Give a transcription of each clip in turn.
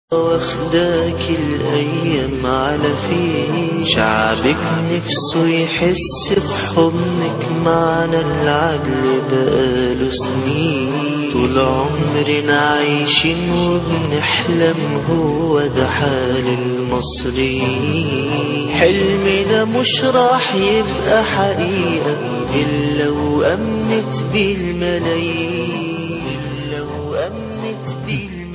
واخداك الأيام على فين شعبك نفسه يحس بحضنك معنا العدل بقاله سنين طول عمرنا عايشين وبنحلم هو ده حال المصريين حلمنا مش راح يبقى حقيقة إلا وأمنت بيه الملايين إلا وأمنت بيه الملايين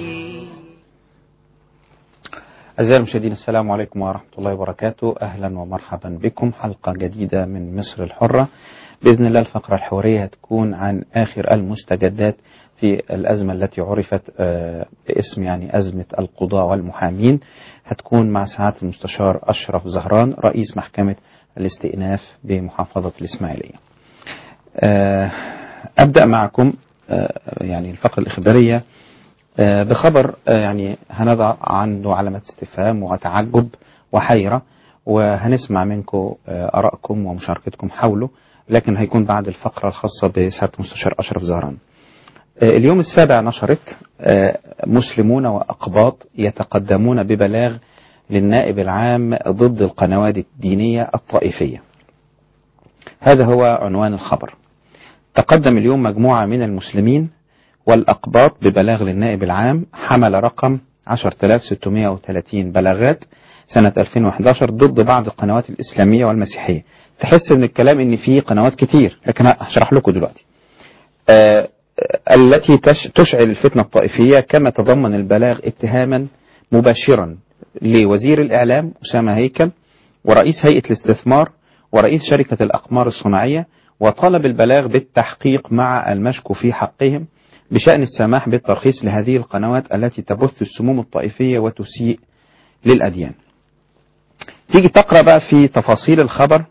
أعزائي المشاهدين السلام عليكم ورحمة الله وبركاته أهلا ومرحبا بكم حلقة جديدة من مصر الحرة بإذن الله الفقرة الحوارية هتكون عن آخر المستجدات في الأزمة التي عرفت آه، باسم يعني أزمة القضاة والمحامين هتكون مع سعادة المستشار أشرف زهران رئيس محكمة الاستئناف بمحافظة الإسماعيلية آه، أبدأ معكم آه، يعني الفقرة الإخبارية آه، بخبر آه، يعني هنضع عنده علامة استفهام وتعجب وحيرة وهنسمع منكم آه، آرائكم ومشاركتكم حوله لكن هيكون بعد الفقرة الخاصة بسعادة المستشار أشرف زهران آه، اليوم السابع نشرت آه، مسلمون وأقباط يتقدمون ببلاغ للنائب العام ضد القنوات الدينية الطائفية هذا هو عنوان الخبر تقدم اليوم مجموعة من المسلمين والأقباط ببلاغ للنائب العام حمل رقم 10630 بلاغات سنة 2011 ضد بعض القنوات الإسلامية والمسيحية تحس من الكلام ان في قنوات كتير لكن هشرح لكم دلوقتي آه التي تش تشعل الفتنة الطائفية كما تضمن البلاغ اتهاما مباشرا لوزير الإعلام أسامة هيكل ورئيس هيئة الاستثمار ورئيس شركة الأقمار الصناعية وطلب البلاغ بالتحقيق مع المشكو في حقهم بشأن السماح بالترخيص لهذه القنوات التي تبث السموم الطائفية وتسيء للأديان تيجي تقرأ بقى في تفاصيل الخبر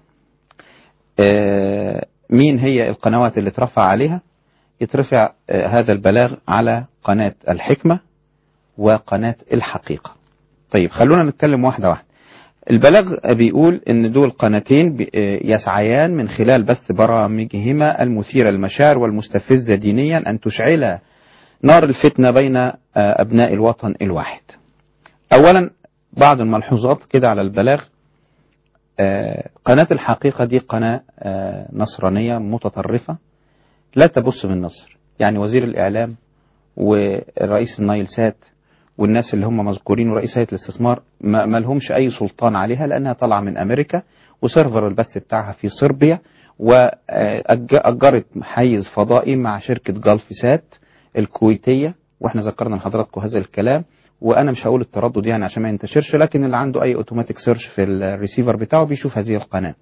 آه، مين هي القنوات اللي اترفع عليها يترفع آه، هذا البلاغ على قناة الحكمة وقناة الحقيقة طيب خلونا نتكلم واحدة واحدة البلاغ بيقول ان دول قناتين بي- آه، يسعيان من خلال بث برامجهما المثيرة للمشاعر والمستفزة دينيا ان تشعل نار الفتنة بين آه، ابناء الوطن الواحد اولا بعض الملحوظات كده على البلاغ آه، قناة الحقيقة دي قناة آه، نصرانية متطرفة لا تبص بالنصر يعني وزير الإعلام ورئيس النايل سات والناس اللي هم مذكورين ورئيس هيئة الاستثمار ما ما لهمش أي سلطان عليها لأنها طالعة من أمريكا وسيرفر البث بتاعها في صربيا وأجرت حيز فضائي مع شركة جلف سات الكويتية واحنا ذكرنا لحضراتكم هذا الكلام وانا مش هقول التردد يعني عشان ما ينتشرش لكن اللي عنده اي اوتوماتيك سيرش في الريسيفر بتاعه بيشوف هذه القناه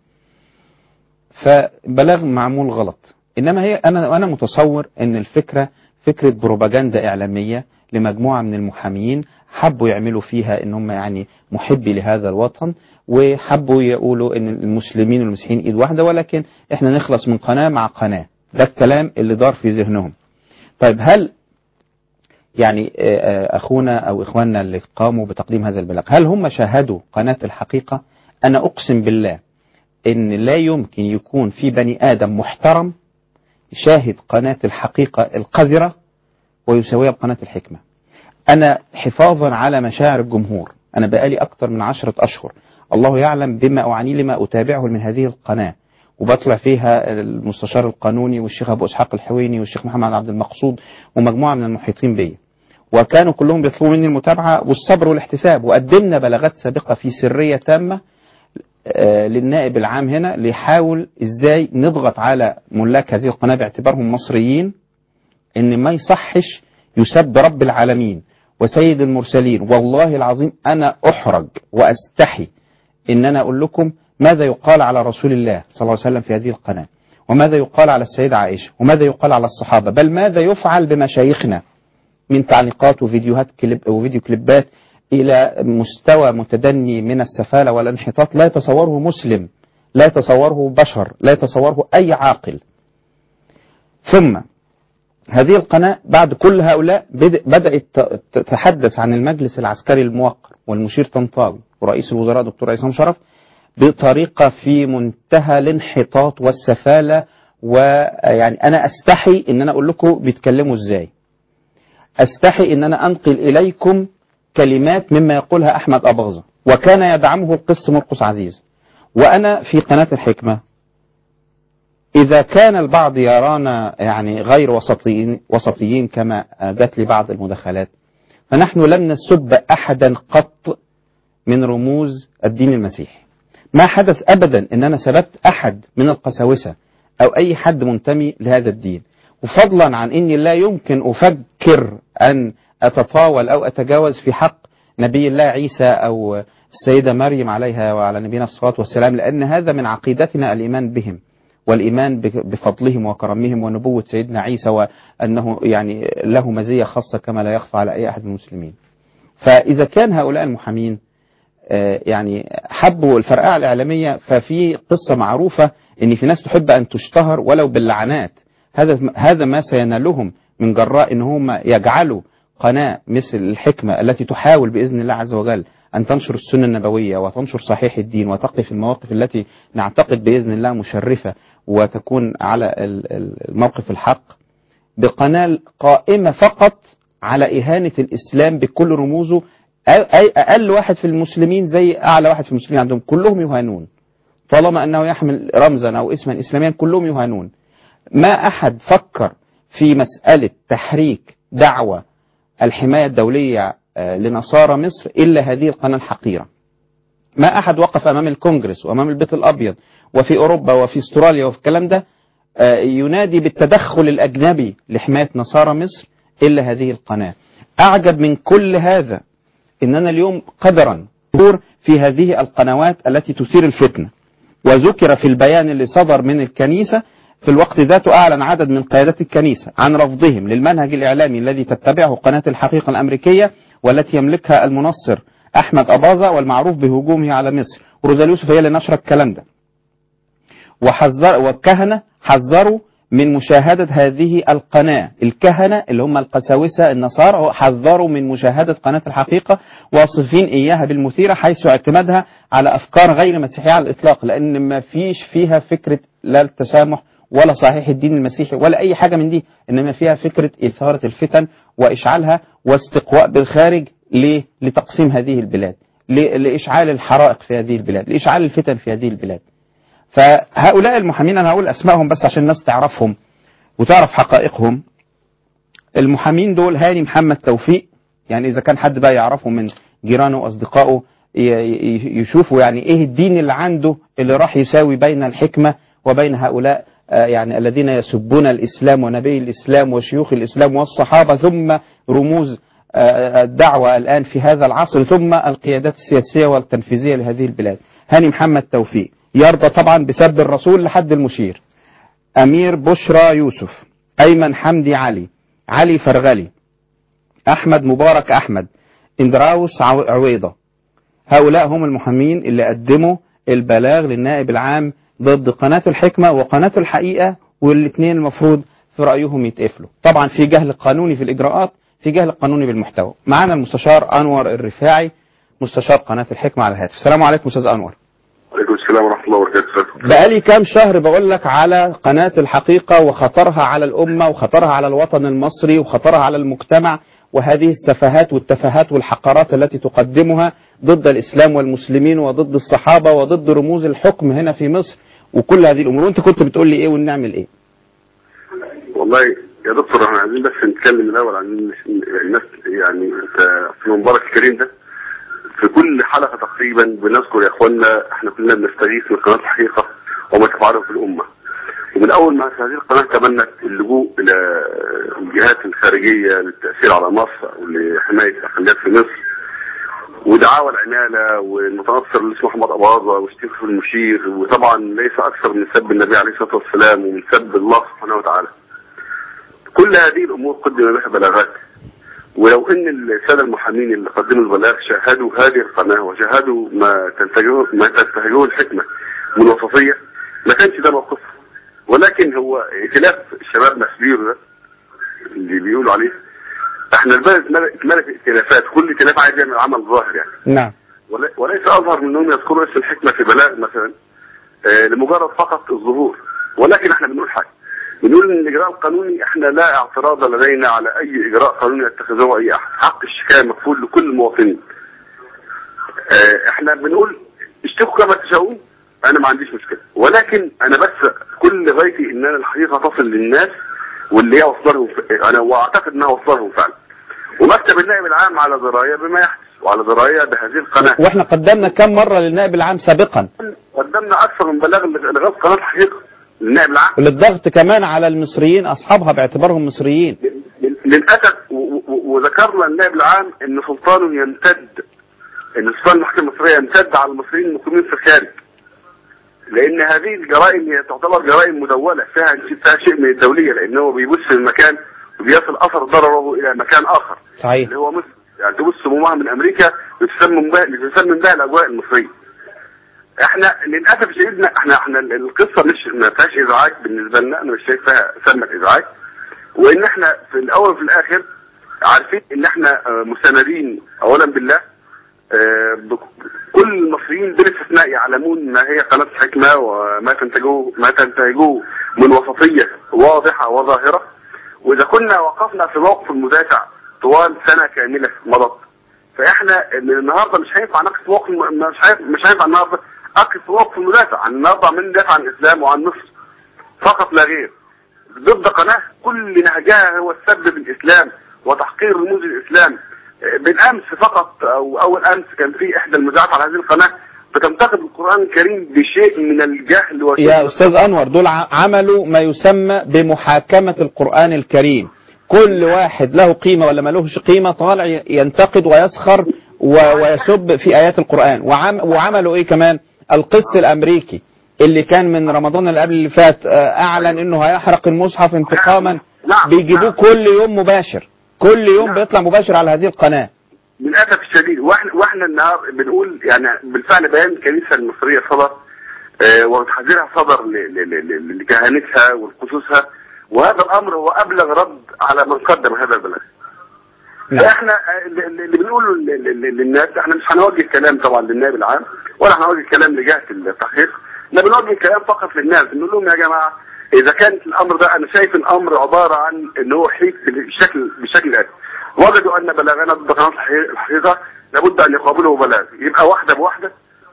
فبلاغ معمول غلط انما هي انا انا متصور ان الفكره فكره بروباجندا اعلاميه لمجموعه من المحاميين حبوا يعملوا فيها ان هم يعني محبي لهذا الوطن وحبوا يقولوا ان المسلمين والمسيحيين ايد واحده ولكن احنا نخلص من قناه مع قناه ده الكلام اللي دار في ذهنهم طيب هل يعني آه، آه، اخونا او اخواننا اللي قاموا بتقديم هذا البلاغ هل هم شاهدوا قناه الحقيقه انا اقسم بالله ان لا يمكن يكون في بني ادم محترم شاهد قناه الحقيقه القذره ويساويها بقناه الحكمه انا حفاظا على مشاعر الجمهور انا بقالي اكثر من عشرة اشهر الله يعلم بما اعاني لما اتابعه من هذه القناه وبطلع فيها المستشار القانوني والشيخ ابو اسحاق الحويني والشيخ محمد عبد المقصود ومجموعه من المحيطين بي وكانوا كلهم بيطلبوا مني المتابعه والصبر والاحتساب وقدمنا بلاغات سابقه في سريه تامه آه، للنائب العام هنا ليحاول ازاي نضغط على ملاك هذه القناه باعتبارهم مصريين ان ما يصحش يسب رب العالمين وسيد المرسلين والله العظيم انا احرج واستحي ان انا اقول لكم ماذا يقال على رسول الله صلى الله عليه وسلم في هذه القناه وماذا يقال على السيدة عائشة وماذا يقال على الصحابة بل ماذا يفعل بمشايخنا من تعليقات وفيديوهات كليب وفيديو كليبات إلى مستوى متدني من السفالة والانحطاط لا يتصوره مسلم لا يتصوره بشر لا يتصوره أي عاقل ثم هذه القناة بعد كل هؤلاء بد- بدأت ت- تتحدث عن المجلس العسكري الموقر والمشير طنطاوي ورئيس الوزراء دكتور عصام شرف بطريقة في منتهى الانحطاط والسفالة ويعني أنا أستحي إن أنا أقول لكم بيتكلموا إزاي أستحي إن أنا أنقل إليكم كلمات مما يقولها أحمد أباظة وكان يدعمه القس مرقس عزيز وأنا في قناة الحكمة إذا كان البعض يرانا يعني غير وسطيين, وسطيين كما جات لي بعض المداخلات فنحن لم نسب أحدا قط من رموز الدين المسيحي ما حدث أبدا أن أنا سببت أحد من القساوسة أو أي حد منتمي لهذا الدين وفضلا عن أني لا يمكن أفكر أن أتطاول أو أتجاوز في حق نبي الله عيسى أو السيدة مريم عليها وعلى نبينا الصلاة والسلام لأن هذا من عقيدتنا الإيمان بهم والإيمان بفضلهم وكرمهم ونبوة سيدنا عيسى وأنه يعني له مزية خاصة كما لا يخفى على أي أحد من المسلمين فإذا كان هؤلاء المحامين يعني حبوا الفرقعة الإعلامية ففي قصة معروفة إن في ناس تحب أن تشتهر ولو باللعنات هذا هذا ما سينالهم من جراء إن هم يجعلوا قناة مثل الحكمة التي تحاول بإذن الله عز وجل أن تنشر السنة النبوية وتنشر صحيح الدين وتقف المواقف التي نعتقد بإذن الله مشرفة وتكون على الموقف الحق بقناة قائمة فقط على إهانة الإسلام بكل رموزه أي أقل واحد في المسلمين زي أعلى واحد في المسلمين عندهم كلهم يهانون طالما أنه يحمل رمزا أو اسما إسلاميا كلهم يهانون ما أحد فكر في مسألة تحريك دعوة الحماية الدولية لنصارى مصر إلا هذه القناة الحقيرة ما أحد وقف أمام الكونجرس وأمام البيت الأبيض وفي أوروبا وفي استراليا وفي الكلام ده ينادي بالتدخل الأجنبي لحماية نصارى مصر إلا هذه القناة أعجب من كل هذا إننا اليوم قدرا في هذه القنوات التي تثير الفتنة وذكر في البيان اللي صدر من الكنيسة في الوقت ذاته أعلن عدد من قيادات الكنيسة عن رفضهم للمنهج الإعلامي الذي تتبعه قناة الحقيقة الأمريكية والتي يملكها المنصر أحمد أباظة والمعروف بهجومه على مصر وروزال يوسف هي اللي نشر الكلام ده وحذر والكهنة حذروا من مشاهدة هذه القناة الكهنة اللي هم القساوسة النصارى حذروا من مشاهدة قناة الحقيقة واصفين إياها بالمثيرة حيث اعتمادها على أفكار غير مسيحية على الإطلاق لأن ما فيش فيها فكرة لا التسامح ولا صحيح الدين المسيحي ولا أي حاجة من دي إنما فيها فكرة إثارة الفتن وإشعالها واستقواء بالخارج ليه؟ لتقسيم هذه البلاد لإشعال الحرائق في هذه البلاد لإشعال الفتن في هذه البلاد فهؤلاء المحامين أنا هقول أسمائهم بس عشان الناس تعرفهم وتعرف حقائقهم المحامين دول هاني محمد توفيق يعني إذا كان حد بقى يعرفه من جيرانه وأصدقائه يشوفوا يعني إيه الدين اللي عنده اللي راح يساوي بين الحكمة وبين هؤلاء يعني الذين يسبون الإسلام ونبي الإسلام وشيوخ الإسلام والصحابة ثم رموز الدعوة الآن في هذا العصر ثم القيادات السياسية والتنفيذية لهذه البلاد هاني محمد توفيق يرضى طبعا بسب الرسول لحد المشير أمير بشرى يوسف أيمن حمدي علي علي فرغلي أحمد مبارك أحمد إندراوس عويضة هؤلاء هم المحامين اللي قدموا البلاغ للنائب العام ضد قناة الحكمة وقناة الحقيقة والاثنين المفروض في رأيهم يتقفلوا طبعا في جهل قانوني في الإجراءات في جهل قانوني بالمحتوى معنا المستشار أنور الرفاعي مستشار قناة الحكمة على الهاتف السلام عليكم أستاذ أنور وعليكم السلام ورحمة الله وبركاته بقالي كام شهر بقول لك على قناة الحقيقة وخطرها على الأمة وخطرها على الوطن المصري وخطرها على المجتمع وهذه السفهات والتفاهات والحقارات التي تقدمها ضد الإسلام والمسلمين وضد الصحابة وضد رموز الحكم هنا في مصر وكل هذه الأمور وأنت كنت بتقول لي إيه ونعمل إيه والله يا دكتور احنا عايزين بس نتكلم الأول عن الناس يعني في المبارك الكريم ده في كل حلقة تقريبا بنذكر يا اخوانا احنا كلنا بنستغيث من قناة الحقيقة وما تفعله في الأمة ومن أول ما هذه القناة تبنت اللجوء إلى الجهات الخارجية للتأثير على مصر ولحماية الأقليات في مصر ودعاوى العمالة والمتنصر اللي اسمه أحمد أباظة وستيف المشير وطبعا ليس أكثر من سب النبي عليه الصلاة والسلام ومن سب الله سبحانه وتعالى كل هذه الأمور قدم بها بلاغات ولو ان الساده المحامين اللي قدموا البلاغ شاهدوا هذه القناه وشاهدوا ما تنتجه ما تنتهجه الحكمه من وسطيه ما كانش ده موقف ولكن هو ائتلاف الشباب مسبير ده اللي بيقولوا عليه احنا البلد اتملت ائتلافات كل ائتلاف عايز يعمل عمل ظاهر يعني نعم وليس اظهر من انهم يذكروا اسم الحكمه في بلاغ مثلا آه لمجرد فقط الظهور ولكن احنا بنقول حاجه بنقول ان الاجراء القانوني احنا لا اعتراض لدينا على اي اجراء قانوني يتخذه اي احد حق الشكايه مكفول لكل المواطنين آه، احنا بنقول اشتكوا كما تشاءون انا ما عنديش مشكله ولكن انا بس كل غايتي ان انا الحقيقه تصل للناس واللي هي وصلهم انا واعتقد انها وصلهم فعلا ومكتب النائب العام على درايه بما يحدث وعلى درايه بهذه القناه واحنا قدمنا كم مرة للنائب العام سابقا قدمنا اكثر من بلاغ لغايه قناه الحقيقه للنائب العام للضغط كمان على المصريين أصحابها باعتبارهم مصريين للاسف و- و- وذكرنا النائب العام ان سلطانه يمتد ان سلطان المحكمه المصريه يمتد على المصريين المقيمين في الخارج لان هذه الجرائم هي تعتبر جرائم مدونه فيها فيها شيء من الدوليه لانه بيبث في المكان وبيصل اثر ضرره الى مكان اخر صحيح اللي هو مصر يعني تبث سمومها من امريكا بتسمم بها بتسمم بها الاجواء المصريه احنا للاسف شديدنا احنا احنا القصه مش ما فيهاش ازعاج بالنسبه لنا انا مش شايف فيها سمه ازعاج وان احنا في الاول وفي الاخر عارفين ان احنا آه، مستندين اولا بالله آه، بك- كل المصريين بلا استثناء يعلمون ما هي قناه الحكمه وما تنتجه ما تنتهجه من وسطيه واضحه وظاهره واذا كنا وقفنا في موقف المدافع طوال سنه كامله مضت فاحنا من النهارده مش هينفع نقف موقف مش هينفع مش هينفع النهارده اقف موقف المدافع عن النهارده عمالين ندافع عن الاسلام وعن مصر فقط لا غير ضد قناه كل نهجها هو السب في الاسلام وتحقير رموز الاسلام آه، بالامس فقط او اول امس كان في احدى المذيعات على هذه القناه بتنتقد القران الكريم بشيء من الجهل وشيء يا أستاذ أنور دول ع- عملوا ما يسمى بمحاكمة القرآن الكريم كل واحد له قيمة ولا ملوش قيمة طالع ي- ينتقد ويسخر و- ويسب في آيات القرآن وعم وعملوا إيه كمان القس الأمريكي اللي كان من رمضان اللي قبل اللي فات آه، أعلن إنه هيحرق المصحف انتقاما نعم. بيجيبوه نعم. كل يوم مباشر كل يوم نعم. بيطلع مباشر على هذه القناة للاسف الشديد واحنا واحنا النهار بنقول يعني بالفعل بيان الكنيسه المصريه صدر آه، وتحذيرها صدر ل- ل- ل- ل- لكهنتها ولقصوصها وهذا الامر هو ابلغ رد على من قدم هذا البلاغ. نعم فاحنا آه، اللي اللي بنقوله ل- ل- ل- للناس احنا مش هنوجه كلام طبعا للنائب العام ولا هنوجه كلام لجهه التحقيق احنا بنوجه كلام فقط للناس بنقول لهم يا جماعه اذا كان الامر ده انا شايف الامر عباره عن ان هو حيك بالشكل بالشكل ده وجدوا ان بلاغنا ضد قناه الحقيقة- الحقيقه لابد ان يقابله بلاغ يبقى واحده بواحده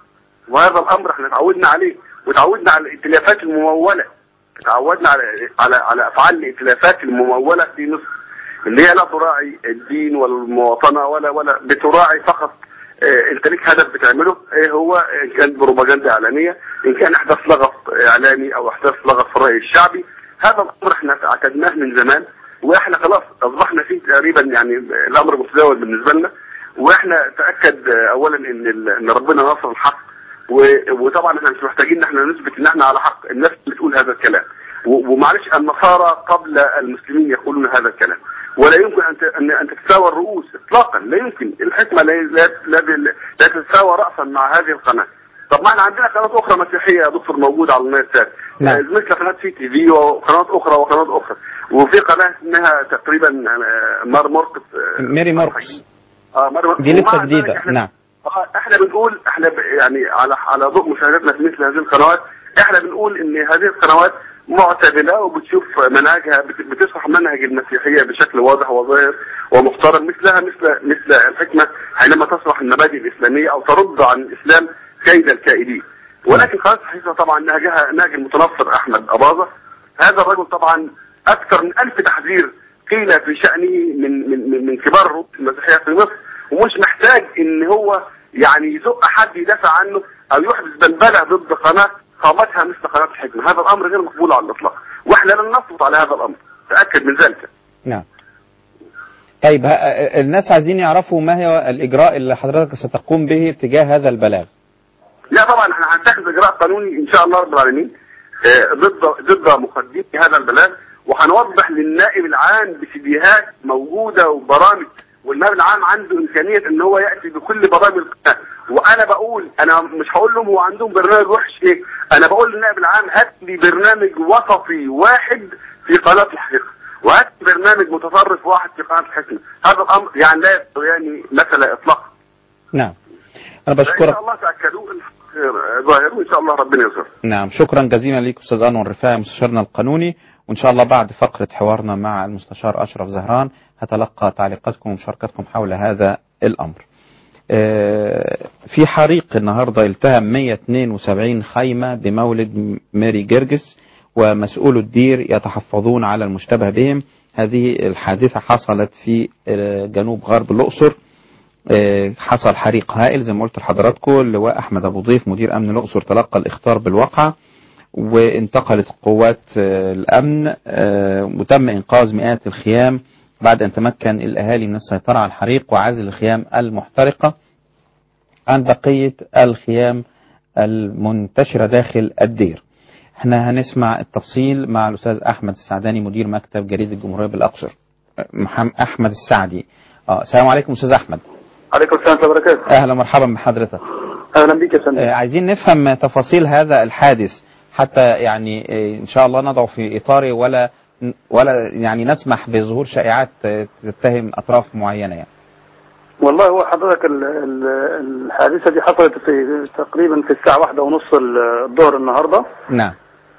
وهذا الامر احنا اتعودنا عليه وتعودنا على الائتلافات المموله تعودنا على على على افعال الائتلافات المموله في مصر اللي هي لا تراعي الدين ولا المواطنه ولا ولا بتراعي فقط آه، انت ليك هدف بتعمله ايه هو ان كان بروباجندا اعلاميه ان كان احداث لغط اعلامي او احداث لغط في الراي الشعبي هذا الامر احنا اعتدناه من زمان واحنا خلاص اصبحنا فيه تقريبا يعني الامر متداول بالنسبه لنا واحنا تاكد آه، اولا ان ال- ان ربنا نصر الحق و- وطبعا احنا مش محتاجين ان احنا نثبت ان احنا على حق الناس بتقول هذا الكلام و- ومعلش النصارى قبل المسلمين يقولون هذا الكلام ولا يمكن ان ت- ان ان تتساوى الرؤوس اطلاقا لا يمكن الحكمه لا لا لا, لا تتساوى راسا مع هذه القناه طب ما احنا عندنا قنوات اخرى مسيحيه يا دكتور موجوده على النايل سات نعم. آه، مثل قناه سي تي في وقنوات اخرى وقنوات اخرى وفي قناه اسمها تقريبا آه، مار مرقس آه، ميري موركس اه مار مرقس دي لسه ومع ذلك جديدة إحنا- نعم آه، احنا بنقول احنا ب... يعني على على ضوء مشاهدتنا في مثل هذه القنوات احنا بنقول ان هذه القنوات معتدله وبتشوف منهجها بت... بتشرح منهج المسيحيه بشكل واضح وظاهر ومحترم مثلها مثل مثل الحكمه حينما تشرح المبادئ الاسلاميه او ترد عن الاسلام كيد الكائدين ولكن قناه الحكمه طبعا نهجها نهج المتنصر احمد اباظه هذا الرجل طبعا اكثر من ألف تحذير قيل في شأنه من من من, من كبار الرؤوس المسيحية في مصر ومش محتاج ان هو يعني يزق حد يدافع عنه او يحدث بلبلة ضد قناة قامتها مثل قناة الحكمة هذا الامر غير مقبول على الاطلاق واحنا لن نسقط على هذا الامر تأكد من ذلك نعم طيب ه- الناس عايزين يعرفوا ما هي الإجراء اللي حضرتك ستقوم به تجاه هذا البلاغ لا طبعا احنا هنتخذ اجراء قانوني ان شاء الله رب العالمين آه، ضد ضد مقدمي هذا البلاغ وهنوضح للنائب العام بسيديهات موجوده وبرامج والنائب العام عنده امكانيه ان هو ياتي بكل برامج القناه وانا بقول انا مش هقول لهم هو عندهم برنامج وحش ايه انا بقول للنائب العام هات لي برنامج وسطي واحد في قناه الحقيقه وهات لي برنامج متطرف واحد في قناه الحكمه هذا الامر يعني لا يعني مثل اطلاقا نعم أنا فان شاء بشكرك الله تاكدوا ظاهر وان شاء الله ربنا يسر نعم شكرا جزيلا ليك استاذ انور رفاعي مستشارنا القانوني وان شاء الله بعد فقره حوارنا مع المستشار اشرف زهران هتلقى تعليقاتكم ومشاركتكم حول هذا الامر. آه، في حريق النهارده التهم 172 خيمه بمولد ماري جرجس ومسؤول الدير يتحفظون على المشتبه بهم هذه الحادثه حصلت في آه، جنوب غرب الاقصر آه، حصل حريق هائل زي ما قلت لحضراتكم اللواء احمد ابو ضيف مدير امن الاقصر تلقى الاخطار بالواقعه وانتقلت قوات آه، الامن آه، وتم انقاذ مئات الخيام بعد ان تمكن الاهالي من السيطره على الحريق وعزل الخيام المحترقه عن بقيه الخيام المنتشره داخل الدير. احنا هنسمع التفصيل مع الاستاذ احمد السعداني مدير مكتب جريده الجمهوريه بالاقصر. محمد احمد السعدي. اه السلام عليكم استاذ احمد. عليكم السلام ورحمة الله وبركاته اهلا ومرحبا بحضرتك. أهلا بك يا فندم آه، عايزين نفهم تفاصيل هذا الحادث حتى يعني آه، ان شاء الله نضع في اطاره ولا ولا يعني نسمح بظهور شائعات آه، تتهم اطراف معينه يعني. والله هو حضرتك ال- ال- الحادثة دي حصلت في تقريبا في الساعة واحدة ونص الظهر النهاردة نعم.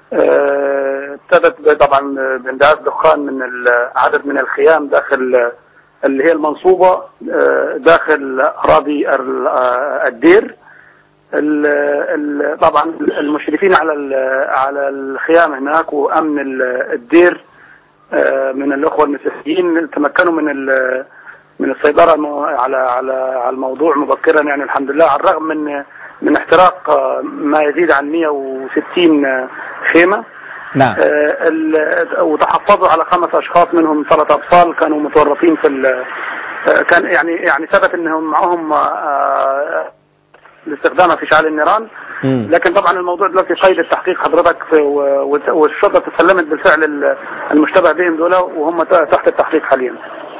آه، ابتدت طبعا باندعاش دخان من ال- عدد من الخيام داخل اللي هي المنصوبة آه، داخل أراضي ال- آه، الدير ال- ال- طبعا المشرفين على ال- على الخيام هناك وأمن ال- الدير آه، من الأخوة المسيحيين تمكنوا من ال- من السيطرة المو- على على على الموضوع مبكرا يعني الحمد لله على الرغم من من احتراق آه، ما يزيد عن 160 خيمة نعم. آه، ال- وتحفظوا على خمس اشخاص منهم ثلاث اطفال كانوا متورطين في ال- آه، كان يعني يعني ثبت انهم معهم آه، لاستخدامها في اشعال النيران مم. لكن طبعا الموضوع دلوقتي قيد التحقيق حضرتك في- و- و- والشرطه تسلمت بالفعل ال- المشتبه بهم دول وهم ت- تحت التحقيق حاليا.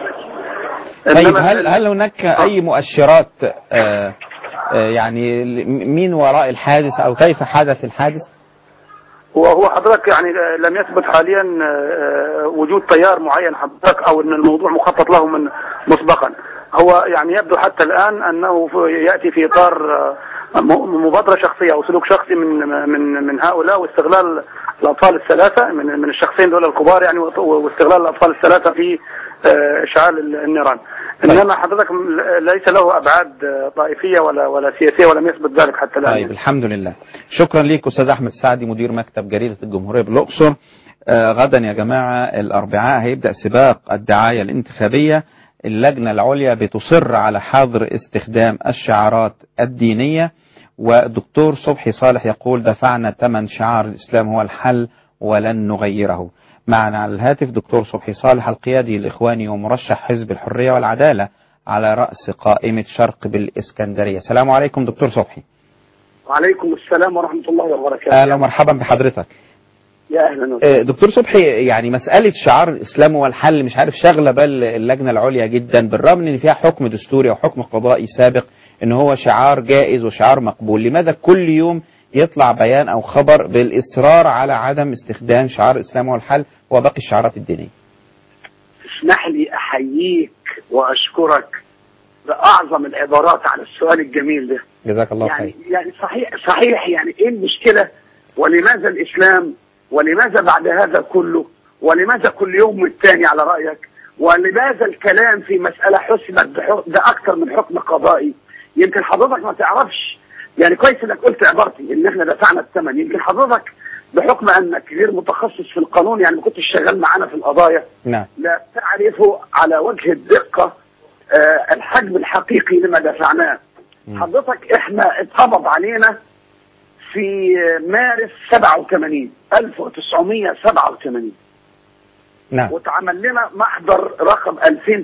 طيب إنما هل ال- هل هناك اي مؤشرات آه، آه، يعني ل- مين وراء الحادث او كيف حدث الحادث؟ هو هو حضرتك يعني لم يثبت حاليا آه، وجود تيار معين حضرتك او ان الموضوع مخطط له من مسبقا هو يعني يبدو حتى الان انه في- ياتي في اطار آه، م- مبادره شخصيه او سلوك شخصي من من من هؤلاء واستغلال الاطفال الثلاثه من من الشخصين دول الكبار يعني وط- واستغلال الاطفال الثلاثه في آه، اشعال ال- النيران انما حضرتك م- ليس له ابعاد آه، طائفيه ولا ولا سياسيه ولم يثبت ذلك حتى الان طيب الحمد لله شكرا ليك استاذ احمد السعدي مدير مكتب جريده الجمهوريه بالاقصر آه غدا يا جماعه الاربعاء هيبدا سباق الدعايه الانتخابيه اللجنه العليا بتصر على حظر استخدام الشعارات الدينيه والدكتور صبحي صالح يقول دفعنا ثمن شعار الاسلام هو الحل ولن نغيره معنا على الهاتف دكتور صبحي صالح القيادي الاخواني ومرشح حزب الحريه والعداله على راس قائمه شرق بالاسكندريه السلام عليكم دكتور صبحي وعليكم السلام ورحمه الله وبركاته اهلا ومرحبا بحضرتك يا اهلا وسهلا آه، دكتور صبحي يعني مسألة شعار الإسلام هو الحل مش عارف شغلة بال اللجنة العليا جدا بالرغم إن فيها حكم دستوري أو حكم قضائي سابق إن هو شعار جائز وشعار مقبول لماذا كل يوم يطلع بيان أو خبر بالإصرار على عدم استخدام شعار الإسلام هو الحل وباقي الشعارات الدينية اسمح لي احييك واشكرك باعظم العبارات على السؤال الجميل ده جزاك الله يعني خير يعني صحيح صحيح يعني ايه المشكله ولماذا الاسلام ولماذا بعد هذا كله ولماذا كل يوم والتاني على رايك ولماذا الكلام في مساله حسبت بح- باكثر من حكم قضائي يمكن حضرتك ما تعرفش يعني كويس انك قلت عبارتي ان احنا دفعنا الثمن يمكن حضرتك بحكم انك غير متخصص في القانون يعني ما كنتش شغال معانا في القضايا نعم لا تعرف على وجه الدقة آه، الحجم الحقيقي لما دفعناه مم. حضرتك احنا اتقبض علينا في مارس 87 1987 نعم واتعمل لنا محضر رقم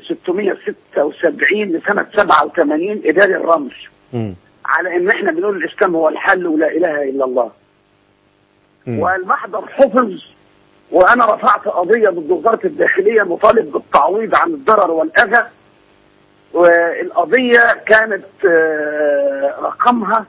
2676 لسنة 87 إداري الرمز مم. على ان احنا بنقول الاسلام هو الحل ولا اله الا الله مم. والمحضر حفظ وانا رفعت قضيه ضد وزاره الداخليه مطالب بالتعويض عن الضرر والاذى والقضيه كانت آه، رقمها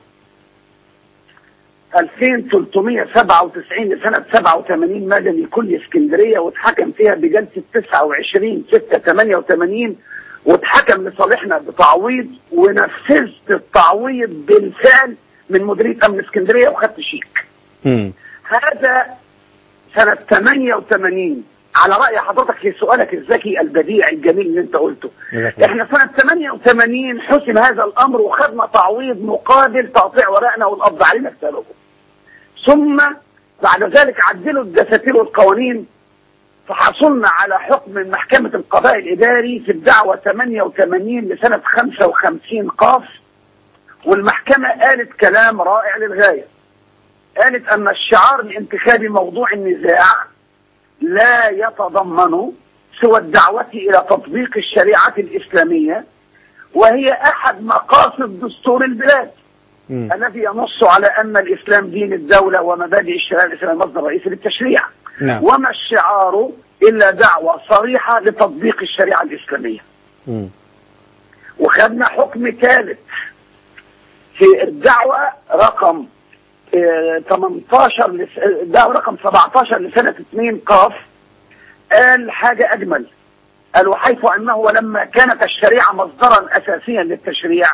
2397 لسنه 87 مدني كل اسكندريه واتحكم فيها بجلسه 29 6 88 واتحكم لصالحنا بتعويض ونفذت التعويض بالفعل من مديريه امن اسكندريه وخدت شيك مم. هذا سنة 88 على رأي حضرتك في سؤالك الذكي البديع الجميل اللي انت قلته جزاك الله. احنا سنة 88 حسم هذا الامر وخدنا تعويض مقابل تقطيع ورقنا والقبض علينا بسببه ثم بعد ذلك عدلوا الدساتير والقوانين فحصلنا على حكم من محكمة القضاء الإداري في الدعوة 88 لسنة 55 قاف والمحكمة قالت كلام رائع للغاية قالت أن الشعار الانتخابي موضوع النزاع لا يتضمن سوى الدعوة إلى تطبيق الشريعة الإسلامية وهي أحد مقاصد دستور البلاد مم. الذي ينص على أن الإسلام دين الدولة ومبادئ الشريعة الإسلامية مصدر رئيسي للتشريع نعم وما الشعار إلا دعوة صريحة لتطبيق الشريعة الإسلامية مم. وخدنا حكم ثالث في الدعوة رقم آه، 18 لس... الدعوة رقم 17 لسنة 2 قاف قال حاجة أجمل قال وحيث أنه لما كانت الشريعة مصدرا أساسيا للتشريع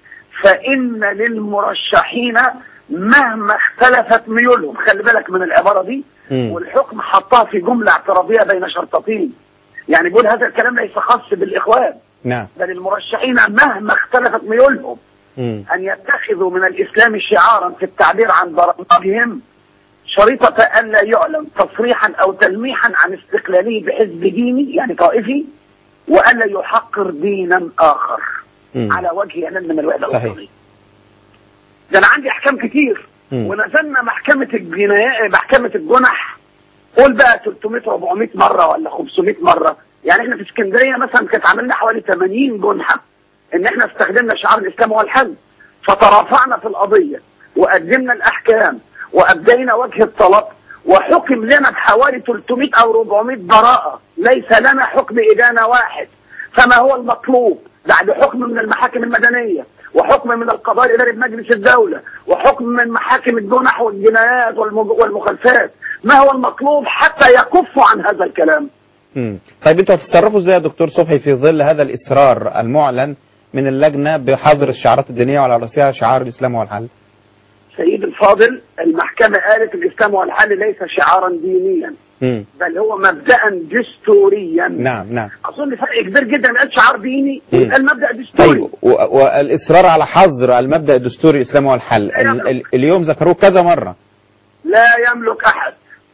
فإن للمرشحين مهما اختلفت ميولهم خلي بالك من العبارة دي مم. والحكم حطها في جملة اعتراضية بين شرطتين يعني بيقول هذا الكلام ليس خاص بالإخوان نعم بل المرشحين مهما اختلفت ميولهم مم. أن يتخذوا من الإسلام شعارا في التعبير عن برامجهم شريطة ألا يعلن تصريحا أو تلميحا عن استقلاله بحزب ديني يعني طائفي وألا يحقر دينا آخر مم. على وجه ينال من الوحدة صحيح. الوطنية ده أنا عندي أحكام كتير مم. ونزلنا محكمة الجناية محكمة الجنح قول بقى 300 400 مرة ولا 500 مرة يعني احنا في اسكندرية مثلا كانت عملنا حوالي 80 جنحة ان احنا استخدمنا شعار الاسلام هو الحل فترافعنا في القضية وقدمنا الاحكام وابدينا وجه الطلب وحكم لنا بحوالي 300 او 400 براءة ليس لنا حكم ادانة واحد فما هو المطلوب بعد حكم من المحاكم المدنية وحكم من القضاء الاداري بمجلس الدولة وحكم من محاكم الجنح والجنايات والمج- والمخالفات ما هو المطلوب حتى يكفوا عن هذا الكلام مم. طيب انتوا هتتصرفوا ازاي يا دكتور صبحي في ظل هذا الاصرار المعلن من اللجنه بحظر الشعارات الدينيه وعلى راسها شعار الاسلام هو الحل؟ سيد الفاضل المحكمة قالت الإسلام والحل ليس شعارا دينيا مم. بل هو مبدأ دستوريا نعم نعم أظن فرق كبير جدا ما قال شعار ديني مم. يبقى المبدأ دستوري طيب و- والاصرار على حظر المبدا الدستوري الاسلام هو الحل ال- ال- اليوم ذكروه كذا مره لا يملك أحد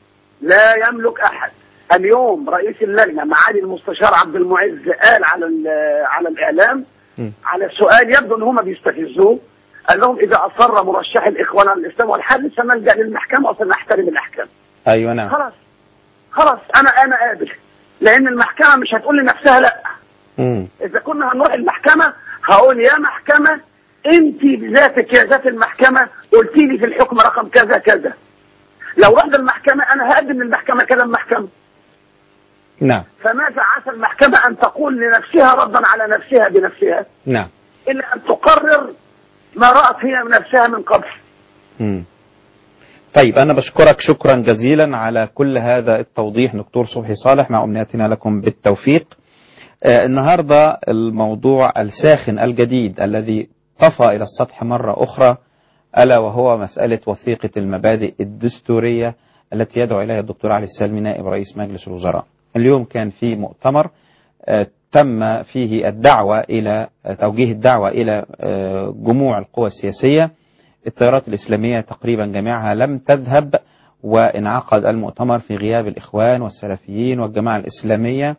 لا يملك أحد اليوم رئيس اللجنة معالي المستشار عبد المعز قال على ال- على الإعلام مم. على السؤال يبدو ان هم بيستفزوه قال لهم اذا اصر مرشح الاخوان على الاسلام والحل سنلجا للمحكمه وسنحترم الاحكام ايوه نعم خلاص خلاص انا انا قابل لان المحكمه مش هتقول لنفسها لا مم. اذا كنا هنروح المحكمه هقول يا محكمه انت بذاتك يا ذات المحكمه قلت لي في الحكم رقم كذا كذا لو رحنا المحكمه انا هقدم للمحكمه كلام محكمه نعم فماذا عسى المحكمه ان تقول لنفسها ردا على نفسها بنفسها نعم الا ان تقرر ما رات هي من نفسها من قبل مم. طيب أنا بشكرك شكرا جزيلا على كل هذا التوضيح دكتور صبحي صالح مع أمنياتنا لكم بالتوفيق آه النهاردة الموضوع الساخن الجديد الذي طفى إلى السطح مرة أخرى ألا وهو مسألة وثيقة المبادئ الدستورية التي يدعو إليها الدكتور علي السلمي نائب رئيس مجلس الوزراء اليوم كان في مؤتمر آه تم فيه الدعوة إلى آه توجيه الدعوة إلى آه جموع القوى السياسية التيارات الإسلامية تقريبا جميعها لم تذهب وانعقد المؤتمر في غياب الإخوان والسلفيين والجماعة الإسلامية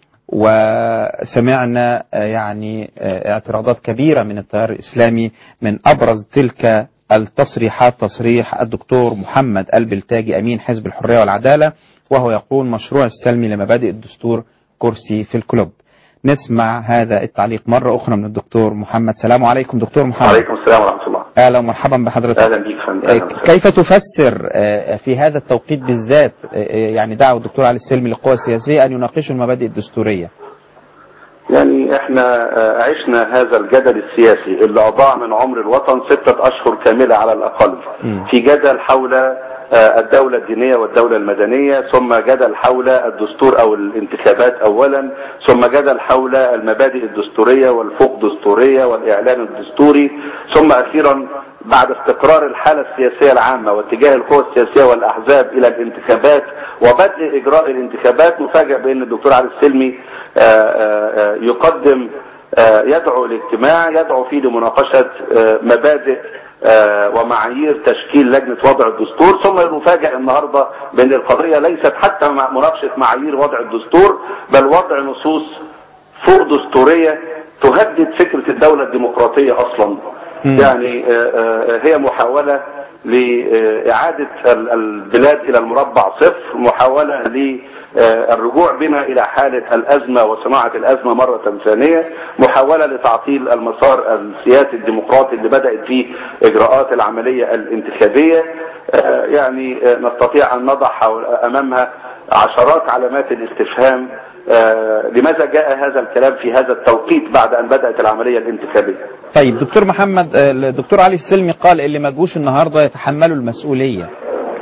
وسمعنا يعني اعتراضات كبيرة من التيار الإسلامي من أبرز تلك التصريحات تصريح الدكتور محمد البلتاجي أمين حزب الحرية والعدالة وهو يقول مشروع السلمي لمبادئ الدستور كرسي في الكلوب نسمع هذا التعليق مرة أخرى من الدكتور محمد سلام عليكم دكتور محمد وعليكم السلام ورحمة الله أهلا ومرحبا بحضرتك أهلا بيك فندم أهلا وسهلا. كيف تفسر آه، في هذا التوقيت بالذات آه، يعني دعوة الدكتور علي السلمي للقوى السياسية أن يناقشوا المبادئ الدستورية يعني احنا آه، عشنا هذا الجدل السياسي اللي أضاع من عمر الوطن ستة أشهر كاملة على الأقل مم. في جدل حول آه، الدولة الدينية والدولة المدنية ثم جدل حول الدستور أو الانتخابات أولا ثم جدل حول المبادئ الدستورية والفوق دستورية والإعلان الدستوري ثم أخيرا بعد استقرار الحالة السياسية العامة واتجاه القوى السياسية والأحزاب إلى الانتخابات وبدء إجراء الانتخابات نفاجأ بأن الدكتور علي السلمي آه، آه، آه، يقدم آه، يدعو الاجتماع يدعو فيه لمناقشة آه، مبادئ آه، ومعايير تشكيل لجنة وضع الدستور ثم نفاجأ النهاردة بأن القضية ليست حتى مع مناقشة معايير وضع الدستور بل وضع نصوص فوق دستورية تهدد فكرة الدولة الديمقراطية أصلا مم. يعني آه، آه، هي محاولة لإعادة ال- البلاد إلى المربع صفر محاولة للرجوع بنا إلى حالة الأزمة وصناعة الأزمة مرة ثانية محاولة لتعطيل المسار السياسي الديمقراطي اللي بدأت فيه إجراءات العملية الانتخابية آه، يعني آه، نستطيع أن نضع حول- أمامها عشرات علامات الاستفهام آه، لماذا جاء هذا الكلام في هذا التوقيت بعد أن بدأت العملية الانتخابية طيب دكتور محمد آه، الدكتور علي السلمي قال اللي ما جوش النهارده يتحملوا المسؤوليه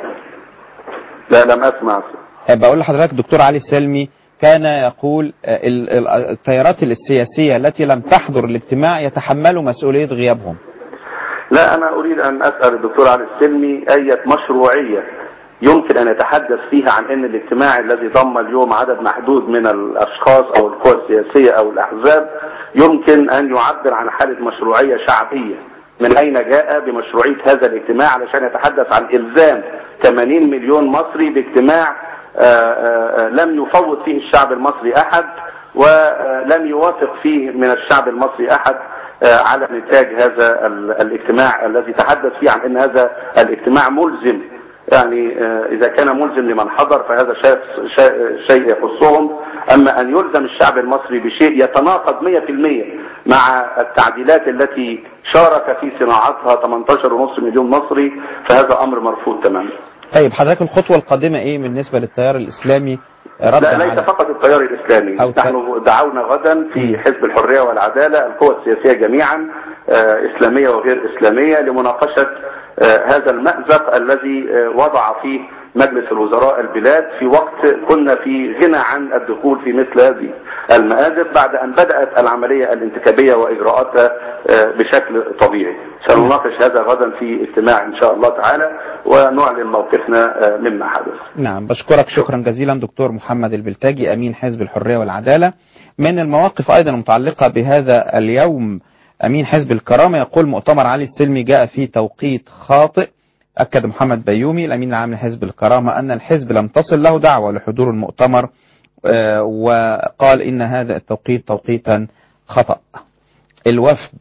لا لم أسمع آه، بقول لحضرتك دكتور علي السلمي كان يقول آه، ال- ال- التيارات السياسيه التي لم تحضر الاجتماع يتحملوا مسؤوليه غيابهم لا أنا أريد أن أسأل الدكتور علي السلمي أية مشروعية يمكن أن يتحدث فيها عن أن الاجتماع الذي ضم اليوم عدد محدود من الأشخاص أو القوى السياسية أو الأحزاب يمكن أن يعبر عن حالة مشروعية شعبية من أين جاء بمشروعية هذا الاجتماع علشان يتحدث عن إلزام 80 مليون مصري باجتماع آه، آه، آه، لم يفوض فيه الشعب المصري أحد ولم يوافق فيه من الشعب المصري أحد آه، على نتاج هذا ال- الاجتماع الذي تحدث فيه عن أن هذا الاجتماع ملزم يعني آه، إذا كان ملزم لمن حضر فهذا شيء, شيء, شيء يخصهم أما أن يلزم الشعب المصري بشيء يتناقض 100% مع التعديلات التي شارك في صناعتها 18.5 مليون مصري فهذا أمر مرفوض تماما طيب حضرتك الخطوه القادمه ايه بالنسبه للتيار الاسلامي آه، ردا لا ليس على فقط التيار الإسلامي أو ت- نحن دعونا غدا مم. في حزب الحرية والعدالة القوى السياسية جميعا آه، إسلامية وغير إسلامية لمناقشة آه، هذا المأزق الذي آه، وضع فيه مجلس الوزراء البلاد في وقت كنا في غنى عن الدخول في مثل هذه المآزق بعد أن بدأت العملية الانتخابية وإجراءاتها آه، بشكل طبيعي سنناقش هذا غدا في اجتماع إن شاء الله تعالى ونعلن موقفنا آه، مما حدث نعم بشكرك شكرا جزيلا دكتور محمد البلتاجي أمين حزب الحرية والعدالة من المواقف أيضا المتعلقة بهذا اليوم أمين حزب الكرامة يقول مؤتمر علي السلمي جاء في توقيت خاطئ أكد محمد بيومي الأمين العام لحزب الكرامة أن الحزب لم تصل له دعوة لحضور المؤتمر آه، وقال إن هذا التوقيت توقيتا خطأ الوفد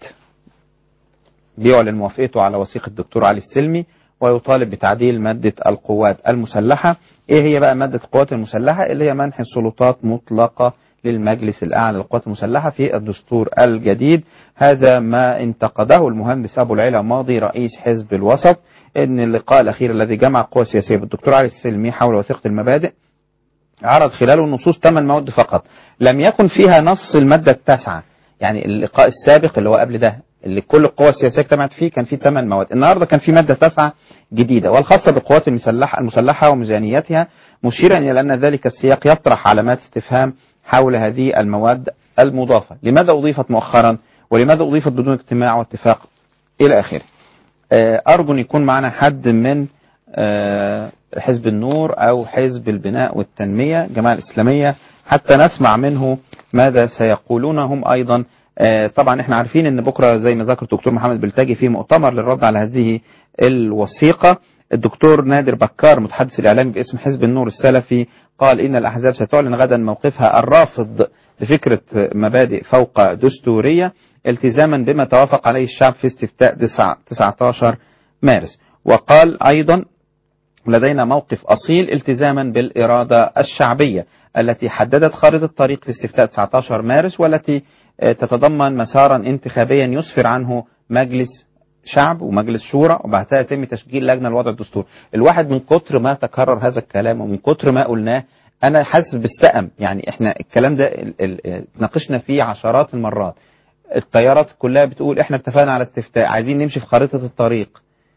بيعلن موافقته على وثيقة الدكتور علي السلمي ويطالب بتعديل مادة القوات المسلحة ايه هي بقى مادة القوات المسلحة اللي هي منح سلطات مطلقة للمجلس الأعلى للقوات المسلحة في الدستور الجديد هذا ما انتقده المهندس أبو العلا ماضي رئيس حزب الوسط ان اللقاء الأخير الذي جمع القوى السياسية بالدكتور علي السلمي حول وثيقة المبادئ عرض خلاله النصوص ثمان مواد فقط لم يكن فيها نص المادة التاسعة يعني اللقاء السابق اللي هو قبل ده اللي كل القوى السياسية اجتمعت فيه كان فيه ثمان مواد النهاردة كان في مادة تاسعة جديدة والخاصة بالقوات المسلحة المسلحة وميزانيتها مشيرا إلى أن ذلك السياق يطرح علامات استفهام حول هذه المواد المضافة لماذا أضيفت مؤخرا ولماذا أضيفت بدون اجتماع واتفاق إلى آخره آه، أرجو أن يكون معنا حد من آه، حزب النور أو حزب البناء والتنمية الجماعة الإسلامية حتى نسمع منه ماذا سيقولون هم أيضا آه، طبعا احنا عارفين ان بكرة زي ما ذكر الدكتور محمد بلتاجي في مؤتمر للرد على هذه الوثيقة الدكتور نادر بكار متحدث الإعلامي باسم حزب النور السلفي قال إن الأحزاب ستعلن غدا موقفها الرافض لفكرة مبادئ فوق دستورية التزاما بما توافق عليه الشعب في استفتاء 19 مارس وقال أيضا لدينا موقف أصيل التزاما بالإرادة الشعبية التي حددت خارطة طريق في استفتاء 19 مارس والتي آه، تتضمن مسارا انتخابيا يسفر عنه مجلس شعب ومجلس شورى وبعدها يتم تشكيل لجنة لوضع الدستور الواحد من كتر ما تكرر هذا الكلام ومن كتر ما قلناه أنا حاسس بالسأم يعني إحنا الكلام ده ال- ال- اتناقشنا فيه عشرات المرات التيارات كلها بتقول إحنا اتفقنا على استفتاء عايزين نمشي في خارطة الطريق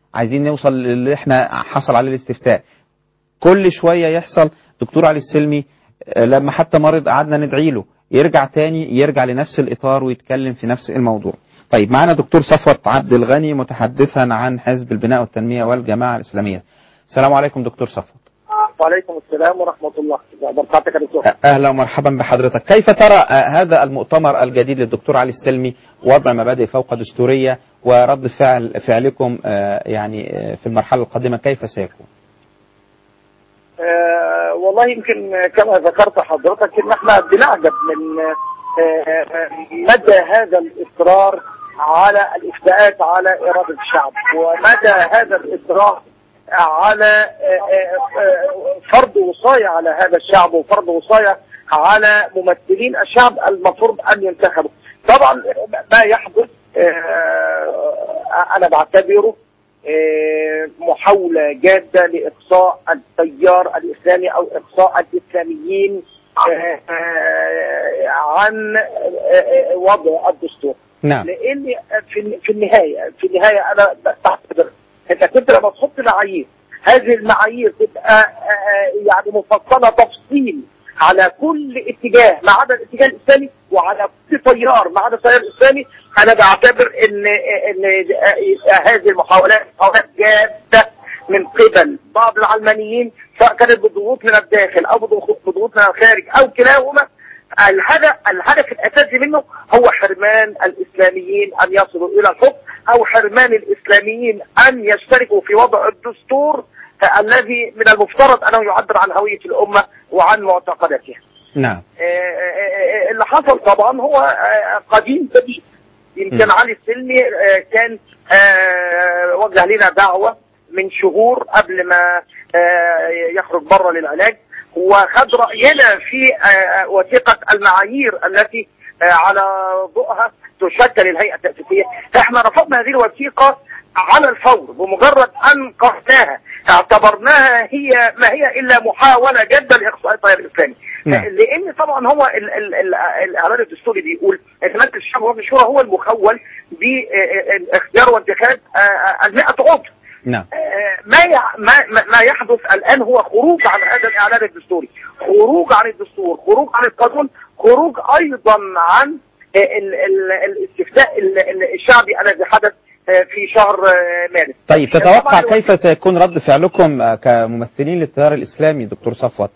عايزين نوصل للي احنا حصل عليه الاستفتاء كل شويه يحصل دكتور علي السلمي آه، لما حتى مرض قعدنا ندعي له يرجع تاني يرجع لنفس الاطار ويتكلم في نفس الموضوع طيب معنا دكتور صفوت عبد الغني متحدثا عن حزب البناء والتنميه والجماعه الاسلاميه السلام عليكم دكتور صفوت وعليكم السلام ورحمة الله وبركاته يا دكتور اهلا ومرحبا بحضرتك كيف ترى آه، هذا المؤتمر الجديد للدكتور علي السلمي وضع مبادئ فوق دستوريه ورد فعل فعلكم آه، يعني آه، في المرحله القادمه كيف سيكون آه والله يمكن كما ذكرت حضرتك ان احنا بنعجب من آه آه، مدى هذا الاصرار على الافتاءات على اراده الشعب ومدى هذا الاصرار على آه، آه، آه، فرض وصايه على هذا الشعب وفرض وصايه على ممثلين الشعب المفروض ان ينتخبوا طبعا ما يحدث آه، انا بعتبره آه، محاولة جادة لإقصاء التيار الإسلامي أو إقصاء الإسلاميين آه، آه، عن آه، آه، وضع الدستور نعم لأن في في النهاية في النهاية أنا بعتبر إنك أنت لما تحط معايير هذه المعايير تبقى آه، آه، يعني مفصلة تفصيل على كل اتجاه ما عدا الاتجاه الاسلامي وعلى كل تيار ما عدا التيار الاسلامي انا بعتبر ان ان هذه المحاولات محاولات جاده من قبل بعض العلمانيين سواء كانت بضغوط من الداخل او بضغوط بضغوط من الخارج او كلاهما الهدف الهدف الاساسي منه هو حرمان الاسلاميين ان يصلوا الى الحكم او حرمان الاسلاميين ان يشتركوا في وضع الدستور الذي من المفترض انه يعبر عن هويه الامه وعن معتقداتها. نعم آه، آه، آه، اللي حصل طبعا هو آه، قديم جديد يمكن م. علي السلمي آه، كان آه، وجه لنا دعوه من شهور قبل ما آه، يخرج بره للعلاج وخد راينا في آه، وثيقه المعايير التي آه، على ضوءها تشكل الهيئه التاسيسيه احنا رفضنا هذه الوثيقه على الفور بمجرد ان قرأناها اعتبرناها هي ما هي الا محاوله جاده لاقصاء التيار الاسلامي نعم. لان طبعا هو ال- ال- ال- الاعلان الدستوري بيقول ان مجلس الشعب ومجلس الشورى هو المخول باختيار وانتخاب آه، ال 100 عضو نعم آه، ما يع- ما ما- ما يحدث الان هو خروج عن هذا الاعلان الدستوري خروج عن الدستور خروج عن القانون خروج ايضا عن آه، ال- ال- الاستفتاء ال- ال- الشعبي الذي حدث آه، في شهر آه، مارس طيب تتوقع طبعاً كيف سيكون رد فعلكم آه، كممثلين للتيار الاسلامي دكتور صفوت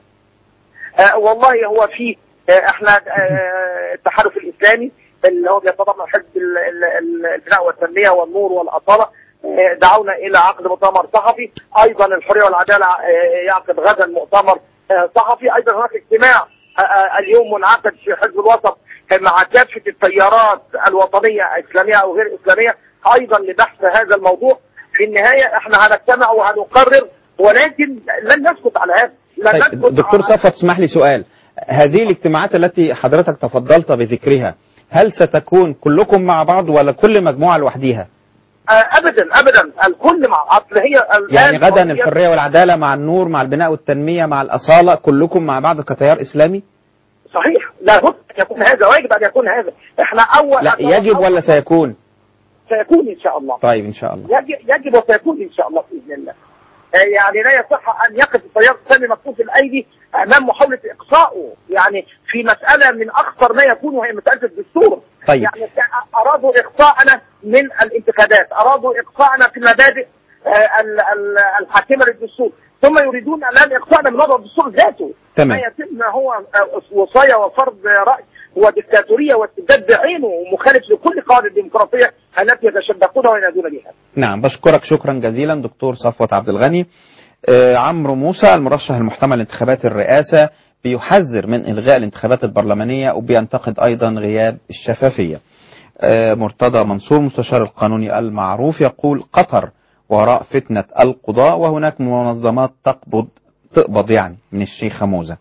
آه والله هو في آه احنا آه التحالف الاسلامي اللي هو بيتضمن حزب ال- ال- ال- البناء والتنميه والنور والاصاله آه دعونا الى عقد مؤتمر صحفي ايضا الحريه والعداله آه يعقد غدا مؤتمر آه صحفي ايضا هناك اجتماع آه آه اليوم منعقد في حزب الوسط مع كافه التيارات الوطنيه اسلاميه او غير اسلاميه ايضا لبحث هذا الموضوع في النهايه احنا هنجتمع وهنقرر ولكن لن نسكت على هذا لن طيب نسكت دكتور على- صفوت اسمح لي سؤال هذه الاجتماعات التي حضرتك تفضلت بذكرها هل ستكون كلكم مع بعض ولا كل مجموعة لوحديها آه، ابدا ابدا الكل مع اصل هي الآن يعني غدا قضية- الحرية والعدالة مع النور مع البناء والتنمية مع الأصالة كلكم مع بعض كتيار إسلامي صحيح لابد ان يكون هذا واجب ان يكون هذا احنا اول لا يجب ولا سيكون سيكون ان شاء الله طيب إن شاء الله يجب, يجب وسيكون ان شاء الله باذن الله آه، يعني لا يصح ان يقف التيار الاسلامي مكفوف الايدي امام محاوله اقصائه يعني في مساله من اخطر ما يكون وهي مساله الدستور طيب. يعني ارادوا اقصاءنا من الانتخابات ارادوا اقصائنا في المبادئ آه، ال- ال- الحاكمه للدستور ثم يريدون الان اقصائنا من وضع الدستور ذاته تمام. ما يتم هو آه، وصايه وفرض راي هو دكتاتوريه واستبداد بعينه ومخالف لكل قواعد الديمقراطيه التي يتشبكون وينادون بها نعم بشكرك شكرا جزيلا دكتور صفوت عبد الغني آه، عمرو موسى المرشح المحتمل لانتخابات الرئاسة بيحذر من إلغاء الانتخابات البرلمانية وبينتقد أيضا غياب الشفافية آه، مرتضى منصور مستشار القانوني المعروف يقول قطر وراء فتنة القضاء وهناك منظمات تقبض تقبض يعني من الشيخ موزة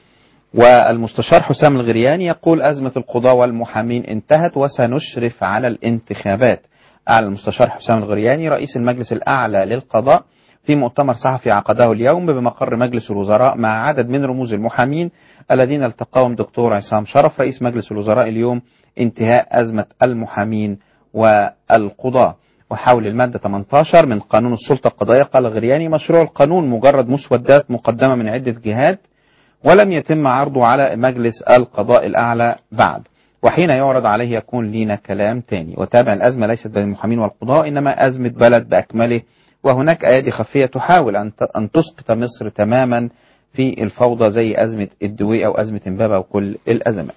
والمستشار حسام الغرياني يقول أزمة القضاة والمحامين انتهت وسنشرف على الانتخابات أعلن المستشار حسام الغرياني رئيس المجلس الأعلى للقضاء في مؤتمر صحفي عقده اليوم بمقر مجلس الوزراء مع عدد من رموز المحامين الذين التقاهم دكتور عصام شرف رئيس مجلس الوزراء اليوم انتهاء أزمة المحامين والقضاة وحول المادة 18 من قانون السلطة القضائية قال الغرياني مشروع القانون مجرد مسودات مقدمة من عدة جهات ولم يتم عرضه على مجلس القضاء الأعلى بعد وحين يعرض عليه يكون لينا كلام تاني وتابع الأزمة ليست بين المحامين والقضاء إنما أزمة بلد بأكمله وهناك أيادي خفية تحاول أن ت- أن تسقط مصر تماما في الفوضى زي أزمة الدوي أو أزمة إمبابة وكل الأزمات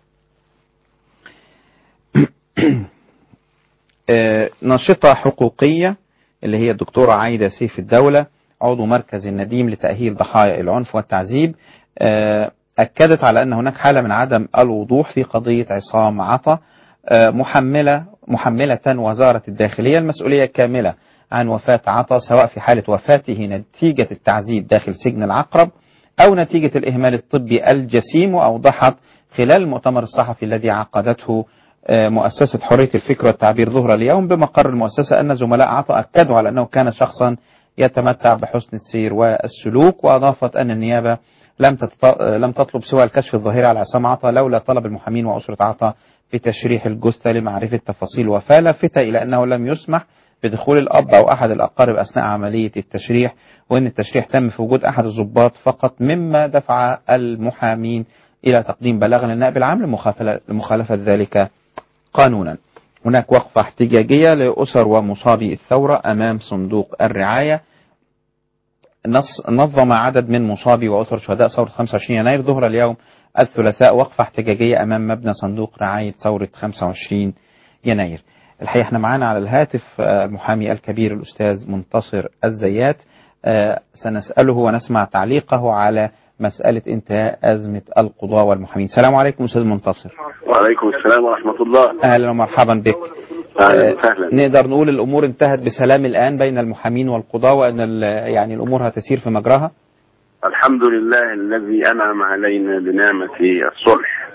آه، ناشطة حقوقية اللي هي الدكتورة عايدة سيف الدولة عضو مركز النديم لتأهيل ضحايا العنف والتعذيب آه، أكدت على أن هناك حالة من عدم الوضوح في قضية عصام عطا آه، محملة محملة وزارة الداخلية المسؤولية كاملة عن وفاة عطا سواء في حالة وفاته نتيجة التعذيب داخل سجن العقرب أو نتيجة الإهمال الطبي الجسيم وأوضحت خلال المؤتمر الصحفي الذي عقدته آه، مؤسسة حرية الفكر والتعبير ظهر اليوم بمقر المؤسسة أن زملاء عطا أكدوا على أنه كان شخصا يتمتع بحسن السير والسلوك وأضافت أن النيابة لم تتط... لم تطلب سوى الكشف الظاهري على عصام عطا لولا طلب المحامين وأسرة عطا بتشريح الجثة لمعرفة تفاصيل الوفاة لافتة إلى أنه لم يسمح بدخول الأب أو أحد الأقارب أثناء عملية التشريح وأن التشريح تم في وجود أحد الضباط فقط مما دفع المحامين إلى تقديم بلاغ للنائب العام لمخالفة لمخالفة ذلك قانونا هناك وقفة احتجاجية لأسر ومصابي الثورة أمام صندوق الرعاية نص نظم عدد من مصابي وأسر شهداء ثورة 25 يناير ظهر اليوم الثلاثاء وقفة احتجاجية أمام مبنى صندوق رعاية ثورة 25 يناير الحقيقة احنا معانا على الهاتف آه، المحامي الكبير الأستاذ منتصر الزيات آه، سنسأله ونسمع تعليقه على مسألة انتهاء أزمة القضاة والمحامين السلام عليكم أستاذ منتصر وعليكم السلام ورحمة الله أهلا ومرحبا بك أهلا آه، وسهلا نقدر نقول الأمور انتهت بسلام الآن بين المحامين والقضاة وأن ال- يعني الأمور هتسير في مجراها الحمد لله الذي أنعم علينا بنعمة الصلح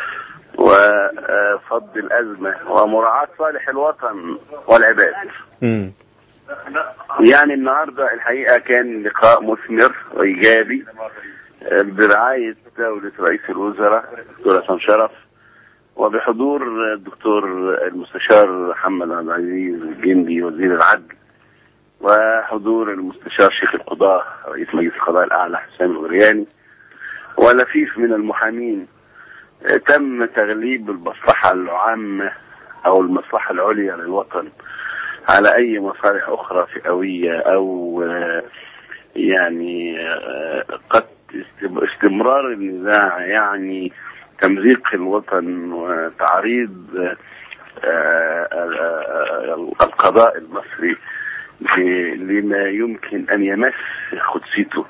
وفض الأزمة ومراعاة صالح الوطن والعباد مم. يعني النهاردة الحقيقة كان لقاء مثمر وإيجابي آه، برعاية دولة رئيس الوزراء دكتور حسن شرف وبحضور الدكتور المستشار محمد عبد العزيز الجندي وزير العدل وحضور المستشار شيخ القضاة رئيس مجلس القضاء الأعلى حسام الغرياني ولفيف من المحامين آه، تم تغليب المصلحة العامة أو المصلحة العليا للوطن على أي مصالح أخرى فئوية أو آه، يعني آه، قد است- استمرار النزاع يعني تمزيق الوطن وتعريض آه، آه، آه، القضاء المصري ل- لما يمكن أن يمس قدسيته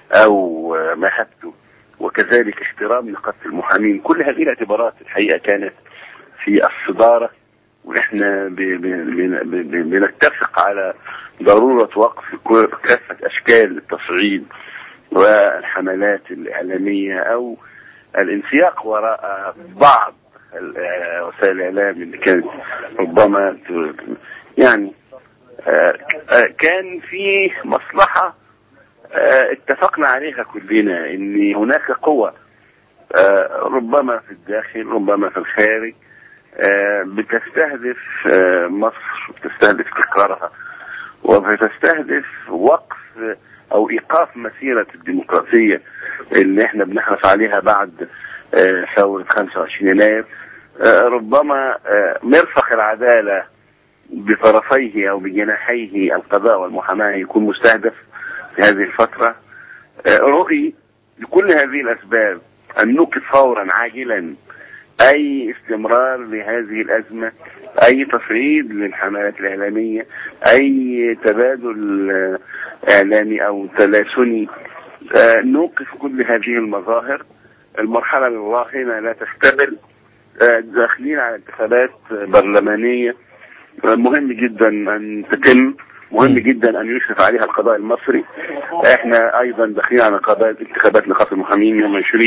أو آه، مهابته وكذلك احترام نقابة المحامين كل هذه الاعتبارات الحقيقة كانت في الصدارة واحنا ب- ب- ب- ب- بنتفق على ضرورة وقف كل- كافة اشكال التصعيد والحملات الاعلامية او الانسياق وراء بعض ال- آه، وسائل الاعلام اللي كانت ربما ت- يعني آه، آه، كان في مصلحة آه، اتفقنا عليها كلنا ان هناك قوة آه، ربما في الداخل ربما في الخارج آه، بتستهدف آه، مصر وتستهدف استقرارها وبتستهدف وقف آه، او ايقاف مسيره الديمقراطيه اللي احنا بنحرص عليها بعد آه، ثوره 25 يناير آه، ربما آه، مرفق العداله بطرفيه او بجناحيه القضاء والمحاماه يكون مستهدف في هذه الفتره آه، رؤي لكل هذه الاسباب ان نوقف فورا عاجلا اي استمرار لهذه الازمه اي تصعيد للحملات الاعلاميه اي تبادل آه، اعلامي او تلاسني آه، نوقف كل هذه المظاهر المرحله الراهنه لا تستقبل آه، داخلين على انتخابات برلمانيه آه، مهم جدا ان تتم مهم جدا ان يشرف عليها القضاء المصري احنا ايضا داخلين على قضاء انتخابات نقابه المحامين يوم 20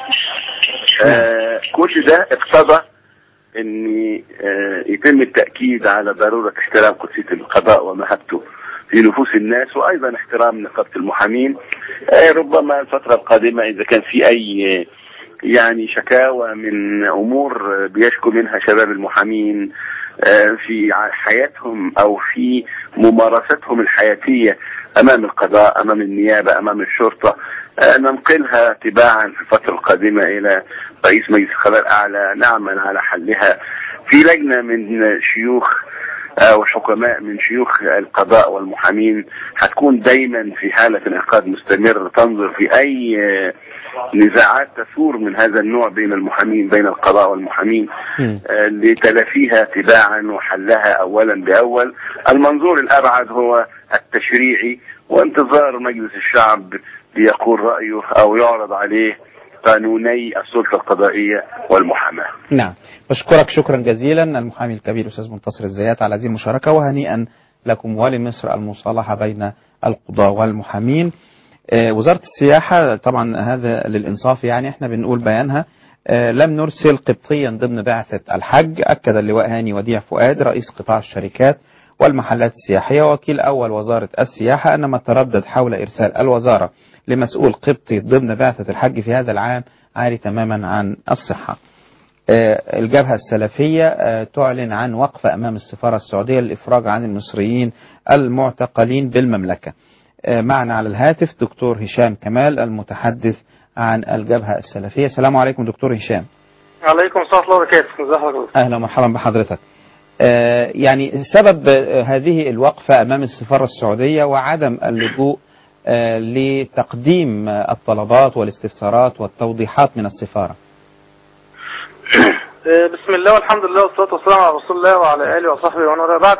آه كل ده اقتضى ان آه يتم التاكيد على ضروره احترام قدسيه القضاء ومهابته في نفوس الناس وايضا احترام نقابه المحامين آه ربما الفتره القادمه اذا كان في اي آه، يعني شكاوى من امور آه، بيشكو منها شباب المحامين آه، في ع- حياتهم او في ممارستهم الحياتيه امام القضاء امام النيابه امام الشرطه آه، ننقلها تباعا في الفتره القادمه الى رئيس مجلس القضاء الاعلى نعمل على حلها في لجنه من شيوخ آه، وحكماء من شيوخ القضاء والمحامين هتكون دايما في حالة انعقاد مستمر تنظر في أي آه، نزاعات تثور من هذا النوع بين المحامين بين القضاء والمحامين مم. آه، لتلافيها تباعا وحلها أولا بأول المنظور الأبعد هو التشريعي وانتظار مجلس الشعب ليقول رأيه أو يعرض عليه قانوني السلطة القضائية والمحاماة نعم بشكرك شكرا جزيلا المحامي الكبير أستاذ منتصر الزيات على هذه المشاركة وهنيئا لكم ولمصر المصالحة بين القضاة والمحامين آه، وزارة السياحة طبعا هذا للإنصاف يعني احنا بنقول بيانها آه، لم نرسل قبطيا ضمن بعثة الحج أكد اللواء هاني وديع فؤاد رئيس قطاع الشركات والمحلات السياحية وكيل أول وزارة السياحة أن ما تردد حول إرسال الوزارة لمسؤول قبطي ضمن بعثة الحج في هذا العام عاري تماما عن الصحة آه، الجبهة السلفية آه، تعلن عن وقفة أمام السفارة السعودية للإفراج عن المصريين المعتقلين بالمملكة آه، معنا على الهاتف دكتور هشام كمال المتحدث عن الجبهة السلفية السلام عليكم دكتور هشام عليكم السلام ورحمه الله وبركاته ازي حضرتك أهلا ومرحبا بحضرتك آه، يعني سبب آه، هذه الوقفة أمام السفارة السعودية وعدم اللجوء آه، لتقديم آه، الطلبات والاستفسارات والتوضيحات من السفارة آه، بسم الله والحمد لله والصلاة والسلام على رسول الله وعلى آله وصحبه ومن والاه بعد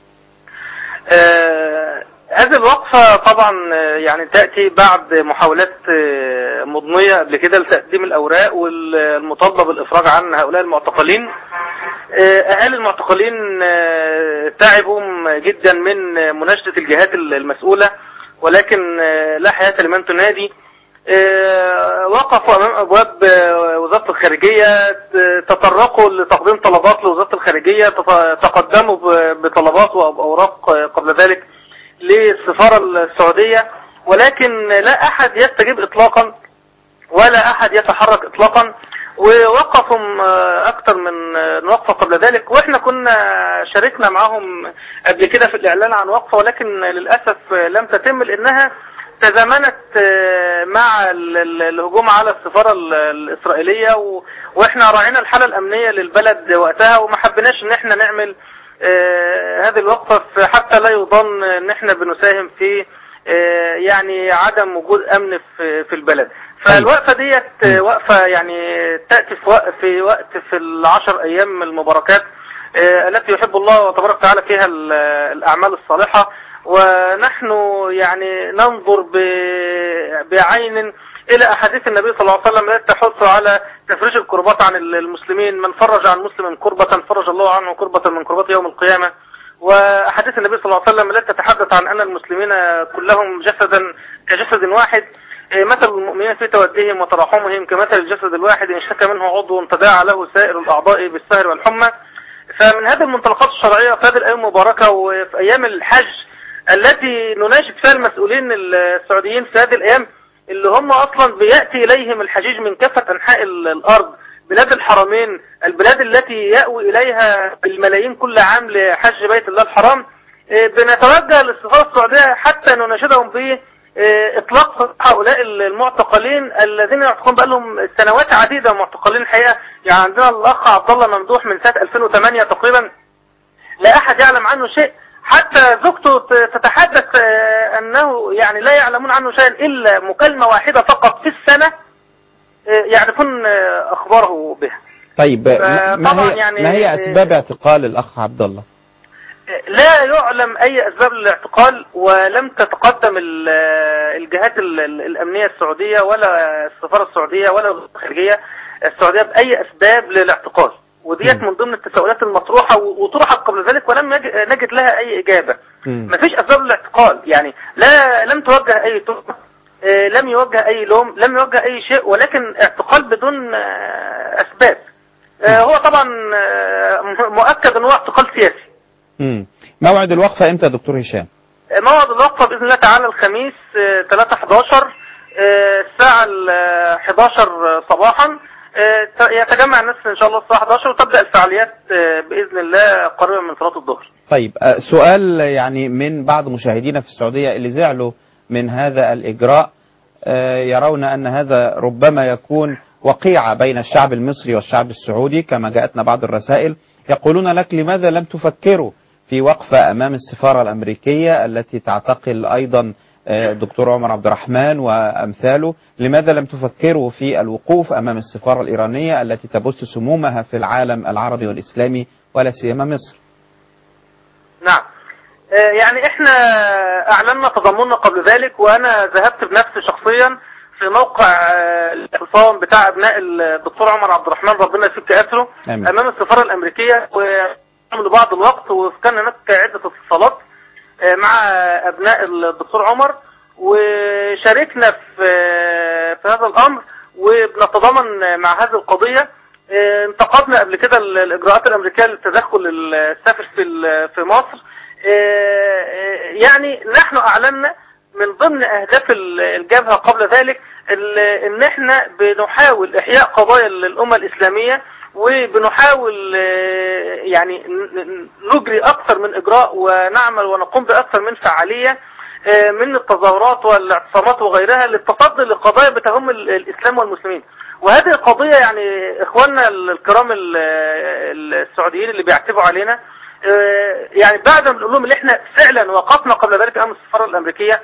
آه، هذه الوقفة طبعا آه، يعني تأتي بعد محاولات آه، مضنية قبل كده لتقديم الأوراق والمطالبة بالإفراج عن هؤلاء المعتقلين آه، أهالي المعتقلين آه، تعبوا جدا من مناشدة الجهات المسؤولة ولكن آه، لا حياة لمن تنادي آه، وقفوا امام ابواب آه، وزاره الخارجيه ت- تطرقوا لتقديم طلبات لوزاره الخارجيه تط- تقدموا ب- بطلبات واوراق آه، قبل ذلك للسفاره السعوديه ولكن لا احد يستجيب اطلاقا ولا احد يتحرك اطلاقا ووقفوا آه، اكتر من آه، وقفه قبل ذلك واحنا كنا شاركنا معهم قبل كده في الاعلان عن وقفه ولكن للاسف آه، لم تتم لانها تزامنت آه، مع ال- ال- الهجوم على السفارة ال- الإسرائيلية و- وإحنا راعينا الحالة الأمنية للبلد وقتها وما حبيناش إن إحنا نعمل آه، هذه الوقفة في- حتى لا يظن إن إحنا بنساهم في آه، يعني عدم وجود أمن في في البلد فالوقفة ديت آه، وقفة يعني تأتي في وقت في وقت في العشر أيام المباركات آه، التي يحب الله تبارك وتعالى فيها ال- الأعمال الصالحة ونحن يعني ننظر ب- بعين إلى أحاديث النبي صلى الله عليه وسلم التي تحث على تفريج الكربات عن المسلمين من فرج عن مسلم كربة فرج الله عنه كربة من كربات يوم القيامة وأحاديث النبي صلى الله عليه وسلم التي تتحدث عن أن المسلمين كلهم جسدا كجسد واحد إيه، مثل المؤمنين في تودهم وتراحمهم كمثل الجسد الواحد إن اشتكى منه عضو تداعى له سائر الأعضاء بالسهر والحمى فمن هذه المنطلقات الشرعية في هذه الأيام المباركة وفي أيام الحج التي نناشد فيها المسؤولين السعوديين في هذه الأيام اللي هم أصلا بيأتي إليهم الحجيج من كافة أنحاء ال- الأرض بلاد الحرمين البلاد التي يأوي إليها الملايين كل عام لحج بيت الله الحرام إيه، بنتوجه للسفارة السعودية حتى نناشدهم ب إيه، إطلاق هؤلاء المعتقلين الذين يعتقلون بقالهم سنوات عديدة معتقلين الحقيقة يعني عندنا الأخ عبد الله ممدوح من سنة 2008 تقريبا لا أحد يعلم عنه شيء حتى زوجته ت- تتحدث آه، أنه يعني لا يعلمون عنه شيئا إلا مكالمة واحدة فقط في السنة آه، يعرفون آه، أخباره بها طيب ما ما طبعاً هي, يعني- ما هي أسباب اعتقال الأخ عبد الله لا يعلم أي أسباب للاعتقال ولم تتقدم ال- الجهات ال- ال- الأمنية السعودية ولا السفارة السعودية ولا وزارة الخارجية السعودية بأي أسباب للاعتقال وديت مم. من ضمن التساؤلات المطروحة و- وطرحت قبل ذلك ولم يج- نجد لها أي إجابة مم. مفيش أسباب للاعتقال يعني لا لم توجه أي تهمة آه، لم يوجه أي لوم لم يوجه أي شيء ولكن اعتقال بدون آه، أسباب آه، هو طبعا آه، م- مؤكد أنه اعتقال سياسي مم. موعد الوقفة إمتى يا دكتور هشام موعد الوقفة بإذن الله تعالى الخميس 3 11 الساعة ال 11 صباحا آه، ت- يتجمع الناس ان شاء الله الساعه 11 وتبدا الفعاليات آه، باذن الله قريبا من صلاه الظهر طيب آه، سؤال يعني من بعض مشاهدينا في السعودية اللي زعلوا من هذا الإجراء آه، يرون أن هذا ربما يكون وقيعة بين الشعب المصري والشعب السعودي كما جاءتنا بعض الرسائل يقولون لك لماذا لم تفكروا في وقفة أمام السفارة الأمريكية التي تعتقل أيضا آه، الدكتور عمر عبد الرحمن وأمثاله لماذا لم تفكروا في الوقوف أمام السفارة الإيرانية التي تبث سمومها في العالم العربي والإسلامي ولا سيما مصر نعم آه، يعني احنا اعلنا تضامننا قبل ذلك وانا ذهبت بنفسي شخصيا في موقع آه، الاعتصام بتاع ابناء الدكتور عمر عبد الرحمن ربنا يفك اسره آمين. امام السفاره الامريكيه وعملوا بعض الوقت وكان هناك عده اتصالات آه، مع ابناء الدكتور عمر وشاركنا في آه، في هذا الامر وبنتضامن مع هذه القضيه آه، انتقدنا قبل كده ال- الاجراءات الامريكيه للتدخل السافر في ال- في مصر آه، آه، يعني نحن اعلنا من ضمن اهداف ال- الجبهه قبل ذلك ال- ان احنا بنحاول احياء قضايا الامه الاسلاميه وبنحاول آه، يعني ن- ن- نجري اكثر من اجراء ونعمل ونقوم باكثر من فعاليه آه، من التظاهرات والاعتصامات وغيرها للتصدي لقضايا بتهم ال- الاسلام والمسلمين وهذه القضيه يعني اخواننا ال- الكرام ال- ال- السعوديين اللي بيعتبوا علينا آه، يعني بعد ما بنقول لهم ان احنا فعلا وقفنا قبل ذلك امام السفاره الامريكيه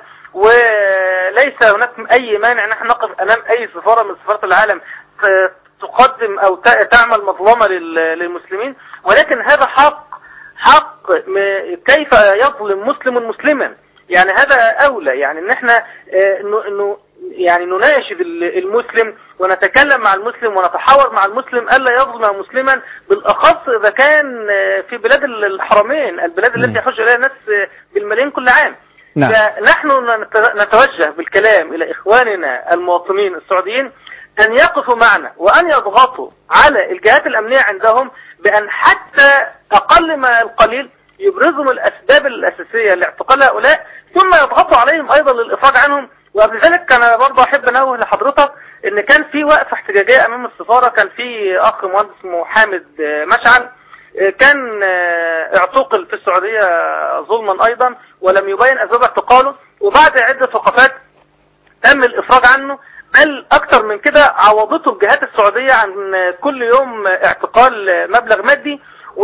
وليس هناك اي مانع ان احنا نقف امام اي سفاره من سفارات العالم ت- تقدم او ت- تعمل مظلمه لل- للمسلمين ولكن هذا حق حق م- كيف يظلم مسلم مسلما يعني هذا اولى يعني ان احنا آه، انه انه يعني نناشد ال- المسلم ونتكلم مع المسلم ونتحاور مع المسلم الا يظلم مسلما بالاخص اذا كان آه، في بلاد ال- الحرمين البلاد مم. التي يحج اليها الناس آه، بالملايين كل عام نعم. فنحن نت- نتوجه بالكلام الى اخواننا المواطنين السعوديين ان يقفوا معنا وان يضغطوا على الجهات الامنيه عندهم بان حتى اقل ما القليل يبرزوا من الاسباب الاساسيه لاعتقال هؤلاء ثم يضغطوا عليهم ايضا للافراج عنهم وقبل ذلك انا برضه احب انوه لحضرتك ان كان في وقفه احتجاجيه امام السفاره كان في اخ مهندس اسمه حامد آه، مشعل آه، كان آه، اعتقل في السعوديه ظلما ايضا ولم يبين اسباب اعتقاله وبعد عده وقفات تم الافراج عنه بل اكتر من كده عوضته الجهات السعودية عن كل يوم اعتقال مبلغ مادي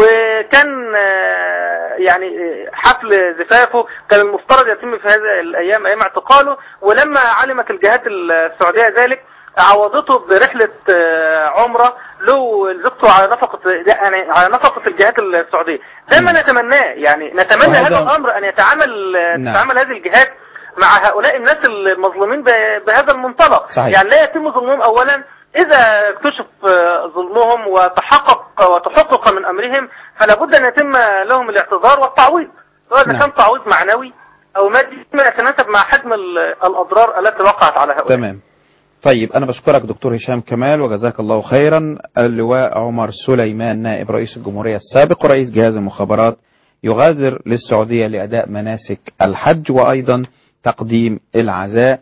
وكان آه، يعني آه، حفل زفافه كان المفترض يتم في هذه الايام ايام اعتقاله ولما علمت الجهات السعودية ذلك عوضته برحلة آه، عمرة له زوجته على نفقة يعني على نفقة الجهات السعودية ده ما نتمناه يعني نتمنى وهذا- هذا الامر ان يتعامل نعم. تتعامل هذه الجهات مع هؤلاء الناس المظلومين ب- بهذا المنطلق صحيح. يعني لا يتم ظلمهم اولا اذا اكتشف آه، ظلمهم وتحقق وتحقق من امرهم فلا بد ان يتم لهم الاعتذار والتعويض سواء اذا نعم. كان تعويض معنوي او مادي فيما يتناسب مع حجم ال- الاضرار التي وقعت على هؤلاء تمام طيب أنا بشكرك دكتور هشام كمال وجزاك الله خيرا اللواء عمر سليمان نائب رئيس الجمهورية السابق ورئيس جهاز المخابرات يغادر للسعودية لأداء مناسك الحج وأيضا تقديم العزاء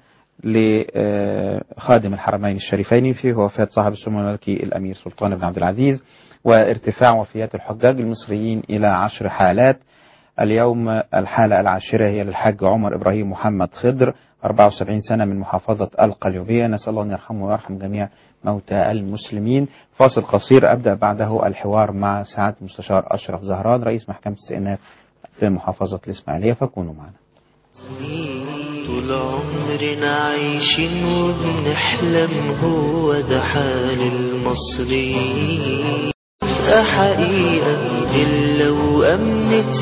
لخادم الحرمين الشريفين في وفاة صاحب السمو الملكي الأمير سلطان بن عبد العزيز وارتفاع وفيات الحجاج المصريين إلى عشر حالات اليوم الحالة العاشرة هي للحاج عمر إبراهيم محمد خضر 74 سنة من محافظة القليوبية نسأل الله أن يرحمه ويرحم جميع موتى المسلمين فاصل قصير أبدأ بعده الحوار مع سعادة المستشار أشرف زهران رئيس محكمة الاستئناف في محافظة الإسماعيلية فكونوا معنا طول عمرنا عايشين وبنحلم هو ده حال المصريين تبقى حقيقة إلا وأمنت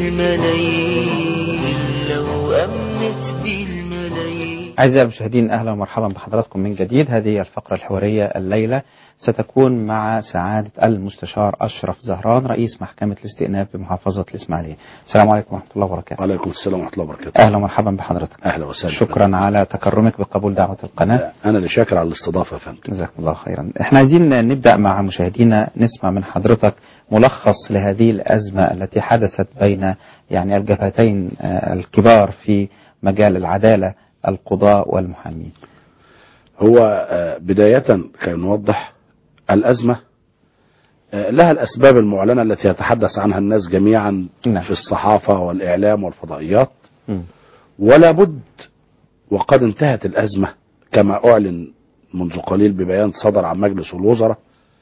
بالملايين إلا وأمنت بالملايين أعزائي المشاهدين أهلا ومرحبا بحضراتكم من جديد هذه هي الفقرة الحوارية الليلة ستكون مع سعادة المستشار أشرف زهران رئيس محكمة الاستئناف بمحافظة الإسماعيلية السلام عليكم ورحمة الله وبركاته وعليكم السلام ورحمة الله وبركاته أهلا ومرحبا بحضرتك أهلا وسهلا شكرا على تكرمك بقبول دعوة القناة أنا اللي شاكر على الاستضافة يا فندم جزاكم الله خيرا احنا عايزين نبدأ مع مشاهدينا نسمع من حضرتك ملخص لهذه الأزمة التي حدثت بين يعني الجبهتين آه، الكبار في مجال العدالة القضاء والمحامين هو آه، بداية كان نوضح الأزمة آه، لها الأسباب المعلنة التي يتحدث عنها الناس جميعا نعم. في الصحافة والإعلام والفضائيات مم. ولا بد وقد انتهت الأزمة كما أعلن منذ قليل ببيان صدر عن مجلس الوزراء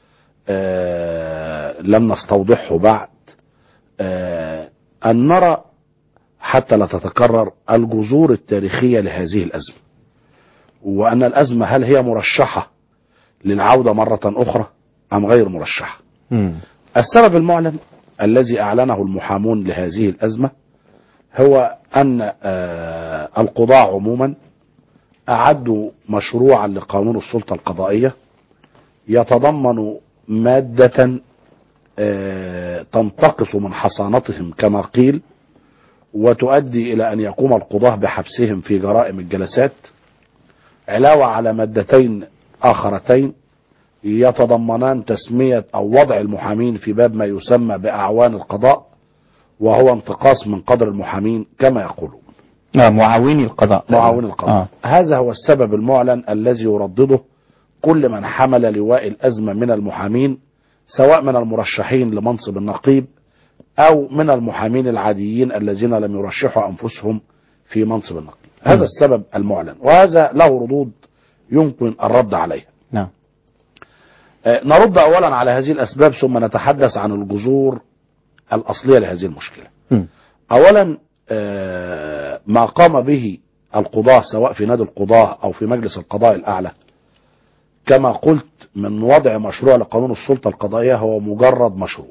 آه لم نستوضحه بعد آه أن نرى حتى لا تتكرر الجذور التاريخية لهذه الأزمة وأن الأزمة هل هي مرشحة للعودة مرة أخرى أم غير مرشحة مم. السبب المعلن الذي أعلنه المحامون لهذه الأزمة هو أن آه، القضاة عموما أعدوا مشروعا لقانون السلطة القضائية يتضمن مادة آه، تنتقص من حصانتهم كما قيل وتؤدي إلى أن يقوم القضاة بحبسهم في جرائم الجلسات علاوة على مادتين آخرتين يتضمنان تسمية أو وضع المحامين في باب ما يسمى بأعوان القضاء وهو انتقاص من قدر المحامين كما يقولون آه معاوني القضاء معاون القضاء آه. هذا هو السبب المعلن الذي يردده كل من حمل لواء الأزمة من المحامين سواء من المرشحين لمنصب النقيب أو من المحامين العاديين الذين لم يرشحوا أنفسهم في منصب النقيب هذا السبب المعلن وهذا له ردود يمكن الرد عليها نعم آه، نرد أولا على هذه الأسباب ثم نتحدث عن الجذور الأصلية لهذه المشكلة مم. أولا آه، ما قام به القضاة سواء في نادي القضاة أو في مجلس القضاء الأعلى كما قلت من وضع مشروع لقانون السلطة القضائية هو مجرد مشروع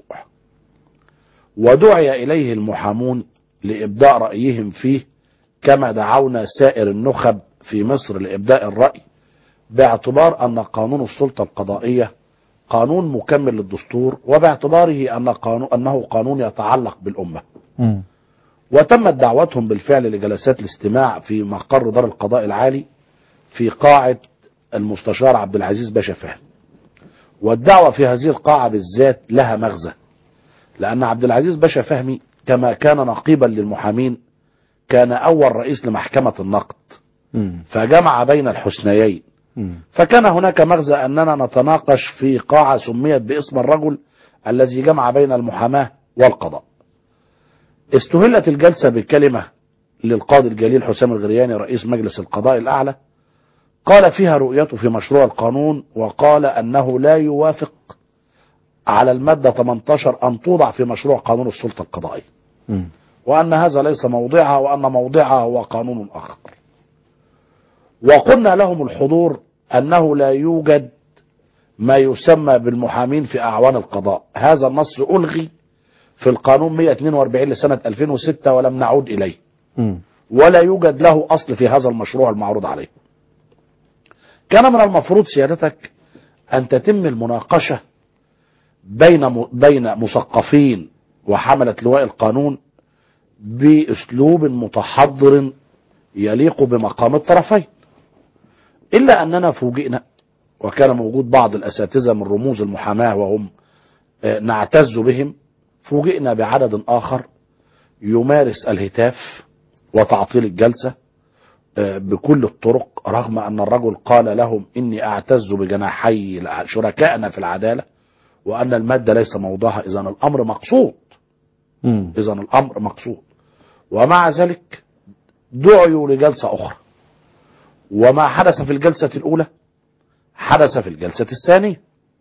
ودعي إليه المحامون لإبداء رأيهم فيه كما دعونا سائر النخب في مصر لإبداء الرأي باعتبار أن قانون السلطة القضائية قانون مكمل للدستور وباعتباره أن قانون أنه قانون يتعلق بالأمة مم. وتمت دعوتهم بالفعل لجلسات الاستماع في مقر دار القضاء العالي في قاعة المستشار عبد العزيز باشا فهمي والدعوة في هذه القاعة بالذات لها مغزى لأن عبد العزيز باشا فهمي كما كان نقيبا للمحامين كان أول رئيس لمحكمة النقد مم. فجمع بين الحسنيين مم. فكان هناك مغزى أننا نتناقش في قاعة سميت باسم الرجل الذي جمع بين المحاماة والقضاء استهلت الجلسة بكلمة للقاضي الجليل حسام الغرياني رئيس مجلس القضاء الأعلى قال فيها رؤيته في مشروع القانون وقال أنه لا يوافق على المادة 18 أن توضع في مشروع قانون السلطة القضائية مم. وأن هذا ليس موضعها وأن موضعها هو قانون آخر وقلنا لهم الحضور أنه لا يوجد ما يسمى بالمحامين في أعوان القضاء هذا النص ألغي في القانون 142 لسنة 2006 ولم نعود إليه مم. ولا يوجد له أصل في هذا المشروع المعروض عليه كان من المفروض سيادتك أن تتم المناقشة بين بين مثقفين وحملة لواء القانون بأسلوب متحضر يليق بمقام الطرفين إلا أننا فوجئنا وكان موجود بعض الأساتذة من رموز المحاماة وهم آه، نعتز بهم فوجئنا بعدد آخر يمارس الهتاف وتعطيل الجلسة آه، بكل الطرق رغم أن الرجل قال لهم إني أعتز بجناحي شركائنا في العدالة وأن المادة ليس موضوعها إذا الأمر مقصود مم. إذا الأمر مقصود ومع ذلك دعيوا لجلسة أخرى وما حدث في الجلسة الأولى حدث في الجلسة الثانية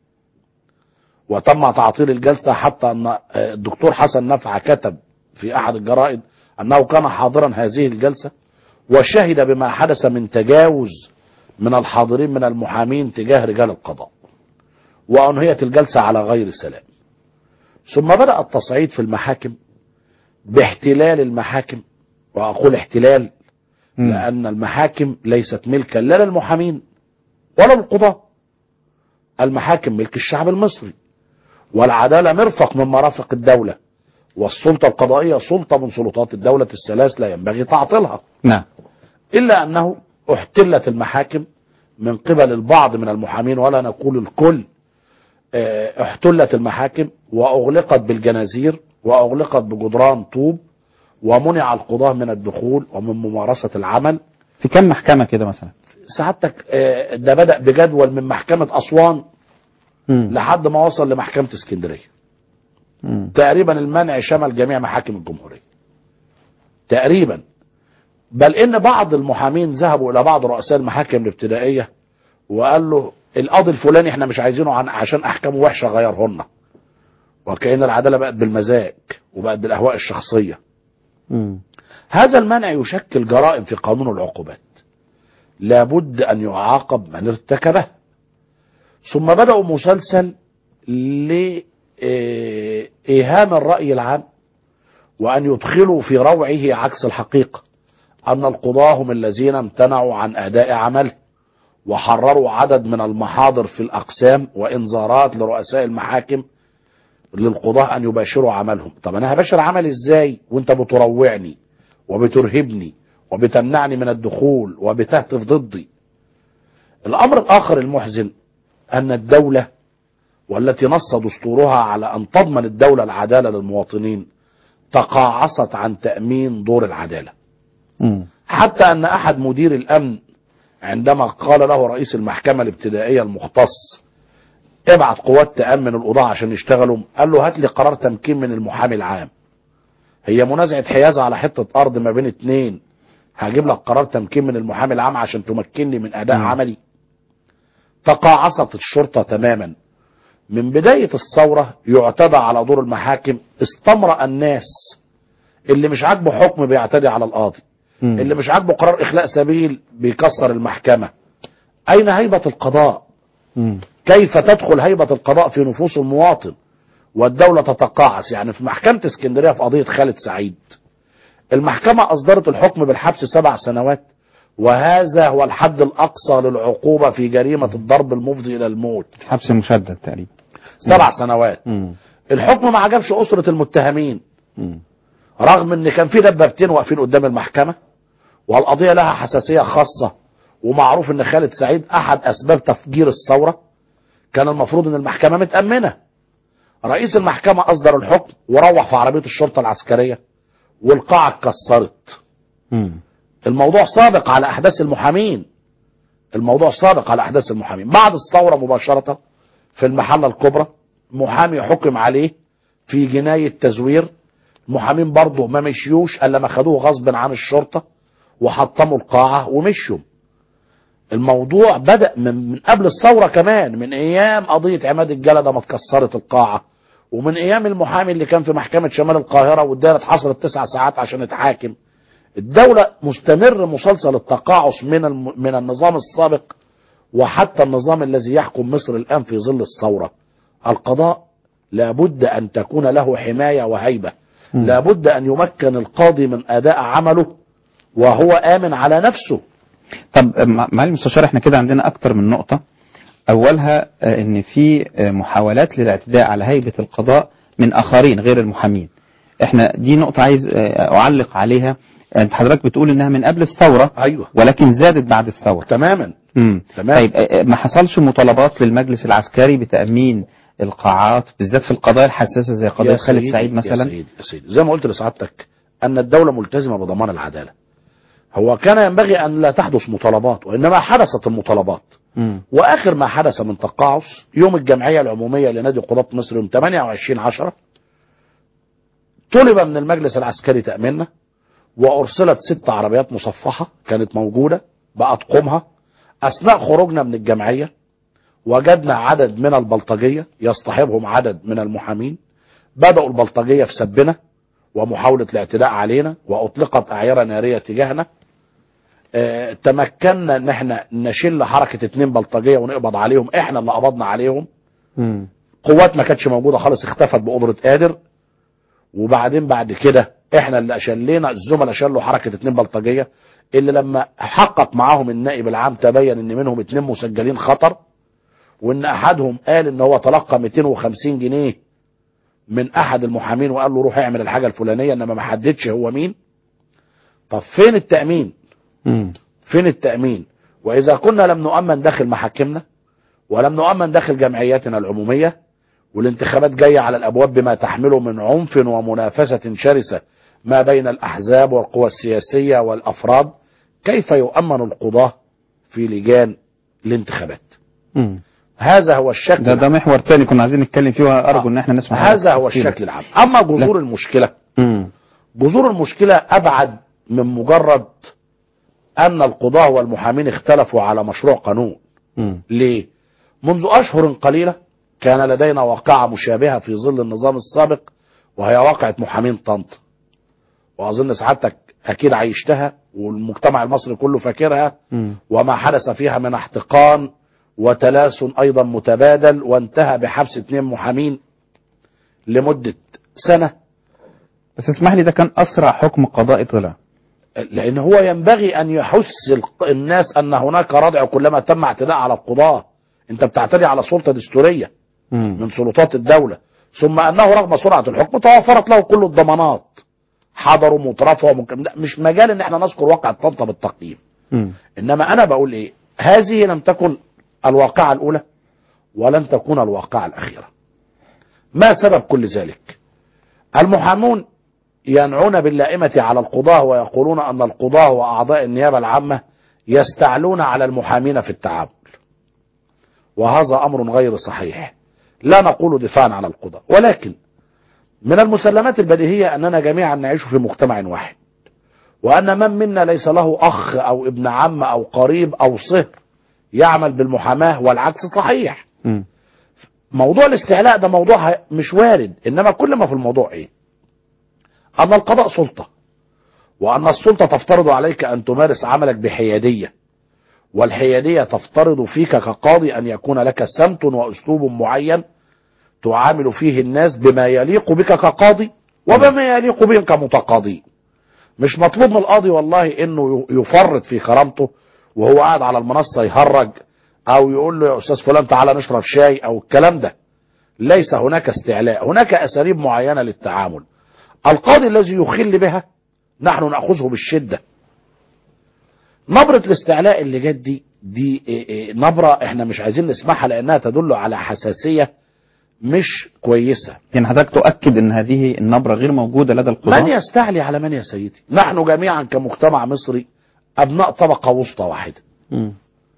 وتم تعطيل الجلسة حتى أن آه، الدكتور حسن نفع كتب في أحد الجرائد أنه كان حاضرا هذه الجلسة وشهد بما حدث من تجاوز من الحاضرين من المحامين تجاه رجال القضاء وأنهيت الجلسة على غير سلام ثم بدأ التصعيد في المحاكم باحتلال المحاكم وأقول احتلال مم. لأن المحاكم ليست ملكا لا للمحامين ولا للقضاة المحاكم ملك الشعب المصري والعدالة مرفق من مرافق الدولة والسلطة القضائية سلطة من سلطات الدولة الثلاث لا ينبغي تعطيلها نعم إلا أنه احتلت المحاكم من قبل البعض من المحامين ولا نقول الكل آه، احتلت المحاكم وأغلقت بالجنازير وأغلقت بجدران طوب ومنع القضاة من الدخول ومن ممارسة العمل في كم محكمة كده مثلا سعادتك آه، ده بدأ بجدول من محكمة أسوان مم. لحد ما وصل لمحكمة اسكندرية مم. تقريبا المنع شمل جميع محاكم الجمهورية تقريبا بل ان بعض المحامين ذهبوا الى بعض رؤساء المحاكم الابتدائية وقال له القاضي الفلاني احنا مش عايزينه عن عشان احكامه وحشة غيرهن وكأن العدالة بقت بالمزاج وبقت بالاهواء الشخصية مم. هذا المنع يشكل جرائم في قانون العقوبات لابد أن يعاقب من ارتكبه ثم بدأوا مسلسل لإيهام الرأي العام وأن يدخلوا في روعه عكس الحقيقة أن القضاة هم الذين امتنعوا عن أداء عمله وحرروا عدد من المحاضر في الأقسام وإنذارات لرؤساء المحاكم للقضاة أن يباشروا عملهم طب أنا هباشر عملي إزاي وأنت بتروعني وبترهبني وبتمنعني من الدخول وبتهتف ضدي الأمر الآخر المحزن أن الدولة والتي نص دستورها على أن تضمن الدولة العدالة للمواطنين تقاعست عن تأمين دور العدالة مم. حتى أن أحد مدير الأمن عندما قال له رئيس المحكمة الابتدائية المختص ابعت قوات تأمن القضاة عشان يشتغلوا قال له هات لي قرار تمكين من المحامي العام هي منازعة حيازة على حتة أرض ما بين اتنين هجيب لك قرار تمكين من المحامي العام عشان تمكنني من أداء مم. عملي تقاعست الشرطة تماما من بداية الثورة يعتدى على دور المحاكم استمرأ الناس اللي مش عاجبه حكم بيعتدي على القاضي مم. اللي مش عاجبه قرار إخلاء سبيل بيكسر المحكمة أين هيبة القضاء مم. كيف تدخل هيبة القضاء في نفوس المواطن والدولة تتقاعس يعني في محكمة اسكندرية في قضية خالد سعيد المحكمة أصدرت الحكم بالحبس سبع سنوات وهذا هو الحد الأقصى للعقوبة في جريمة الضرب المفضي إلى الموت حبس مشدد تقريبا سبع سنوات مم. الحكم ما عجبش أسرة المتهمين مم. رغم ان كان في دبابتين واقفين قدام المحكمة والقضية لها حساسية خاصة ومعروف ان خالد سعيد احد اسباب تفجير الثورة كان المفروض ان المحكمة متأمنة رئيس المحكمة اصدر الحكم وروح في عربية الشرطة العسكرية والقاعة اتكسرت مم. الموضوع سابق على احداث المحامين الموضوع سابق على احداث المحامين بعد الثورة مباشرة في المحلة الكبرى محامي حكم عليه في جناية تزوير محامين برضه ما مشيوش الا ما خدوه غصب عن الشرطة وحطموا القاعة ومشوا الموضوع بدأ من, من قبل الثورة كمان من ايام قضية عماد الجلدة ما اتكسرت القاعة ومن ايام المحامي اللي كان في محكمة شمال القاهرة والدائرة اتحصلت تسع ساعات عشان يتحاكم الدولة مستمر مسلسل التقاعس من الم... من النظام السابق وحتى النظام الذي يحكم مصر الآن في ظل الثورة القضاء لابد أن تكون له حماية وهيبة مم. لابد أن يمكن القاضي من أداء عمله وهو آمن على نفسه طب مع- معالي المستشار احنا كده عندنا اكتر من نقطة اولها آه، ان في آه، محاولات للاعتداء على هيبة القضاء من اخرين غير المحامين احنا دي نقطة عايز آه، اعلق عليها انت حضرتك بتقول انها من قبل الثورة أيوة ولكن زادت بعد الثورة تماما مم. تمام. طيب آه، آه، ما حصلش مطالبات للمجلس العسكري بتأمين القاعات بالذات في القضايا الحساسة زي قضية يا خالد سيدي- سعيد يا مثلا سيدي يا سيدي زي ما قلت لسعادتك أن الدولة ملتزمة بضمان العدالة هو كان ينبغي أن لا تحدث مطالبات وإنما حدثت المطالبات مم. واخر ما حدث من تقاعس يوم الجمعيه العموميه لنادي قضاه مصر يوم 28 10 طلب من المجلس العسكري تاميننا وارسلت ست عربيات مصفحه كانت موجوده باطقمها اثناء خروجنا من الجمعيه وجدنا عدد من البلطجيه يصطحبهم عدد من المحامين بداوا البلطجيه في سبنا ومحاوله الاعتداء علينا واطلقت اعيره ناريه تجاهنا آه، تمكنا ان احنا نشل حركه اتنين بلطجيه ونقبض عليهم احنا اللي قبضنا عليهم مم. قوات ما كانتش موجوده خالص اختفت بقدره قادر وبعدين بعد كده احنا اللي شلينا الزملاء شلوا حركه اتنين بلطجيه اللي لما حقق معاهم النائب العام تبين ان منهم اتنين مسجلين خطر وان احدهم قال ان هو تلقى 250 جنيه من احد المحامين وقال له روح اعمل الحاجه الفلانيه انما ما حددش هو مين طب فين التامين مم. فين التأمين وإذا كنا لم نؤمن داخل محاكمنا ولم نؤمن داخل جمعياتنا العمومية والانتخابات جاية على الأبواب بما تحمله من عنف ومنافسة شرسة ما بين الأحزاب والقوى السياسية والأفراد كيف يؤمن القضاة في لجان الانتخابات مم. هذا هو الشكل ده ده محور تاني كنا عايزين نتكلم فيه وارجو ان احنا نسمع هذا هو تفصيله. الشكل العام اما جذور المشكله مم. جذور المشكله ابعد من مجرد ان القضاه والمحامين اختلفوا على مشروع قانون مم. ليه منذ اشهر قليله كان لدينا واقعه مشابهه في ظل النظام السابق وهي واقعه محامين طنطا واظن سعادتك اكيد عيشتها والمجتمع المصري كله فاكرها مم. وما حدث فيها من احتقان وتلاسن ايضا متبادل وانتهى بحبس اثنين محامين لمده سنه بس اسمح لي ده كان اسرع حكم قضائي طلع لان هو ينبغي ان يحس الق- الناس ان هناك ردع كلما تم اعتداء على القضاه انت بتعتدي على سلطه دستوريه مم. من سلطات الدوله ثم انه رغم سرعه الحكم توفرت له كل الضمانات حضروا مترفع ومك- لا، مش مجال ان احنا نذكر واقع طنطا بالتقييم مم. انما انا بقول ايه هذه لم تكن الواقعه الاولى ولن تكون الواقعه الاخيره ما سبب كل ذلك المحامون ينعون باللائمة على القضاة ويقولون أن القضاة وأعضاء النيابة العامة يستعلون على المحامين في التعامل وهذا أمر غير صحيح لا نقول دفاعا عن القضاة ولكن من المسلمات البديهية أننا جميعا نعيش في مجتمع واحد وأن من منا ليس له أخ أو ابن عم أو قريب أو صهر يعمل بالمحاماة والعكس صحيح مم. موضوع الاستعلاء ده موضوع ه- مش وارد انما كل ما في الموضوع ايه ان القضاء سلطة وان السلطة تفترض عليك ان تمارس عملك بحيادية والحيادية تفترض فيك كقاضي ان يكون لك سمت واسلوب معين تعامل فيه الناس بما يليق بك كقاضي وبما يليق بهم كمتقاضي مش مطلوب من القاضي والله انه يفرط في كرامته وهو قاعد على المنصة يهرج او يقول له يا استاذ فلان تعالى نشرب شاي او الكلام ده ليس هناك استعلاء هناك اساليب معينة للتعامل القاضي الذي يخل بها نحن ناخذه بالشدة نبرة الاستعلاء اللي جت دي دي إيه إيه نبرة احنا مش عايزين نسمعها لانها تدل على حساسية مش كويسة يعني حضرتك تؤكد ان هذه النبرة غير موجودة لدى من القضاة يستعلي على من يا سيدي نحن جميعا كمجتمع مصري ابناء طبقة وسطى واحدة مم.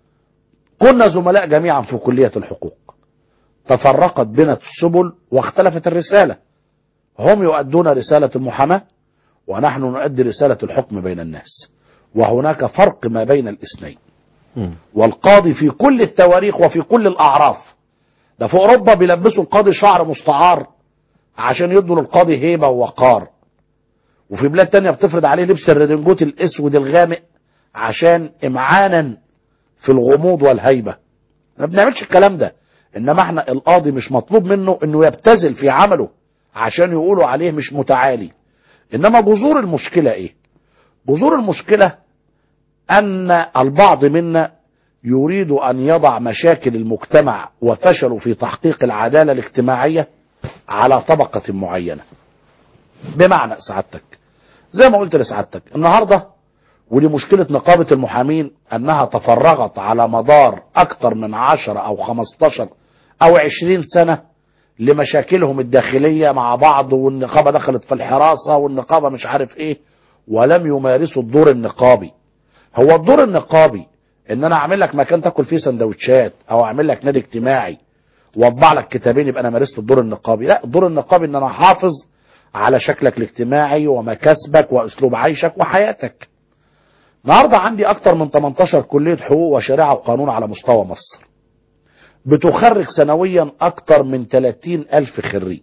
كنا زملاء جميعا في كلية الحقوق تفرقت بنا السبل واختلفت الرسالة هم يؤدون رسالة المحاماة ونحن نؤدي رسالة الحكم بين الناس وهناك فرق ما بين الاثنين مم. والقاضي في كل التواريخ وفي كل الأعراف ده في أوروبا بيلبسوا القاضي شعر مستعار عشان يدوا للقاضي هيبة ووقار وفي بلاد تانية بتفرض عليه لبس الردنجوت الأسود الغامق عشان إمعانا في الغموض والهيبة ما بنعملش الكلام ده إنما احنا القاضي مش مطلوب منه إنه يبتذل في عمله عشان يقولوا عليه مش متعالي إنما جذور المشكلة إيه جذور المشكلة أن البعض منا يريد أن يضع مشاكل المجتمع وفشله في تحقيق العدالة الاجتماعية على طبقة معينة بمعنى سعادتك زي ما قلت لسعادتك النهاردة ودي مشكلة نقابة المحامين أنها تفرغت على مدار أكثر من عشر أو خمستاشر أو عشرين سنة لمشاكلهم الداخلية مع بعض والنقابة دخلت في الحراسة والنقابة مش عارف إيه ولم يمارسوا الدور النقابي هو الدور النقابي ان انا اعمل لك مكان تاكل فيه سندوتشات او اعمل لك نادي اجتماعي واطبع لك كتابين يبقى انا مارست الدور النقابي لا الدور النقابي ان انا احافظ على شكلك الاجتماعي ومكاسبك واسلوب عيشك وحياتك النهارده عندي اكتر من 18 كليه حقوق وشريعه وقانون على مستوى مصر بتخرج سنويا اكتر من 30 الف خريج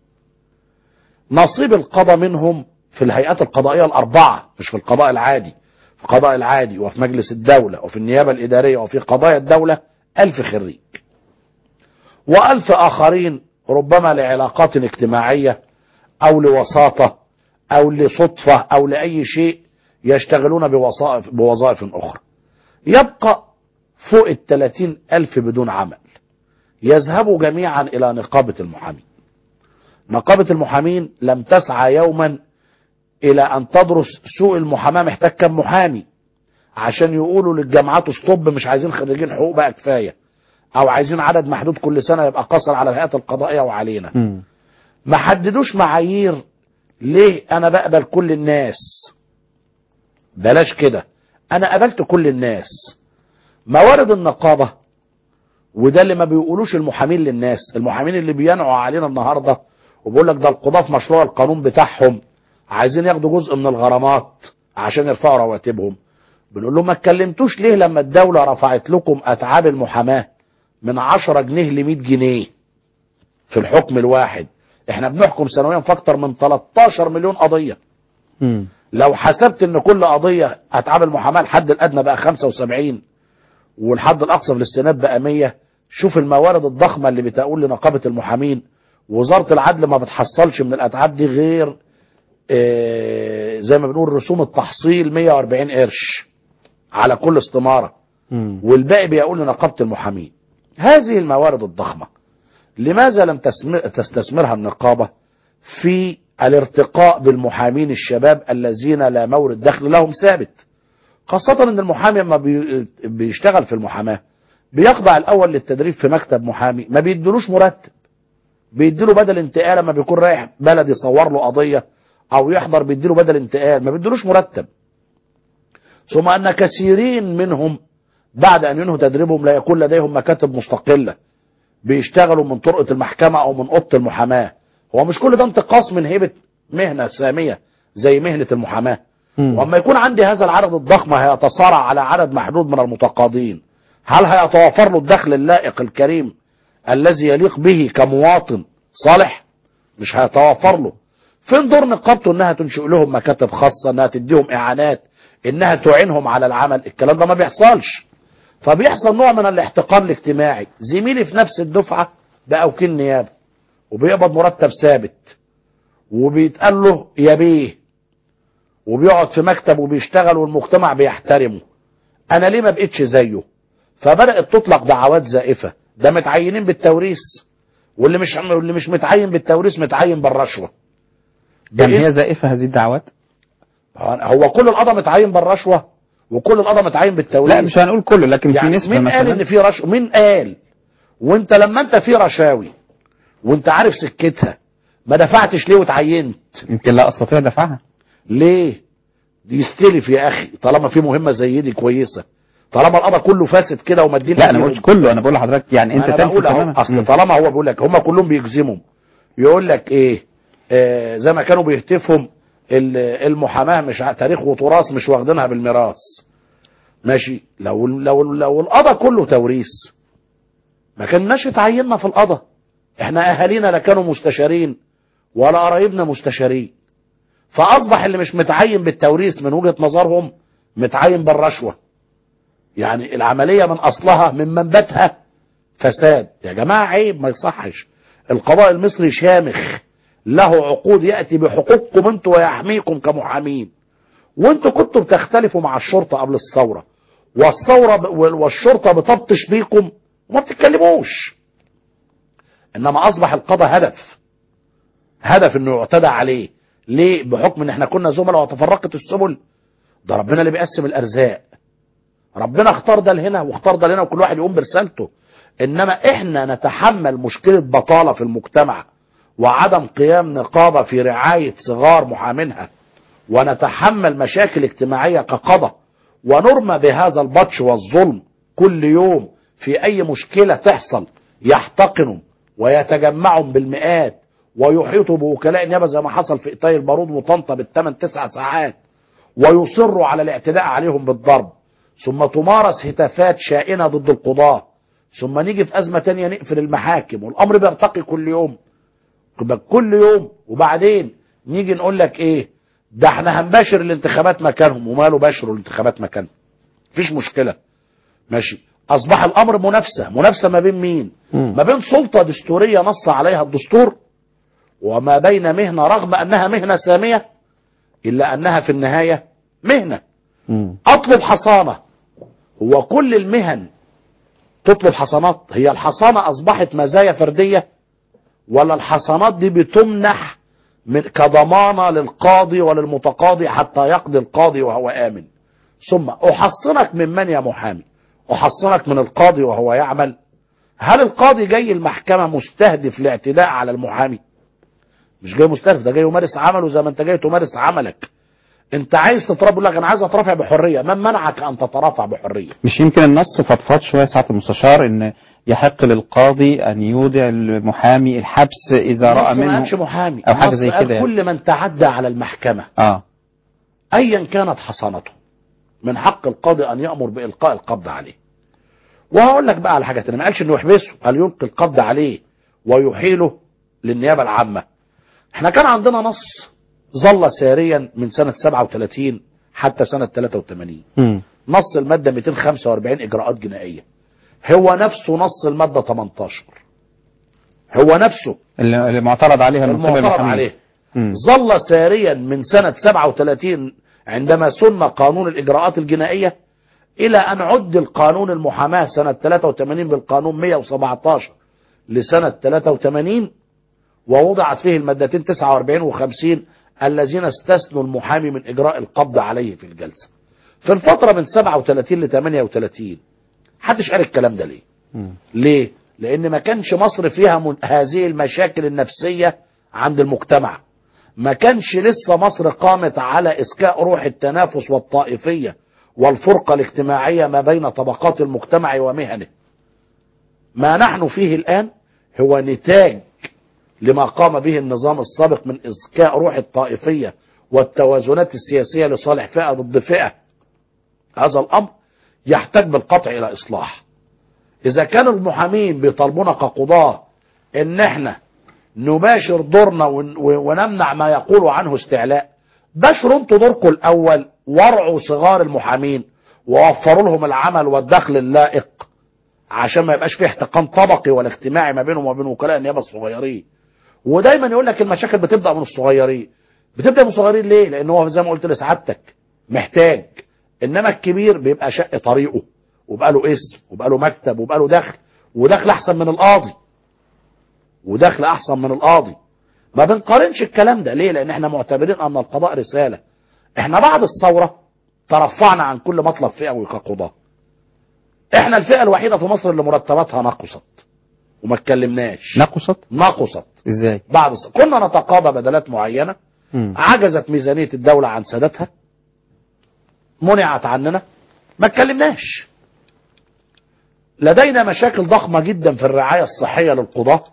نصيب القضاء منهم في الهيئات القضائيه الاربعه مش في القضاء العادي في القضاء العادي وفي مجلس الدولة وفي النيابة الإدارية وفي قضايا الدولة ألف خريج وألف آخرين ربما لعلاقات اجتماعية أو لوساطة أو لصدفة أو لأي شيء يشتغلون بوظائف, بوظائف أخرى يبقى فوق الثلاثين ألف بدون عمل يذهبوا جميعا إلى نقابة المحامين نقابة المحامين لم تسعى يوما الى ان تدرس سوق المحاماه محتاج كم محامي عشان يقولوا للجامعات ستوب مش عايزين خريجين حقوق بقى كفايه او عايزين عدد محدود كل سنه يبقى قصر على الهيئات القضائيه وعلينا مم. ما حددوش معايير ليه انا بقبل كل الناس بلاش كده انا قبلت كل الناس موارد النقابه وده اللي ما بيقولوش المحامين للناس المحامين اللي بينعوا علينا النهارده وبيقول لك ده القضاة في مشروع القانون بتاعهم عايزين ياخدوا جزء من الغرامات عشان يرفعوا رواتبهم بنقول لهم ما اتكلمتوش ليه لما الدولة رفعت لكم أتعاب المحاماة من 10 جنيه ل 100 جنيه في الحكم الواحد احنا بنحكم سنويا في اكتر من 13 مليون قضية مم. لو حسبت ان كل قضية اتعاب المحاماة الحد الادنى بقى 75 والحد الاقصى في الاستئناف بقى 100 شوف الموارد الضخمة اللي بتقول لنقابة المحامين وزارة العدل ما بتحصلش من الاتعاب دي غير آه، زي ما بنقول رسوم التحصيل 140 قرش على كل استمارة مم. والباقي بيقول لنقابة المحامين هذه الموارد الضخمة لماذا لم تسم- تستثمرها النقابة في الارتقاء بالمحامين الشباب الذين لا مورد دخل لهم ثابت خاصة ان المحامي لما بي- بيشتغل في المحاماة بيخضع الاول للتدريب في مكتب محامي ما بيدلوش مرتب بيديله بدل انتقال لما بيكون رايح بلد يصور له قضية او يحضر بيديله بدل انتقال ما بيدلوش مرتب ثم ان كثيرين منهم بعد ان ينهوا تدريبهم لا يكون لديهم مكاتب مستقلة بيشتغلوا من طرقة المحكمة او من اوضه المحاماة هو مش كل ده انتقاص من هيبة مهنة سامية زي مهنة المحاماة مم. واما يكون عندي هذا العدد الضخم هيتصارع على عدد محدود من المتقاضين هل هيتوفر له الدخل اللائق الكريم الذي يليق به كمواطن صالح مش هيتوفر له فين دور نقابته انها تنشئ لهم مكاتب خاصة انها تديهم اعانات انها تعينهم على العمل الكلام ده ما بيحصلش فبيحصل نوع من الاحتقان الاجتماعي زميلي في نفس الدفعة بقى وكيل نيابة وبيقبض مرتب ثابت وبيتقال له يا بيه وبيقعد في مكتب وبيشتغل والمجتمع بيحترمه انا ليه ما بقتش زيه فبدات تطلق دعوات زائفه ده متعينين بالتوريث واللي مش واللي مش متعين بالتوريث متعين بالرشوه يعني بإيه؟ هي زائفة هذه الدعوات هو كل القضاء متعين بالرشوه وكل القضاء متعين بالتوريث لا مش هنقول كله لكن يعني في نسبة مين قال مثلا ان في رشوه مين قال وانت لما انت في رشاوي وانت عارف سكتها ما دفعتش ليه وتعينت يمكن لا استطيع دفعها ليه دي يستلف يا اخي طالما في مهمه زي دي كويسه طالما القضاء كله فاسد كده ومدين لا انا ما قلتش كله انا بقول لحضرتك يعني انت انا تنفي بقول اهو تماما اصل مم. طالما هو بيقول لك هم كلهم بيجزموا يقول لك ايه آه زي ما كانوا بيهتفوا ال- المحاماه مش ع- تاريخ وتراث مش واخدينها بالميراث ماشي لو لو لو القضاء كله توريث ما كناش اتعيننا في القضاء احنا اهالينا لا كانوا مستشارين ولا قرايبنا مستشارين فاصبح اللي مش متعين بالتوريث من وجهه نظرهم متعين بالرشوه يعني العمليه من اصلها من منبتها فساد يا جماعه عيب ما يصحش القضاء المصري شامخ له عقود ياتي بحقوقكم انتوا ويحميكم كمحامين وانتوا كنتوا بتختلفوا مع الشرطه قبل الثوره والثوره ب... والشرطه بتبطش بيكم وما بتتكلموش انما اصبح القضاء هدف هدف انه يعتدى عليه ليه بحكم ان احنا كنا زملاء وتفرقت السبل ده ربنا اللي بيقسم الارزاق ربنا اختار ده لهنا واختار ده لهنا وكل واحد يقوم برسالته انما احنا نتحمل مشكله بطاله في المجتمع وعدم قيام نقابه في رعايه صغار محامينها ونتحمل مشاكل اجتماعيه كقضاء ونرمى بهذا البطش والظلم كل يوم في اي مشكله تحصل يحتقنوا ويتجمعوا بالمئات ويحيطوا بوكلاء النيابه زي ما حصل في ايطاي البارود وطنطا بالثمان تسع ساعات ويصروا على الاعتداء عليهم بالضرب ثم تمارس هتافات شائنه ضد القضاه ثم نيجي في ازمه تانية نقفل المحاكم والامر بيرتقي كل يوم يبقى كل يوم وبعدين نيجي نقول لك ايه ده احنا هنباشر الانتخابات مكانهم وماله باشروا الانتخابات مكانهم مفيش مشكله ماشي اصبح الامر منافسه منافسه ما بين مين مم. ما بين سلطه دستوريه نص عليها الدستور وما بين مهنه رغم انها مهنه ساميه الا انها في النهايه مهنه مم. اطلب حصانه هو كل المهن تطلب حصانات هي الحصانه اصبحت مزايا فرديه ولا الحصانات دي بتمنح من كضمانه للقاضي وللمتقاضي حتى يقضي القاضي وهو امن ثم احصنك من من يا محامي احصنك من القاضي وهو يعمل هل القاضي جاي المحكمه مستهدف لاعتداء على المحامي مش جاي مستهدف ده جاي يمارس عمله زي ما انت جاي تمارس عملك انت عايز تترافع يقول لك انا عايز اترافع بحريه من منعك ان تترافع بحريه مش يمكن النص فضفاض شويه ساعه المستشار ان يحق للقاضي ان يودع المحامي الحبس اذا راى النص ما منه قالش محامي او حاجه النص زي قال كده يعني. كل من تعدى على المحكمه اه ايا كانت حصانته من حق القاضي ان يامر بالقاء القبض عليه وهقول لك بقى على حاجه تانية ما قالش انه يحبسه قال يلقي القبض عليه ويحيله للنيابه العامه احنا كان عندنا نص ظل ساريا من سنه 37 حتى سنه 83 مم. نص الماده 245 اجراءات جنائيه هو نفسه نص الماده 18 هو نفسه اللي اللي معترض عليها من قبل المعترض المحامين. عليه مم. ظل ساريا من سنة 37 عندما سن قانون الإجراءات الجنائية إلى أن عد القانون المحاماة سنة 83 بالقانون 117 لسنة 83 ووضعت فيه المادتين 49 و50 الذين استثنوا المحامي من إجراء القبض عليه في الجلسة في الفترة من 37 ل 38 حدش قال الكلام ده ليه مم. ليه؟ لأن ما كانش مصر فيها من هذه المشاكل النفسية عند المجتمع ما كانش لسه مصر قامت على إسكاء روح التنافس والطائفية والفرقة الاجتماعية ما بين طبقات المجتمع ومهنه ما نحن فيه الآن هو نتاج لما قام به النظام السابق من إسكاء روح الطائفية والتوازنات السياسية لصالح فئة ضد فئة هذا الأمر يحتاج بالقطع إلى إصلاح إذا كان المحامين بيطالبونا كقضاة إن إحنا نباشر دورنا ون- ونمنع ما يقول عنه استعلاء باشروا انتوا دوركم الأول وارعوا صغار المحامين ووفروا لهم العمل والدخل اللائق عشان ما يبقاش فيه احتقان طبقي ولا اجتماعي ما بينهم وبين وكلاء النيابه الصغيرين ودايما يقول لك المشاكل بتبدا من الصغيرين بتبدا من الصغيرين ليه لان هو زي ما قلت لسعادتك محتاج انما الكبير بيبقى شق طريقه وبقى له اسم وبقى له مكتب وبقى له دخل ودخل احسن من القاضي ودخل احسن من القاضي ما بنقارنش الكلام ده ليه لان احنا معتبرين ان القضاء رساله احنا بعد الثوره ترفعنا عن كل مطلب فئوي كقضاه احنا الفئه الوحيده في مصر اللي مرتباتها نقصت وما اتكلمناش نقصت نقصت ازاي بعد الث- كنا نتقاضى بدلات معينه مم. عجزت ميزانيه الدوله عن سدادها منعت عننا ما اتكلمناش لدينا مشاكل ضخمه جدا في الرعايه الصحيه للقضاه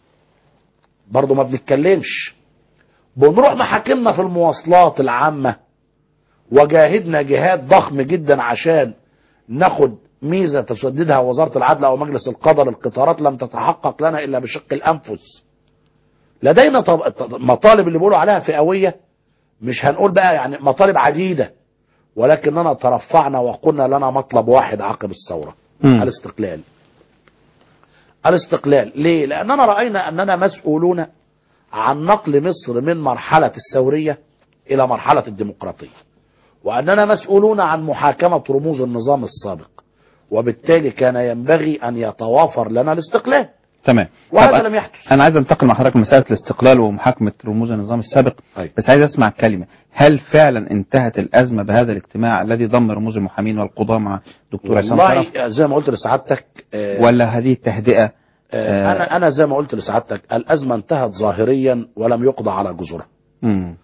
برضه ما بنتكلمش بنروح محاكمنا في المواصلات العامه وجاهدنا جهاد ضخم جدا عشان ناخد ميزه تسددها وزاره العدل او مجلس القضاء للقطارات لم تتحقق لنا الا بشق الانفس. لدينا طب... طب- مطالب اللي بيقولوا عليها فئويه مش هنقول بقى يعني مطالب عديده ولكننا ترفعنا وقلنا لنا مطلب واحد عقب الثوره مم. الاستقلال. الاستقلال ليه؟ لاننا راينا اننا مسؤولون عن نقل مصر من مرحله الثوريه الى مرحله الديمقراطيه. وأننا مسؤولون عن محاكمة رموز النظام السابق وبالتالي كان ينبغي أن يتوافر لنا الاستقلال تمام وهذا طب لم يحدث انا عايز انتقل مع حضرتك لمساله الاستقلال ومحاكمه رموز النظام السابق أيوة. بس عايز اسمع كلمه هل فعلا انتهت الازمه بهذا الاجتماع الذي ضم رموز المحامين والقضاه مع دكتور عصام شرف والله زي ما قلت لسعادتك آه، ولا هذه التهدئه آه، آه. أنا أنا زي ما قلت لسعادتك الأزمة انتهت ظاهريا ولم يقضى على جذورها مم.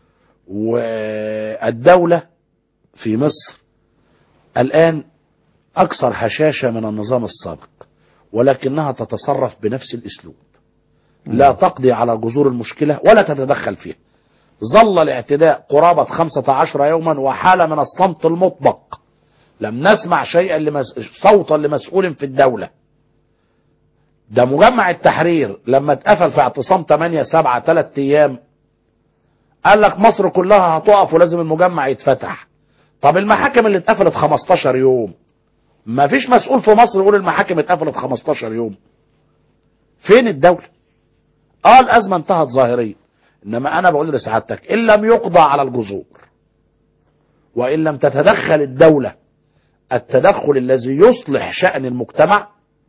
والدولة في مصر الآن أكثر هشاشة من النظام السابق ولكنها تتصرف بنفس الأسلوب لا تقضي على جذور المشكلة ولا تتدخل فيها ظل الاعتداء قرابة 15 يوما وحالة من الصمت المطبق لم نسمع شيئا لمس... صوتا لمسؤول في الدولة ده مجمع التحرير لما اتقفل في اعتصام 8 7 3 ايام قال لك مصر كلها هتقف ولازم المجمع يتفتح طب المحاكم اللي اتقفلت 15 يوم ما فيش مسؤول في مصر يقول المحاكم اتقفلت 15 يوم فين الدولة اه الازمة انتهت ظاهريا انما انا بقول لسعادتك ان لم يقضى على الجذور وان لم تتدخل الدولة التدخل الذي يصلح شأن المجتمع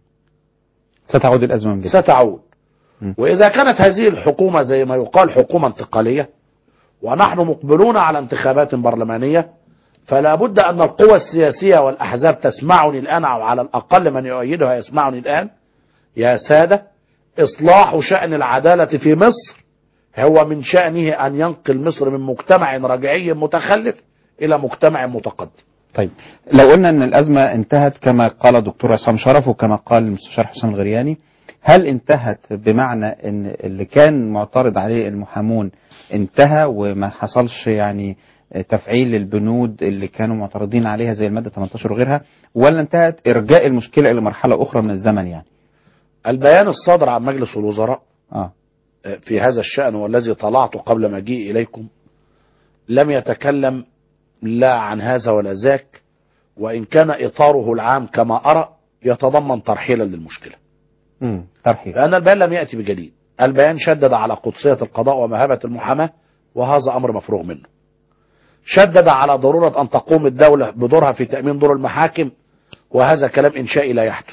ستعود الازمه من جديد ستعود م. وإذا كانت هذه الحكومة زي ما يقال حكومة انتقالية ونحن مقبلون على انتخابات برلمانية فلا بد أن القوى السياسية والأحزاب تسمعني الآن أو على الأقل من يؤيدها يسمعني الآن يا سادة إصلاح شأن العدالة في مصر هو من شأنه أن ينقل مصر من مجتمع رجعي متخلف الى مجتمع متقدم طيب لو قلنا ان الازمه انتهت كما قال دكتور عصام شرف وكما قال المستشار حسام الغرياني هل انتهت بمعنى ان اللي كان معترض عليه المحامون انتهى وما حصلش يعني تفعيل للبنود اللي كانوا معترضين عليها زي الماده 18 وغيرها ولا انتهت ارجاء المشكله الى مرحله اخرى من الزمن يعني البيان الصادر عن مجلس الوزراء اه في هذا الشأن والذي طلعت قبل مجيء إليكم لم يتكلم لا عن هذا ولا ذاك وإن كان إطاره العام كما أرى يتضمن ترحيلا للمشكلة امم ترحيل لأن البيان لم يأتي بجديد البيان شدد على قدسية القضاء ومهابة المحاماة وهذا أمر مفروغ منه شدد على ضرورة أن تقوم الدولة بدورها في تأمين دور المحاكم وهذا كلام إنشائي لا يحدث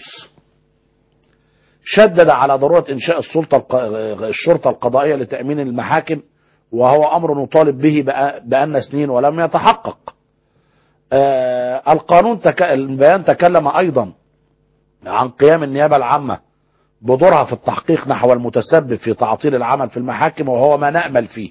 شدد على ضرورة إنشاء السلطة الق... الشرطة القضائية لتأمين المحاكم وهو أمر نطالب به بأ- بأن سنين ولم يتحقق آه القانون تك... البيان تكلم أيضا عن قيام النيابة العامة بدورها في التحقيق نحو المتسبب في تعطيل العمل في المحاكم وهو ما نأمل فيه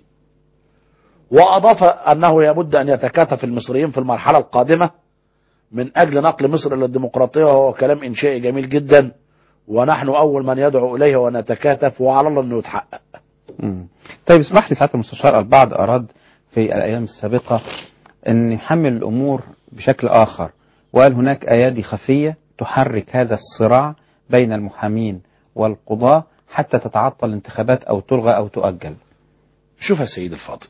وأضاف أنه لابد أن يتكاتف المصريين في المرحلة القادمة من أجل نقل مصر إلى الديمقراطية وهو كلام إنشائي جميل جدا ونحن أول من يدعو إليه ونتكاتف وعلى الله أنه يتحقق مم. طيب اسمح لي سعاده المستشار البعض اراد في الايام السابقه ان يحمل الامور بشكل اخر وقال هناك ايادي خفيه تحرك هذا الصراع بين المحامين والقضاه حتى تتعطل الانتخابات او تلغى او تؤجل شوف يا سيد الفاضل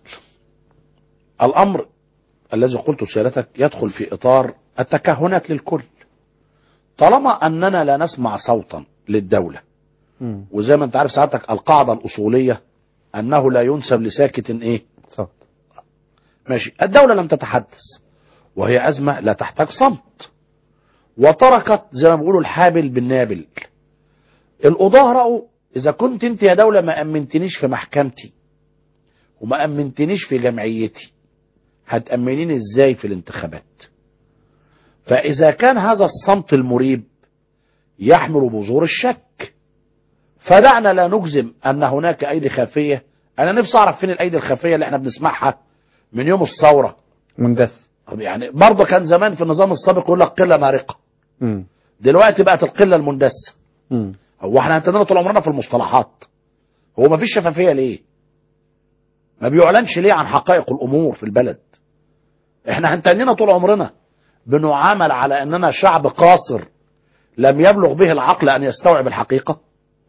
الأمر الذي قلت سيادتك يدخل في إطار التكهنات للكل طالما أننا لا نسمع صوتا للدولة مم. وزي ما انت عارف سعادتك القاعدة الأصولية أنه لا ينسب لساكت إيه صوت ماشي الدولة لم تتحدث وهي أزمة لا تحتاج صمت وتركت زي ما بيقولوا الحابل بالنابل القضاة رأوا إذا كنت أنت يا دولة ما أمنتنيش في محكمتي وما أمنتنيش في جمعيتي هتأمنيني إزاي في الانتخابات فإذا كان هذا الصمت المريب يحمل بذور الشك فدعنا لا نجزم أن هناك أيدي خفية أنا نفسي أعرف فين الأيدي الخفية اللي احنا بنسمعها من يوم الثورة مندس يعني برضه كان زمان في النظام السابق يقول لك قلة مارقة مم. دلوقتي بقت القلة المندسة مم. هو احنا هنتننا طول عمرنا في المصطلحات هو ما فيش شفافية ليه ما بيعلنش ليه عن حقائق الأمور في البلد احنا هنتننا طول عمرنا بنعامل على أننا شعب قاصر لم يبلغ به العقل أن يستوعب الحقيقة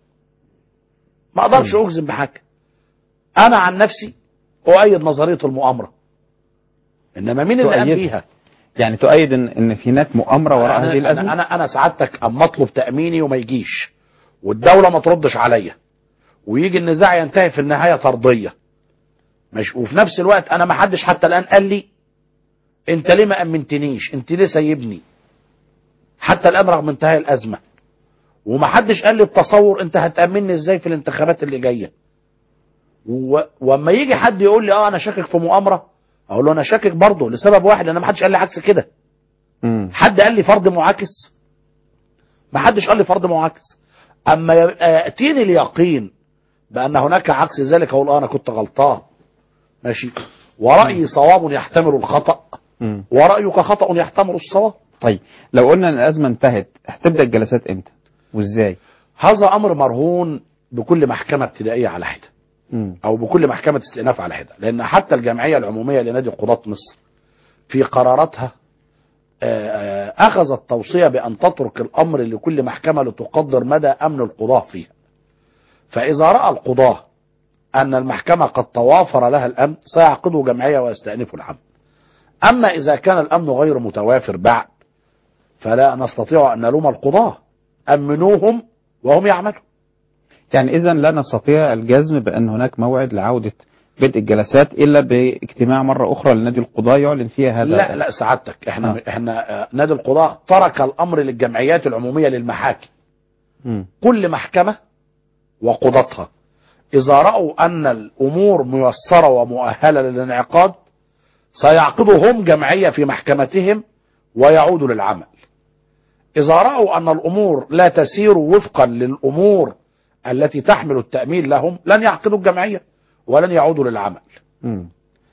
ما أقدرش أجزم بحاجة أنا عن نفسي أؤيد نظرية المؤامرة إنما مين اللي قام تؤيدها. بيها يعني تؤيد ان ان في هناك مؤامره وراء أنا هذه الازمه أنا, أنا, أنا سعادتك أما أطلب تأميني وما يجيش والدولة ما تردش عليا ويجي النزاع ينتهي في النهاية طردية مش وفي نفس الوقت أنا ما حدش حتى الآن قال لي أنت ليه ما أمنتنيش أنت ليه سايبني حتى الآن رغم انتهاء الأزمة وما حدش قال لي التصور أنت هتأمني إزاي في الانتخابات اللي جاية و... واما يجي حد يقول لي اه انا شاكك في مؤامره اقول له انا شاكك برضه لسبب واحد انا ما حدش قال لي عكس كده مم. حد قال لي فرض معاكس ما حدش قال لي فرض معاكس اما يبقى ياتيني اليقين بان هناك عكس ذلك اقول اه انا كنت غلطان ماشي ورايي صواب يحتمل الخطا مم. ورايك خطا يحتمل الصواب طيب لو قلنا ان الازمه انتهت هتبدا الجلسات امتى وازاي هذا امر مرهون بكل محكمه ابتدائيه على حده مم. او بكل محكمه استئناف على حده لان حتى الجمعيه العموميه لنادي قضاه مصر في قراراتها آه، آه، اخذت توصيه بان تترك الامر لكل محكمه لتقدر مدى امن القضاه فيها فاذا راى القضاه ان المحكمه قد توافر لها الامن سيعقدوا جمعيه ويستأنفوا العمل اما اذا كان الامن غير متوافر بعد فلا نستطيع ان نلوم القضاه امنوهم وهم يعملون يعني اذا لا نستطيع الجزم بان هناك موعد لعوده بدء الجلسات الا باجتماع مره اخرى لنادي القضاه يعلن فيها هذا لا لا سعادتك احنا آه. احنا آه، نادي القضاء ترك الامر للجمعيات العموميه للمحاكم مم. كل محكمه وقضاتها اذا راوا ان الامور ميسره ومؤهله للانعقاد سيعقدوا هم جمعيه في محكمتهم ويعودوا للعمل اذا راوا ان الامور لا تسير وفقا للامور التي تحمل التامين لهم لن يعقدوا الجمعيه ولن يعودوا للعمل مم.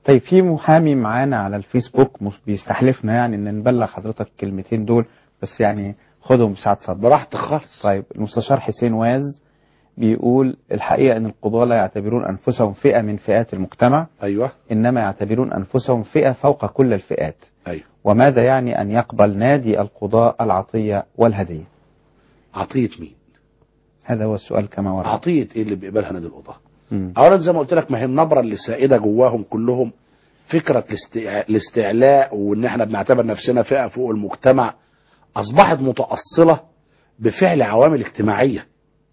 طيب في محامي معانا على الفيسبوك مش بيستحلفنا يعني ان نبلغ حضرتك الكلمتين دول بس يعني خدهم ساعة صدر براحتك خالص طيب المستشار حسين واز بيقول الحقيقة ان القضاة لا يعتبرون انفسهم فئة من فئات المجتمع ايوه انما يعتبرون انفسهم فئة فوق كل الفئات ايوه وماذا يعني ان يقبل نادي القضاء العطية والهدية عطيه مين هذا هو السؤال كما ورد عطيه ايه اللي بيقبلها نادي القضاه مم. اولا زي ما قلت لك ما هي النبره اللي سائده جواهم كلهم فكره الاستع- الاستعلاء وان احنا بنعتبر نفسنا فئه فوق المجتمع اصبحت متاصله بفعل عوامل اجتماعيه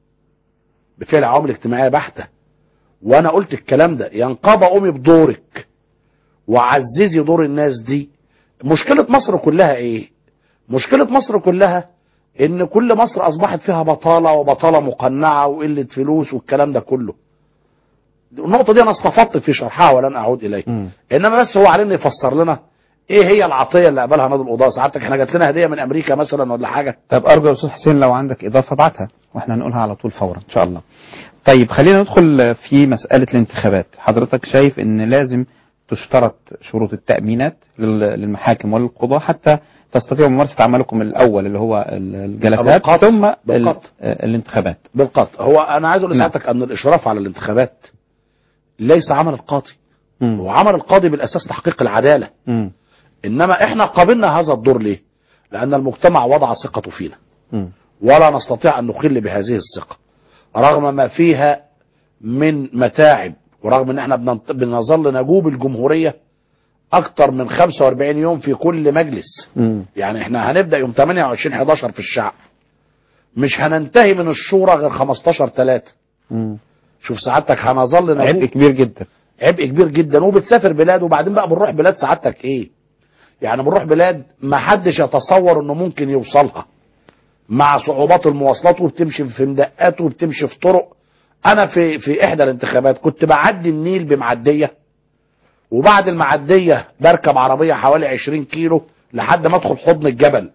بفعل عوامل اجتماعيه بحته وانا قلت الكلام ده ينقضى قومي بدورك وعززي دور الناس دي مشكله مصر كلها ايه مشكله مصر كلها ان كل مصر اصبحت فيها بطاله وبطاله مقنعه وقله فلوس والكلام ده كله النقطه دي انا استفدت في شرحها ولن اعود اليها مم. انما بس هو علينا يفسر لنا ايه هي العطيه اللي قبلها نادي القضاء سعادتك احنا جات لنا هديه من امريكا مثلا ولا حاجه طب ارجو يا استاذ حسين لو عندك اضافه ابعتها واحنا هنقولها على طول فورا ان شاء الله. طيب خلينا ندخل في مساله الانتخابات، حضرتك شايف ان لازم تشترط شروط التامينات لل- للمحاكم وللقضاه حتى تستطيعوا ممارسه عملكم الاول اللي هو ال- الجلسات بالقطع. ثم ال- بالقطع. آه، الانتخابات. بالقطع هو انا عايز اقول نعم. لسعادتك ان الاشراف على الانتخابات ليس عمل القاضي مم. هو عمل القاضي بالاساس تحقيق العداله مم. انما احنا قابلنا هذا الدور ليه لان المجتمع وضع ثقته فينا مم. ولا نستطيع أن نخل بهذه الثقة رغم ما فيها من متاعب ورغم ان احنا بننط- بنظل نجوب الجمهورية اكتر من 45 يوم في كل مجلس مم. يعني احنا هنبدأ يوم 28 11 في الشعب مش هننتهي من الشورى غير 15 3 مم. شوف سعادتك هنظل عبء نجوب كبير جدا. عبء كبير جدا وبتسافر بلاد وبعدين بقى بنروح بلاد سعادتك ايه يعني بنروح بلاد ما حدش يتصور انه ممكن يوصلها مع صعوبات المواصلات وبتمشي في مدقات وبتمشي في طرق انا في في احدى الانتخابات كنت بعدي النيل بمعديه وبعد المعديه بركب عربيه حوالي 20 كيلو لحد ما ادخل حضن الجبل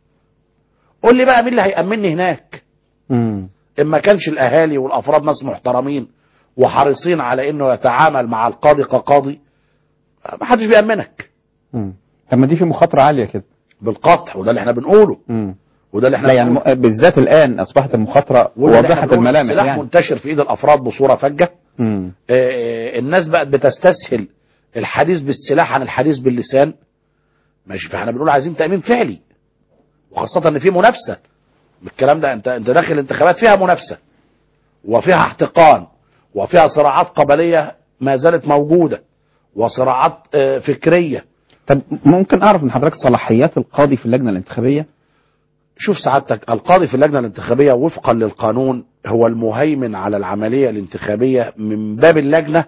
قول لي بقى مين اللي هيأمنني هناك مم. ان ما كانش الاهالي والافراد ناس محترمين وحريصين على انه يتعامل مع القاضي كقاضي ما حدش بيأمنك مم. طب ما دي في مخاطره عاليه كده. بالقطع وده اللي احنا بنقوله مم. وده اللي احنا لا يعني بنقوله. م- بالذات الان اصبحت المخاطره وده اللي احنا واضحه بنقوله. الملامح السلاح يعني. منتشر في ايد الافراد بصوره فجه مم. آه، الناس بقت بتستسهل الحديث بالسلاح عن الحديث باللسان ماشي فاحنا بنقول عايزين تأمين فعلي وخاصة ان في منافسة بالكلام ده انت انت داخل انتخابات فيها منافسة وفيها احتقان وفيها صراعات قبلية ما زالت موجودة وصراعات آه، فكرية طب ممكن اعرف من حضرتك صلاحيات القاضي في اللجنه الانتخابيه؟ شوف سعادتك القاضي في اللجنة الانتخابية وفقا للقانون هو المهيمن على العملية الانتخابية من باب اللجنة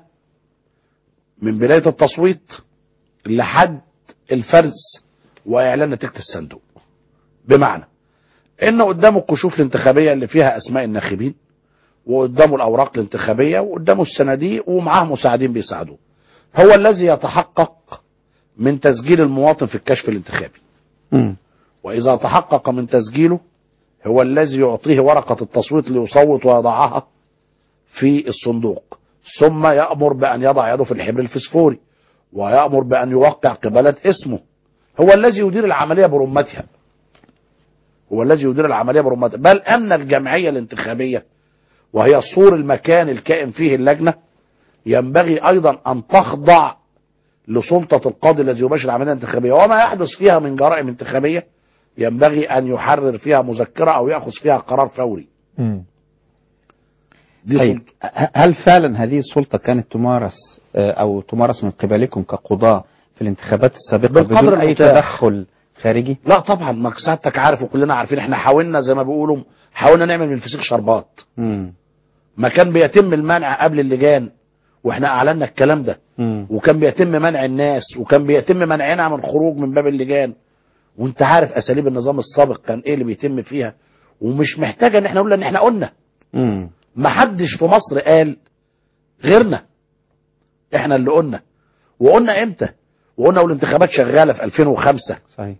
من بداية التصويت لحد الفرز وإعلان نتيجة الصندوق بمعنى إن قدامه الكشوف الانتخابية اللي فيها أسماء الناخبين وقدامه الأوراق الانتخابية وقدامه الصناديق ومعاه مساعدين بيساعدوه هو الذي يتحقق من تسجيل المواطن في الكشف الانتخابي مم. وإذا تحقق من تسجيله هو الذي يعطيه ورقة التصويت ليصوت ويضعها في الصندوق ثم يأمر بأن يضع يده في الحبر الفسفوري ويأمر بأن يوقع قبالة اسمه هو الذي يدير العملية برمتها هو الذي يدير العملية برمتها بل أن الجمعية الانتخابية وهي سور المكان الكائن فيه اللجنة ينبغي أيضا أن تخضع لسلطة القاضي الذي يباشر العملية الانتخابية وما يحدث فيها من جرائم انتخابية ينبغي أن يحرر فيها مذكرة أو يأخذ فيها قرار فوري مم. دي طيب سلطة. ه- هل فعلا هذه السلطة كانت تمارس آه، أو تمارس من قبلكم كقضاة في الانتخابات السابقة بالقدر بدون أي المتاح. تدخل خارجي؟ لا طبعا ما سعادتك عارف وكلنا عارفين احنا حاولنا زي ما بيقولوا حاولنا نعمل من الفسيخ شربات مم. ما كان بيتم المنع قبل اللجان واحنا اعلنا الكلام ده مم. وكان بيتم منع الناس وكان بيتم منعنا من الخروج من باب اللجان وانت عارف اساليب النظام السابق كان ايه اللي بيتم فيها ومش محتاجه ان احنا نقول ان احنا قلنا مم. ما حدش في مصر قال غيرنا احنا اللي قلنا وقلنا امتى وقلنا والانتخابات شغاله في 2005 صحيح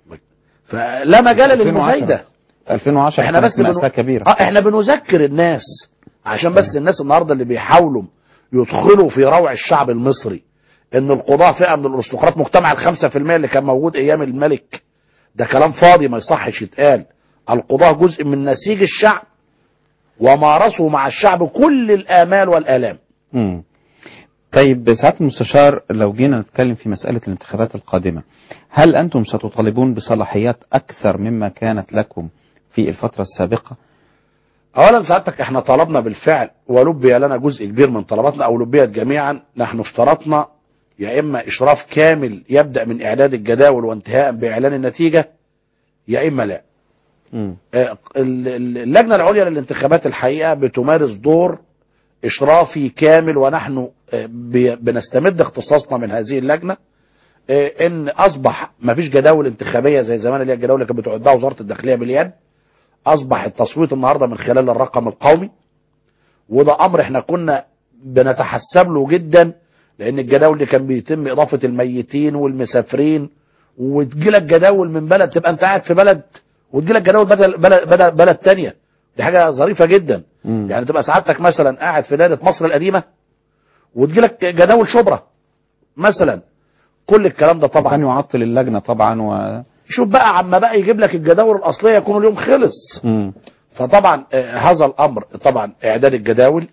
فلا مجال 2010. للمزايده 2010 احنا كانت بس بنو... مأساة كبيرة اه احنا بنذكر الناس عشان بس الناس النهارده اللي بيحاولوا يدخلوا في روع الشعب المصري ان القضاة فئة من الارستقراط مجتمع الخمسة في المية اللي كان موجود ايام الملك ده كلام فاضي ما يصحش يتقال القضاة جزء من نسيج الشعب ومارسوا مع الشعب كل الآمال والآلام مم. طيب سعادة المستشار لو جينا نتكلم في مسألة الانتخابات القادمة هل أنتم ستطالبون بصلاحيات أكثر مما كانت لكم في الفترة السابقة اولا سعادتك احنا طلبنا بالفعل ولبي لنا جزء كبير من طلباتنا او لبيت جميعا نحن اشترطنا يا اما اشراف كامل يبدا من اعداد الجداول وانتهاء باعلان النتيجه يا اما لا مم. آه، ال- ال- اللجنه العليا للانتخابات الحقيقه بتمارس دور اشرافي كامل ونحن آه، بي- بنستمد اختصاصنا من هذه اللجنه آه، ان اصبح ما فيش جداول انتخابيه زي زمان اللي هي الجداول اللي كانت بتعدها وزاره الداخليه باليد اصبح التصويت النهارده من خلال الرقم القومي وده امر احنا كنا بنتحسب له جدا لان الجداول اللي كان بيتم اضافه الميتين والمسافرين وتجيلك جداول من بلد تبقى انت قاعد في بلد وتجيلك جداول بدل بلد, بلد, بلد تانية دي حاجه ظريفه جدا مم. يعني تبقى سعادتك مثلا قاعد في دائره مصر القديمه وتجيلك جداول شبرا مثلا كل الكلام ده طبعا كان يعطل اللجنة طبعا و... شوف بقى عما بقى يجيب لك الجداول الاصليه يكون اليوم خلص مم. فطبعا آه، هذا الامر طبعا اعداد الجداول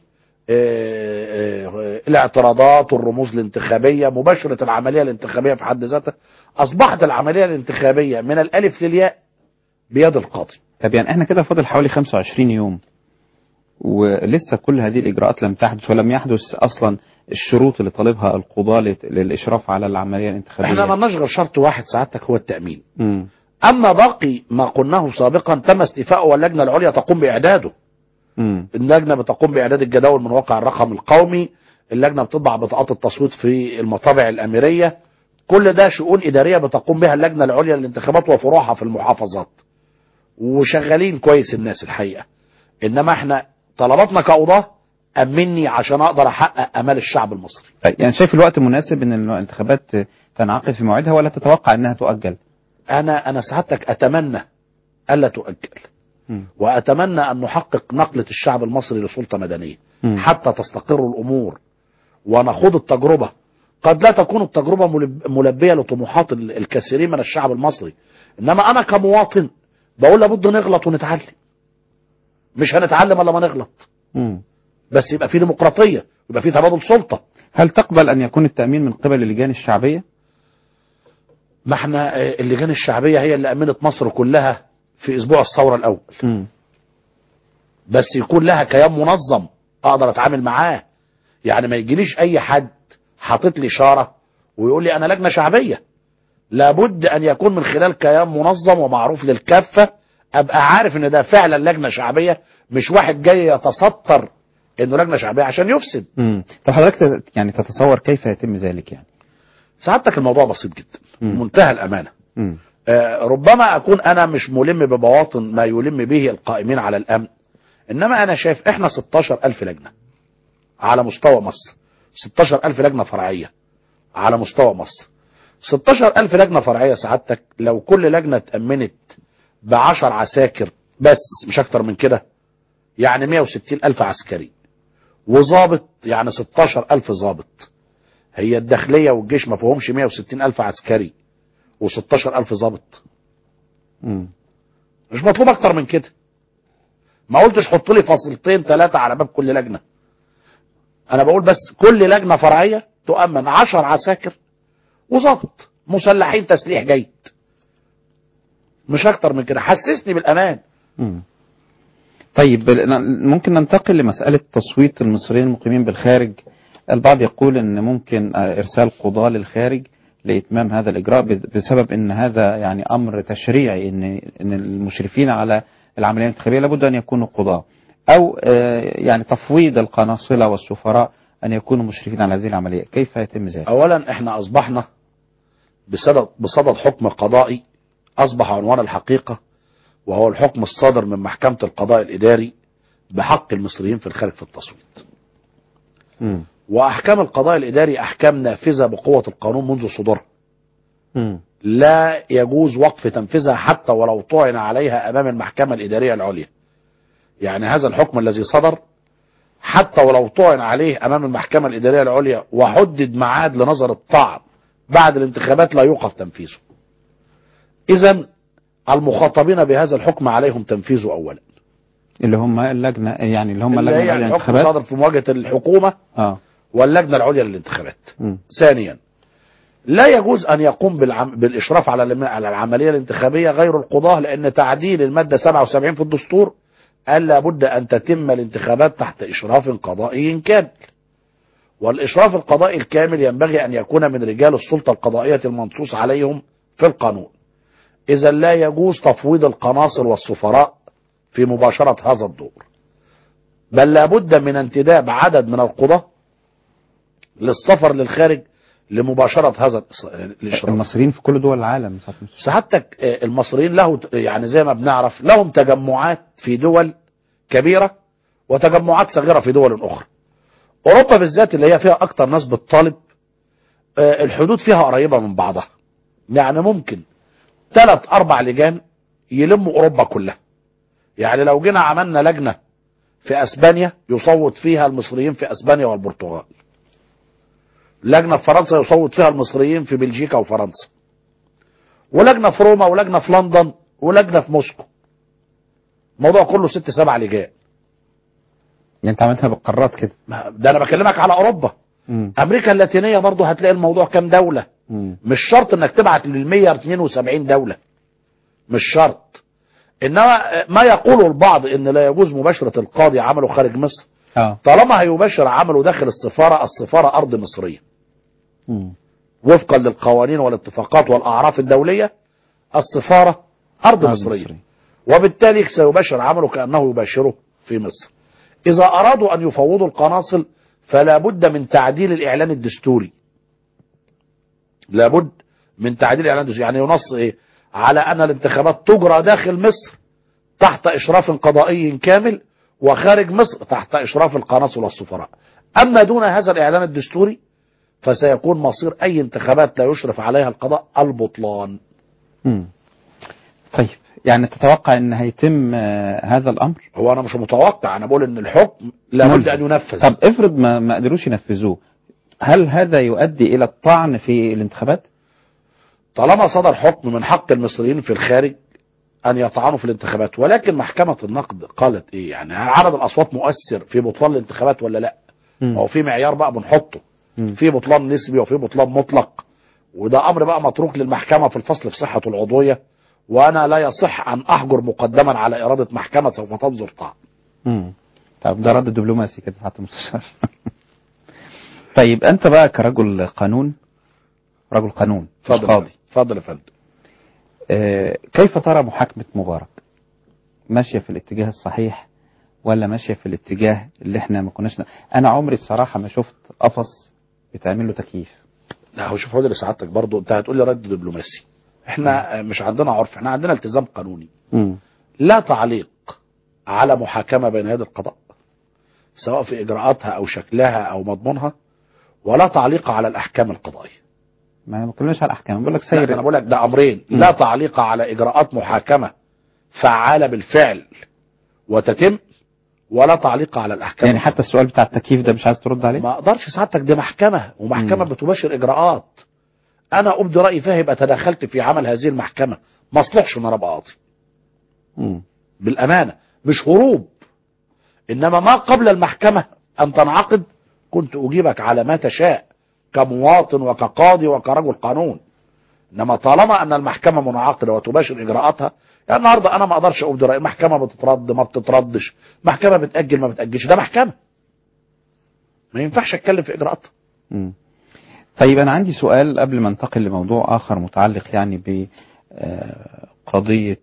آه، آه، الاعتراضات والرموز الانتخابيه مباشره العمليه الانتخابيه في حد ذاتها اصبحت العمليه الانتخابيه من الالف للياء بيد القاضي طب يعني احنا كده فاضل حوالي 25 يوم ولسه كل هذه الإجراءات لم تحدث ولم يحدث أصلا الشروط اللي طالبها القضاة لت- للإشراف على العملية الانتخابية احنا ما لناش غير شرط واحد سعادتك هو التامين مم. اما باقي ما قلناه سابقا تم استيفاؤه واللجنه العليا تقوم باعداده مم. اللجنه بتقوم باعداد الجداول من واقع الرقم القومي اللجنه بتطبع بطاقات التصويت في المطابع الاميريه كل ده شؤون اداريه بتقوم بها اللجنه العليا للانتخابات وفروعها في المحافظات وشغالين كويس الناس الحقيقه انما احنا طلباتنا كقضاه امني عشان اقدر احقق امال الشعب المصري طيب يعني شايف الوقت مناسب ان الانتخابات تنعقد في موعدها ولا تتوقع انها تؤجل؟ انا انا سعادتك اتمنى الا تؤجل مم. واتمنى ان نحقق نقله الشعب المصري لسلطه مدنيه مم. حتى تستقر الامور ونخوض التجربه قد لا تكون التجربه ملب- ملبيه لطموحات ال- الكثيرين من الشعب المصري انما انا كمواطن بقول لابد نغلط ونتعلم مش هنتعلم الا ما نغلط مم. بس يبقى في ديمقراطيه يبقى في تبادل سلطه هل تقبل ان يكون التامين من قبل اللجان الشعبيه؟ ما احنا آه، اللجان الشعبيه هي اللي امنت مصر كلها في اسبوع الثوره الاول مم. بس يكون لها كيان منظم اقدر اتعامل معاه يعني ما يجيليش اي حد حاطط لي اشاره ويقول لي انا لجنه شعبيه لابد ان يكون من خلال كيان منظم ومعروف للكافه ابقى عارف ان ده فعلا لجنه شعبيه مش واحد جاي يتستر انه لجنه شعبيه عشان يفسد مم. طب حضرتك تت- يعني تتصور كيف يتم ذلك يعني؟ سعادتك الموضوع بسيط جدا مم. منتهى الامانه مم. آه، ربما اكون انا مش ملم ببواطن ما يلم به القائمين على الامن انما انا شايف احنا 16 الف لجنه على مستوى مصر 16 الف لجنه فرعيه على مستوى مصر 16 الف لجنه فرعيه سعادتك لو كل لجنه اتامنت ب 10 عساكر بس مش اكتر من كده يعني 160 الف عسكري وظابط يعني 16 الف ظابط هي الداخليه والجيش ما فيهمش 160 الف عسكري و16 الف ظابط مم. مش مطلوب اكتر من كده ما قلتش حط لي فصيلتين ثلاثة على باب كل لجنة انا بقول بس كل لجنة فرعية تؤمن عشر عساكر وظابط مسلحين تسليح جيد مش اكتر من كده حسسني بالامان مم. طيب ن- ممكن ننتقل لمسألة تصويت المصريين المقيمين بالخارج البعض يقول ان ممكن آه، ارسال قضاة للخارج لاتمام هذا الاجراء ب- بسبب ان هذا يعني امر تشريعي ان ان المشرفين على العمليه الانتخابيه لابد ان يكونوا قضاة او آه، يعني تفويض القناصله والسفراء ان يكونوا مشرفين على هذه العمليه كيف يتم ذلك؟ اولا احنا اصبحنا بصدد بصدد حكم قضائي اصبح عنوان الحقيقة وهو الحكم الصادر من محكمة القضاء الاداري بحق المصريين في الخارج في التصويت مم. واحكام القضاء الاداري احكام نافذه بقوه القانون منذ صدورها مم. لا يجوز وقف تنفيذها حتى ولو طعن عليها امام المحكمه الاداريه العليا يعني هذا الحكم الذي صدر حتى ولو طعن عليه امام المحكمه الاداريه العليا وحدد ميعاد لنظر الطعن بعد الانتخابات لا يوقف تنفيذه. اذا المخاطبين بهذا الحكم عليهم تنفيذه اولا. اللي هم اللجنه يعني اللي هم اللي اللجنه هي العليا الحكم للانتخابات صادر في مواجهه الحكومه اه واللجنه العليا للانتخابات. مم. ثانيا لا يجوز ان يقوم بالعم... بالاشراف على الم- على العمليه الانتخابيه غير القضاه لان تعديل الماده 77 في الدستور قال لابد ان تتم الانتخابات تحت اشراف قضائي كامل. والاشراف القضائي الكامل ينبغي ان يكون من رجال السلطه القضائيه المنصوص عليهم في القانون. اذا لا يجوز تفويض القناصل والسفراء في مباشره هذا الدور. بل لابد من انتداب عدد من القضاه للسفر للخارج لمباشرة هذا الإص- الإشراف المصريين في كل دول العالم ساعة ما- سعادتك آه، المصريين له يعني زي ما بنعرف لهم تجمعات في دول كبيرة وتجمعات صغيرة في دول أخرى أوروبا بالذات اللي هي فيها أكتر ناس بتطالب آه، الحدود فيها قريبة من بعضها يعني ممكن ثلاث أربع لجان يلموا أوروبا كلها يعني لو جينا عملنا لجنة في أسبانيا يصوت فيها المصريين في أسبانيا والبرتغال لجنة في فرنسا يصوت فيها المصريين في بلجيكا وفرنسا ولجنة في روما ولجنة في لندن ولجنة في موسكو الموضوع كله ست سبع لجان يعني انت عملتها بالقارات كده ما- ده انا بكلمك على اوروبا مم. امريكا اللاتينيه برضه هتلاقي الموضوع كام دوله مم. مش شرط انك تبعت لل 172 دوله مش شرط انما ما يقوله البعض ان لا يجوز مباشره القاضي عمله خارج مصر اه طالما هيباشر عمله داخل السفاره السفاره ارض مصريه مم. وفقا للقوانين والاتفاقات والاعراف الدوليه السفاره ارض مصريه مصري. وبالتالي سيباشر عمله كأنه يباشره في مصر إذا أرادوا أن يفوضوا القناصل فلا بد من تعديل الإعلان الدستوري لابد من تعديل الإعلان الدستوري يعني ينص إيه على أن الانتخابات تجرى داخل مصر تحت إشراف قضائي كامل وخارج مصر تحت إشراف القناصل والسفراء أما دون هذا الإعلان الدستوري فسيكون مصير أي انتخابات لا يشرف عليها القضاء البطلان مم. طيب يعني تتوقع ان هيتم آه، هذا الامر هو أنا مش متوقع أنا بقول أن الحكم لابد ملزم. أن ينفذ طب افرض ما ما قدروش ينفذوه هل هذا يؤدي الى الطعن في الانتخابات طالما صدر حكم من حق المصريين في الخارج ان يطعنوا في الانتخابات ولكن محكمة النقد قالت ايه يعني هل عدد الاصوات مؤثر في بطلان الانتخابات ولا لا مم. هو في معيار بقى بنحطه مم. في بطلان نسبي وفي بطلان مطلق وده امر بقى متروك للمحكمة في الفصل في صحة العضوية وانا لا يصح ان احجر مقدما على ارادة محكمة سوف تنظر طعن مم. طب ده رد دبلوماسي كده ساعة المستشار طيب انت بقى كرجل قانون رجل قانون مش اتفضل قاضي اتفضل يا فندم آه، كيف ترى محاكمة مبارك ماشية في الاتجاه الصحيح ولا ماشية في الاتجاه اللي احنا ما كناش ن- انا عمري الصراحة ما شفت قفص بيتعمل له تكييف لا هو شوف هو ده اللي سعادتك برضه انت هتقول لي رد دبلوماسي احنا مش عندنا عرف احنا عندنا التزام قانوني مم. لا تعليق على محاكمة بين يدي القضاء سواء في إجراءاتها أو شكلها أو مضمونها ولا تعليق على الأحكام القضائية ما بتكلمش على الاحكام بقول لك لا، سير أنا بقول لك ده أمرين مم. لا تعليق على إجراءات محاكمة فعالة بالفعل وتتم ولا تعليق على الأحكام يعني حتى السؤال بتاع التكييف ده مش عايز ترد عليه ما أقدرش سعادتك دي محكمة ومحكمة مم. بتباشر إجراءات أنا أبدي رأيي فيها يبقى تدخلت في عمل هذه المحكمة ما أصلحش إن أنا أبقى قاضي مم. بالأمانة مش هروب إنما ما قبل المحكمة أن تنعقد كنت أجيبك على ما تشاء كمواطن وكقاضي وكرجل قانون إنما طالما أن المحكمة منعقدة وتباشر إجراءاتها يعني النهاردة أنا ما أقدرش أبدي رأيي المحكمة بتترد ما بتتردش محكمة بتأجل ما بتأجلش ده محكمة ما ينفعش أتكلم في إجراءاتها مم. طيب أنا عندي سؤال قبل ما انتقل لموضوع آخر متعلق يعني بقضية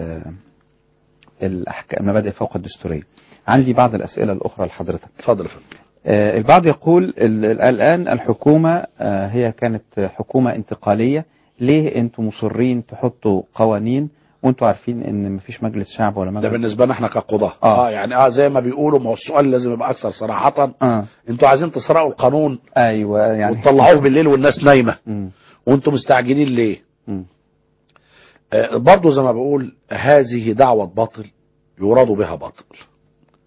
الأحكام المبادئ فوق الدستورية عندي بعض الأسئلة الأخرى لحضرتك اتفضل يا فندم آه، البعض يقول ال- ال- الآن الحكومة آه، هي كانت حكومة انتقالية ليه انتم مصرين تحطوا قوانين وانتم عارفين ان مفيش مجلس شعب ولا ده مجلس بالنسبة لنا احنا كقضاة آه. آه يعني اه زي ما بيقولوا ما هو السؤال لازم يبقى أكثر صراحة اه انتوا عايزين تسرقوا القانون ايوه يعني وتطلعوه بالليل والناس نايمة مم. وانتم مستعجلين ليه مم. آه، برضو زي ما بقول هذه دعوة باطل يراد بها باطل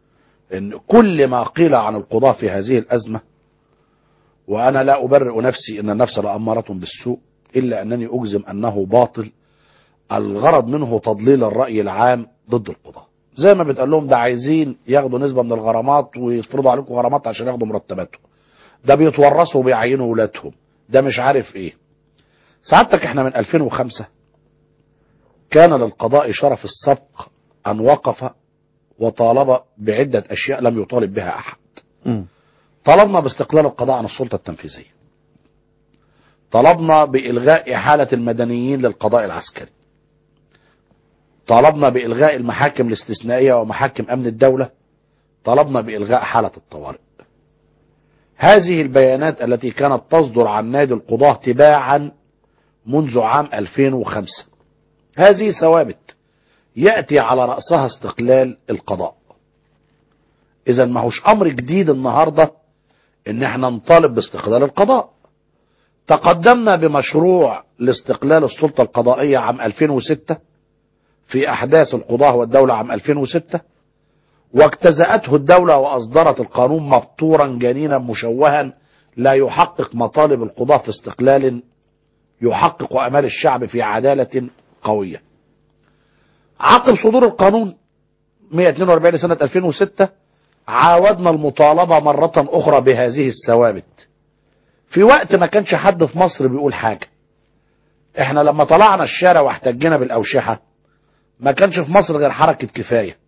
ان كل ما قيل عن القضاة في هذه الازمة وانا لا ابرئ نفسي ان النفس لامارة بالسوء الا انني اجزم انه باطل الغرض منه تضليل الرأي العام ضد القضاة زي ما بتقول لهم ده عايزين ياخدوا نسبة من الغرامات ويفرضوا عليكم غرامات عشان ياخدوا مرتباتهم ده بيتورثوا وبيعينوا ولادهم ده مش عارف ايه سعادتك احنا من 2005 كان للقضاء شرف السبق ان وقف وطالب بعدة اشياء لم يطالب بها احد مم. طلبنا باستقلال القضاء عن السلطة التنفيذية طلبنا بإلغاء إحالة المدنيين للقضاء العسكري طلبنا بإلغاء المحاكم الاستثنائية ومحاكم أمن الدولة طلبنا بإلغاء حالة الطوارئ هذه البيانات التي كانت تصدر عن نادي القضاة تباعا منذ عام 2005 هذه ثوابت يأتي على رأسها استقلال القضاء إذا ما هوش أمر جديد النهاردة إن احنا نطالب باستقلال القضاء تقدمنا بمشروع لاستقلال السلطة القضائية عام 2006 في أحداث القضاة والدولة عام 2006 واجتزأته الدولة وأصدرت القانون مبتورا جنينا مشوها لا يحقق مطالب القضاة في استقلال يحقق أمال الشعب في عدالة قوية عقب صدور القانون 142 لسنة 2006 عاودنا المطالبة مرة أخرى بهذه الثوابت في وقت ما كانش حد في مصر بيقول حاجة احنا لما طلعنا الشارع واحتجنا بالأوشحة ما كانش في مصر غير حركة كفاية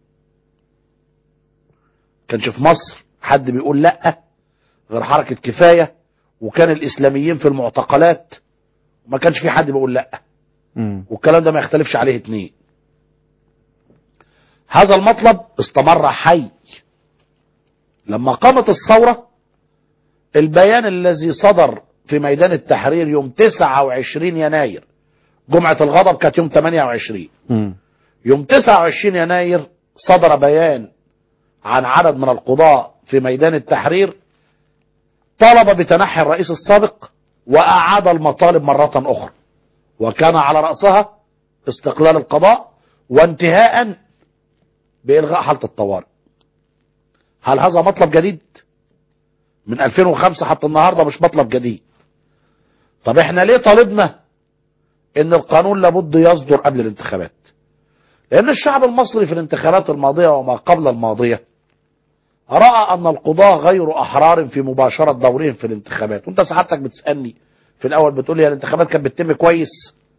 كانش في مصر حد بيقول لأ غير حركة كفاية وكان الإسلاميين في المعتقلات ما كانش في حد بيقول لأ مم. والكلام ده ما يختلفش عليه اتنين هذا المطلب استمر حي لما قامت الثورة البيان الذي صدر في ميدان التحرير يوم 29 يناير جمعة الغضب كانت يوم 28 مم. يوم 29 يناير صدر بيان عن عدد من القضاة في ميدان التحرير طلب بتنحي الرئيس السابق وأعاد المطالب مرة أخرى وكان على رأسها استقلال القضاء وانتهاء بإلغاء حالة الطوارئ هل هذا مطلب جديد من 2005 حتى النهاردة مش مطلب جديد طب احنا ليه طالبنا ان القانون لابد يصدر قبل الانتخابات لان الشعب المصري في الانتخابات الماضية وما قبل الماضية رأى ان القضاة غير احرار في مباشرة دورهم في الانتخابات وانت سعادتك بتسألني في الاول بتقول لي الانتخابات كانت بتتم كويس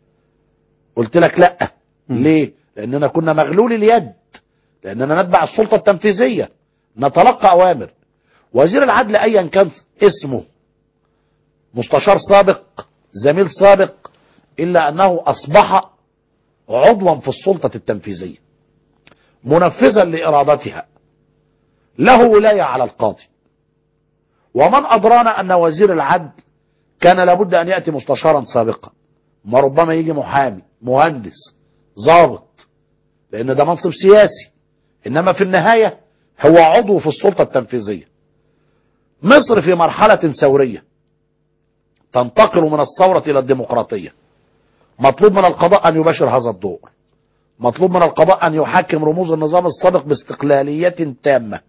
قلت لك لا ليه لاننا كنا مغلول اليد لاننا نتبع السلطة التنفيذية نتلقى اوامر وزير العدل ايا كان اسمه مستشار سابق زميل سابق الا انه اصبح عضوا في السلطة التنفيذية منفذا لارادتها له ولاية على القاضي ومن ادرانا ان وزير العدل كان لابد ان ياتي مستشارا سابقا ما ربما يجي محامي مهندس ضابط لان ده منصب سياسي انما في النهاية هو عضو في السلطة التنفيذية مصر في مرحلة ثورية تنتقل من الثورة إلى الديمقراطية مطلوب من القضاء أن يباشر هذا الدور مطلوب من القضاء أن يحاكم رموز النظام السابق باستقلالية تامة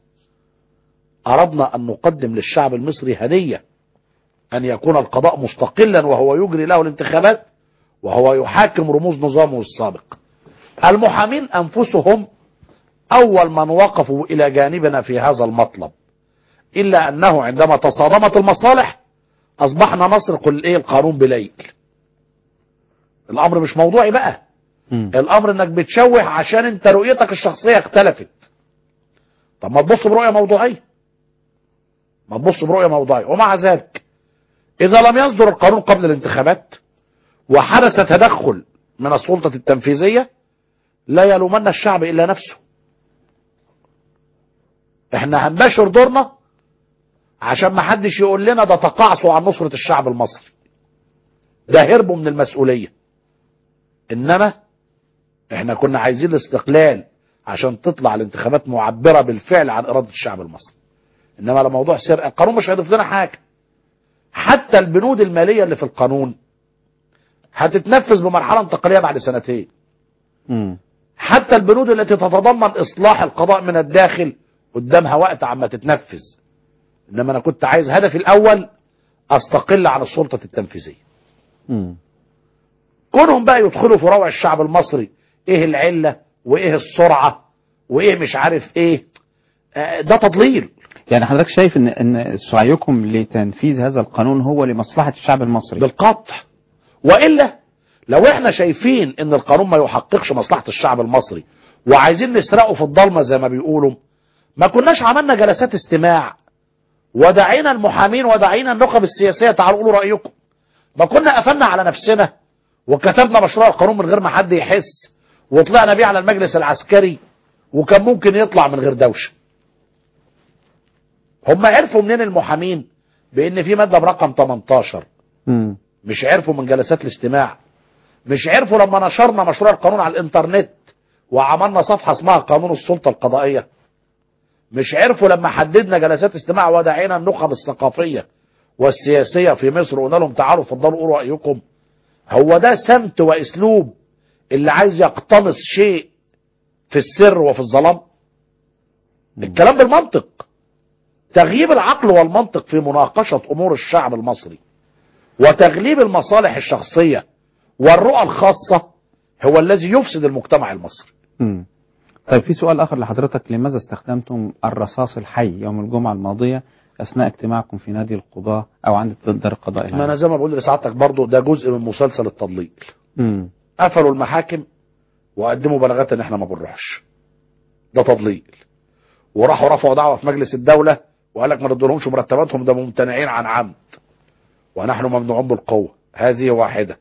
أردنا أن نقدم للشعب المصري هدية أن يكون القضاء مستقلا وهو يجري له الانتخابات وهو يحاكم رموز نظامه السابق المحامين أنفسهم أول من وقفوا إلى جانبنا في هذا المطلب إلا أنه عندما تصادمت المصالح أصبحنا نسرق الإيه القانون بليل الأمر مش موضوعي بقى مم. الأمر إنك بتشوه عشان أنت رؤيتك الشخصية اختلفت طب ما تبص برؤية موضوعية ما تبص برؤية موضوعية ومع ذلك إذا لم يصدر القانون قبل الانتخابات وحدث تدخل من السلطة التنفيذية لا يلومن الشعب إلا نفسه احنا هنباشر دورنا عشان ما حدش يقول لنا ده تقاعسوا عن نصرة الشعب المصري ده هربوا من المسؤولية انما احنا كنا عايزين الاستقلال عشان تطلع الانتخابات معبرة بالفعل عن ارادة الشعب المصري انما لموضوع سرقة القانون مش هيضيف لنا حاجة حتى البنود المالية اللي في القانون هتتنفذ بمرحلة انتقالية بعد سنتين مم. حتى البنود التي تتضمن إصلاح القضاء من الداخل قدامها وقت عما تتنفذ انما انا كنت عايز هدفي الاول استقل عن السلطه التنفيذيه مم. كونهم بقى يدخلوا في روع الشعب المصري ايه العله وايه السرعه وايه مش عارف ايه آه، ده تضليل يعني حضرتك شايف ان ان سعيكم لتنفيذ هذا القانون هو لمصلحه الشعب المصري بالقطع والا لو احنا شايفين ان القانون ما يحققش مصلحه الشعب المصري وعايزين نسرقه في الضلمه زي ما بيقولوا ما كناش عملنا جلسات استماع ودعينا المحامين ودعينا النخب السياسيه تعالوا قولوا رايكم ما كنا قفلنا على نفسنا وكتبنا مشروع القانون من غير ما حد يحس وطلعنا بيه على المجلس العسكري وكان ممكن يطلع من غير دوشه هم عرفوا منين المحامين بان في ماده برقم 18 مم. مش عرفوا من جلسات الاستماع مش عرفوا لما نشرنا مشروع القانون على الانترنت وعملنا صفحة اسمها قانون السلطة القضائية مش عرفوا لما حددنا جلسات استماع ودعينا النخب الثقافية والسياسية في مصر وقلنا لهم تعالوا اتفضلوا قولوا رأيكم هو ده سمت واسلوب اللي عايز يقتنص شيء في السر وفي الظلام الكلام بالمنطق تغييب العقل والمنطق في مناقشة أمور الشعب المصري وتغليب المصالح الشخصية والرؤى الخاصة هو الذي يفسد المجتمع المصري مم. طيب في سؤال آخر لحضرتك لماذا استخدمتم الرصاص الحي يوم الجمعة الماضية أثناء اجتماعكم في نادي القضاة أو عند دار القضاء ما انا العام؟ زي ما بقول لسعادتك برضو ده جزء من مسلسل التضليل مم. قفلوا المحاكم وقدموا بلاغات ان احنا ما بنروحش ده تضليل وراحوا رفعوا دعوه في مجلس الدوله وقال لك ما ندولهمش مرتباتهم ده ممتنعين عن عمد ونحن ممنوعون بالقوه هذه واحده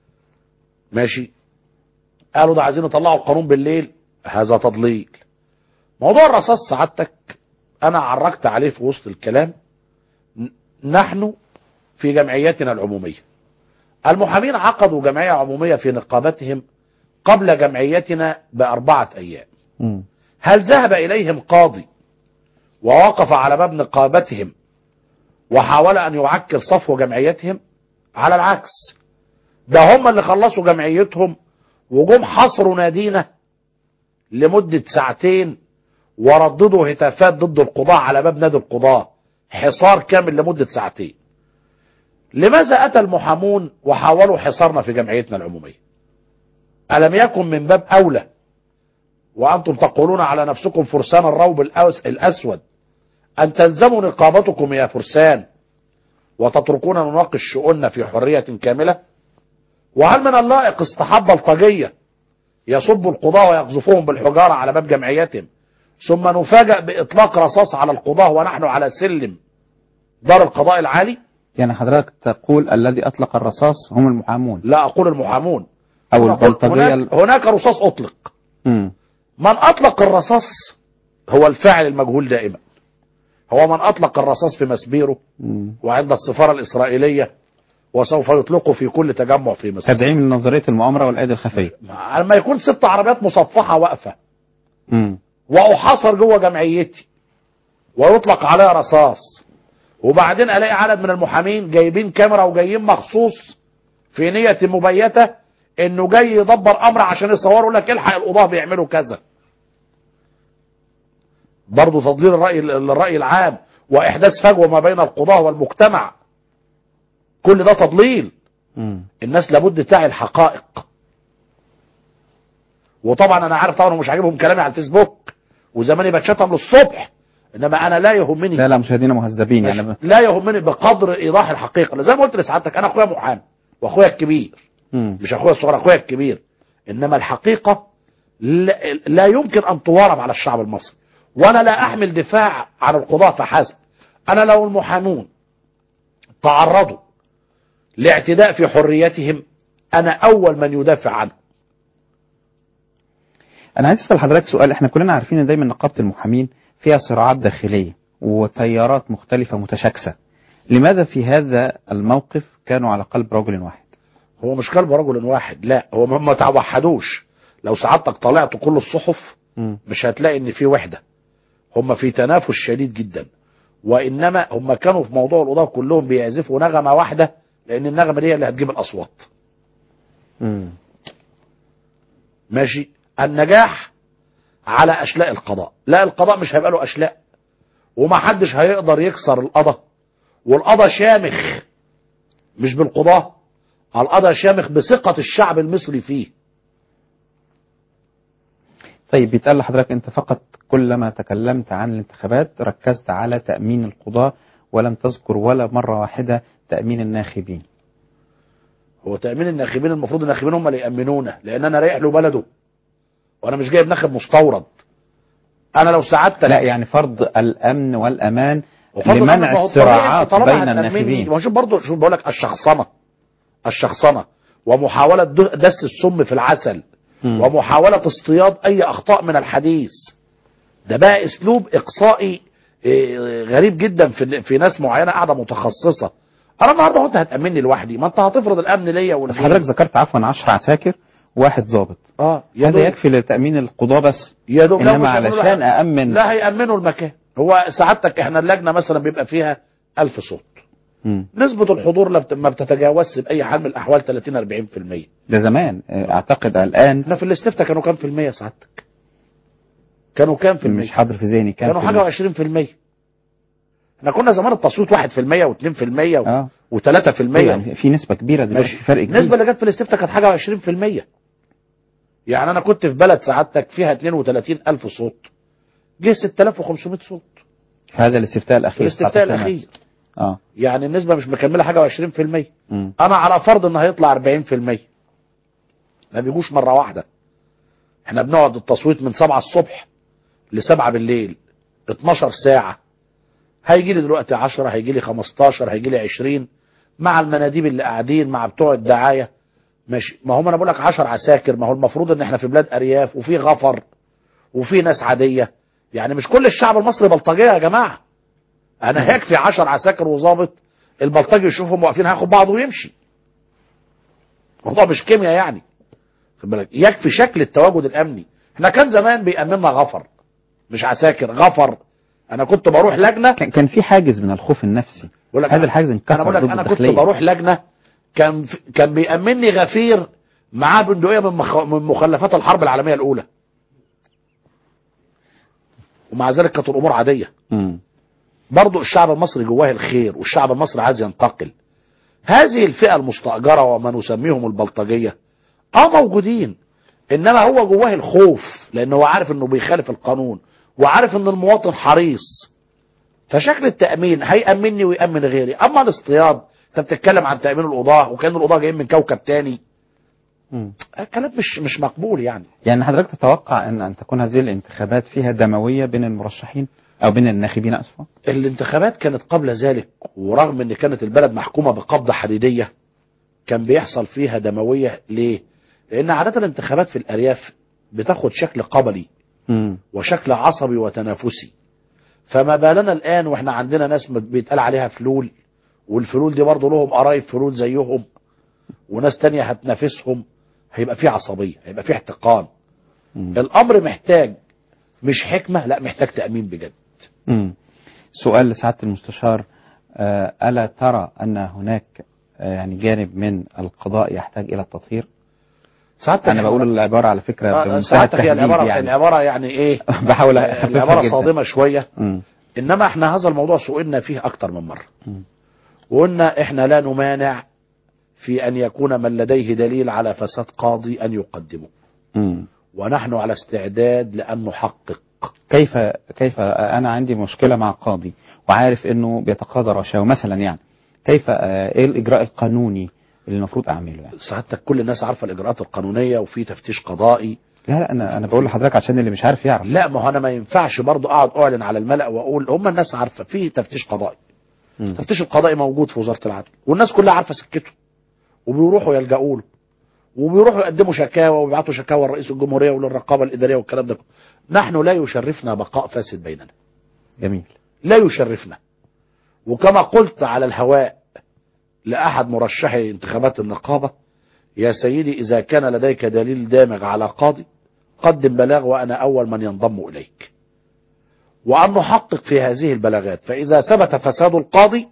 ماشي قالوا ده عايزين يطلعوا القانون بالليل هذا تضليل موضوع الرصاص سعادتك انا عرجت عليه في وسط الكلام ن- نحن في جمعيتنا العموميه المحامين عقدوا جمعيه عموميه في نقابتهم قبل جمعيتنا باربعه ايام مم. هل ذهب إليهم قاضي ووقف على باب نقابتهم وحاول أن يعكر صفو جمعيتهم على العكس ده هم اللي خلصوا جمعيتهم وجم حصروا نادينا لمدة ساعتين ورددوا هتافات ضد القضاء على باب نادي القضاء حصار كامل لمدة ساعتين لماذا أتى المحامون وحاولوا حصارنا في جمعيتنا العمومية ألم يكن من باب أولى وأنتم تقولون على نفسكم فرسان الروب الأس- الأسود أن تلزموا نقابتكم يا فرسان وتتركون نناقش شؤوننا في حرية كاملة وهل من اللائق اصطحاب بلطجية يصب القضاة ويقذفوهم بالحجارة على باب جمعيتهم ثم نفاجأ بإطلاق رصاص على القضاة ونحن على سلم دار القضاء العالي يعني حضرتك تقول الذي أطلق الرصاص هم المحامون لا أقول المحامون أو أنا أقول البلطجية هناك, هناك رصاص أطلق مم. من أطلق الرصاص هو الفاعل المجهول دائما هو من أطلق الرصاص في مسبيره مم. وعند السفارة الإسرائيلية وسوف يطلقه في كل تجمع في مصر تدعيم لنظرية المؤامرة والأيدي الخفية لما يكون ست عربيات مصفحة واقفة مم. وأحاصر جوه جمعيتي ويطلق عليها رصاص وبعدين ألاقي عدد من المحامين جايبين كاميرا وجايين مخصوص في نية مبيتة إنه جاي يدبر أمر عشان يصوروا لك الحق القضاة بيعملوا كذا برضه تضليل الرأي الرأي العام وإحداث فجوة ما بين القضاة والمجتمع كل ده تضليل مم. الناس لابد تعي الحقائق وطبعا انا عارف طبعا مش عاجبهم كلامي على الفيسبوك وزماني بتشتم للصبح انما انا لا يهمني لا لا مشاهدينا مهذبين يعني لا يهمني بقدر ايضاح الحقيقه زي ما قلت لسعادتك انا اخويا محامي واخويا الكبير مم. مش اخويا الصغير اخويا الكبير انما الحقيقه لا, لا يمكن ان توارب على الشعب المصري وانا لا احمل دفاع عن القضاة فحسب انا لو المحامون تعرضوا لاعتداء في حريتهم انا اول من يدافع عنه أنا عايز أسأل حضرتك سؤال إحنا كلنا عارفين إن دايما نقابة المحامين فيها صراعات داخلية وتيارات مختلفة متشاكسة لماذا في هذا الموقف كانوا على قلب رجل واحد هو مش كلب رجل واحد لا هو هم ما توحدوش لو سعادتك طلعت كل الصحف مم. مش هتلاقي ان في وحده هم في تنافس شديد جدا وانما هم كانوا في موضوع القضاة كلهم بيعزفوا نغمه واحده لان النغمه دي هي اللي هتجيب الاصوات مم. ماشي النجاح على اشلاء القضاء لا القضاء مش هيبقى له اشلاء ومحدش هيقدر يكسر القضاء والقضاء شامخ مش بالقضاة القضاء شامخ بثقة الشعب المصري فيه طيب بيتقال لحضرتك انت فقط كلما تكلمت عن الانتخابات ركزت على تأمين القضاة ولم تذكر ولا مرة واحدة تأمين الناخبين هو تأمين الناخبين المفروض الناخبين هم اللي يأمنونا لأن أنا رايح له بلده وأنا مش جايب ناخب مستورد أنا لو ساعدتك لا يعني فرض الأمن والأمان وفرض لمنع الأمن، ما هو الصراعات طبيعي طالما بين هتأمني- الناخبين ما هو شوف برضه شوف بقول لك الشخصنة الشخصنة ومحاولة د- دس السم في العسل مم. ومحاولة اصطياد أي أخطاء من الحديث ده بقى أسلوب إقصائي إيه، غريب جدا في في ناس معينة قاعدة متخصصة أنا النهارده هو أنت هتأمني لوحدي ما أنت هتفرض الأمن ليا بس والدين. حضرتك ذكرت عفوا 10 عساكر واحد ضابط اه يا هذا دوب- يكفي لتأمين القضاة بس يا دوب لا، إنما مش هيعملوا علشان لا. أأمن لا هيأمنوا المكان هو سعادتك احنا اللجنة مثلا بيبقى فيها ألف صوت مم. نسبة الحضور لا بت- ما بتتجاوزش بأي حال من الأحوال 30 40% ده زمان اه، أعتقد الآن احنا في الاستفتاء كانوا كام في المية سعادتك كانوا كام في المية مش حاضر في ذهني كام كانوا في حاجة المية؟ وعشرين في المية احنا كنا زمان التصويت واحد في المية واثنين في المية اه وثلاثة في المية يعني في نسبة كبيرة دلوقتي ماشي في فرق كبير النسبة اللي جت في الاستفتاء كانت حاجة وعشرين في المية يعني أنا كنت في بلد سعادتك فيها 32 ألف صوت جه 6500 صوت في هذا الاستفتاء في الأخير الاستفتاء 19 الأخير مارس. اه يعني النسبة مش مكملة حاجة وعشرين في المية مم. أنا على فرض إن هيطلع أربعين في المية ما بيجوش مرة واحدة احنا بنقعد التصويت من سبعة الصبح لسبعة بالليل 12 ساعة هيجي لي دلوقتي 10 هيجي لي 15 هيجي لي 20 مع المناديب اللي قاعدين مع بتوع الدعاية ماشي ما هم انا بقول لك 10 عساكر ما هو المفروض ان احنا في بلاد ارياف وفي غفر وفي ناس عادية يعني مش كل الشعب المصري بلطجية يا جماعة انا هيكفي 10 عساكر وظابط البلطجي يشوفهم واقفين هياخد بعضه ويمشي الموضوع مش كيمياء يعني خد بالك يكفي شكل التواجد الامني احنا كان زمان بيأمننا غفر مش عساكر غفر انا كنت بروح لجنه كان كان في حاجز من الخوف النفسي بقول لك هذا أنا- الحاجز انا انكسر بقول لك ضد انا كنت الداخلية بروح لجنه كان في- كان بيأمنني غفير معاه بندقيه من, مخ... من مخلفات الحرب العالميه الاولى ومع ذلك كانت الامور عاديه مم. برضو الشعب المصري جواه الخير والشعب المصري عايز ينتقل هذه الفئة المستأجرة وما نسميهم البلطجية اه موجودين انما هو جواه الخوف لانه هو عارف انه بيخالف القانون وعارف ان المواطن حريص فشكل التأمين هيأمني ويأمن غيري اما الاصطياد انت بتتكلم عن تأمين القضاة وكان القضاة جايين من كوكب تاني مم. الكلام مش مش مقبول يعني يعني حضرتك تتوقع ان ان تكون هذه الانتخابات فيها دمويه بين المرشحين او بين الناخبين اسفا الانتخابات كانت قبل ذلك ورغم ان كانت البلد محكومة بقبضة حديدية كان بيحصل فيها دموية ليه لان عادة الانتخابات في الارياف بتاخد شكل قبلي مم. وشكل عصبي وتنافسي فما بالنا الان واحنا عندنا ناس بيتقال عليها فلول والفلول دي برضه لهم قرايب فلول زيهم وناس تانية هتنافسهم هيبقى في عصبية هيبقى في احتقان مم. الامر محتاج مش حكمة لا محتاج تأمين بجد مم. سؤال لسعاده المستشار آه، الا ترى ان هناك آه، يعني جانب من القضاء يحتاج الى التطهير سعادتك انا بقول العباره على فكره آه، بمنتهى ساعتك هي التهديد العبارة يعني العبارة يعني ايه بحاول اخففها العبارة جدا صادمة شوية مم. انما احنا هذا الموضوع سئلنا فيه اكتر من مرة مم. وقلنا احنا لا نمانع في ان يكون من لديه دليل على فساد قاضي ان يقدمه مم. ونحن على استعداد لان نحقق كيف كيف انا عندي مشكله مع قاضي وعارف انه بيتقاضى رشاوى مثلا يعني كيف آه، ايه الاجراء القانوني اللي المفروض اعمله يعني سعادتك كل الناس عارفة الاجراءات القانونية وفي تفتيش قضائي لا لا انا انا بقول لحضرتك عشان اللي مش عارف يعرف لا ما هو انا ما ينفعش برضه اقعد اعلن على الملأ واقول هم الناس عارفة في تفتيش قضائي مم. التفتيش القضائي موجود في وزارة العدل والناس كلها عارفة سكته وبيروحوا يلجأوا له وبيروحوا يقدموا شكاوى ويبعتوا شكاوى لرئيس الجمهورية وللرقابة الإدارية والكلام ده كله. نحن لا يشرفنا بقاء فاسد بيننا جميل لا يشرفنا وكما قلت على الهواء لأحد مرشحي انتخابات النقابة يا سيدي إذا كان لديك دليل دامغ على قاضي قدم بلاغ وأنا أول من ينضم إليك وأن نحقق في هذه البلاغات فإذا ثبت فساد القاضي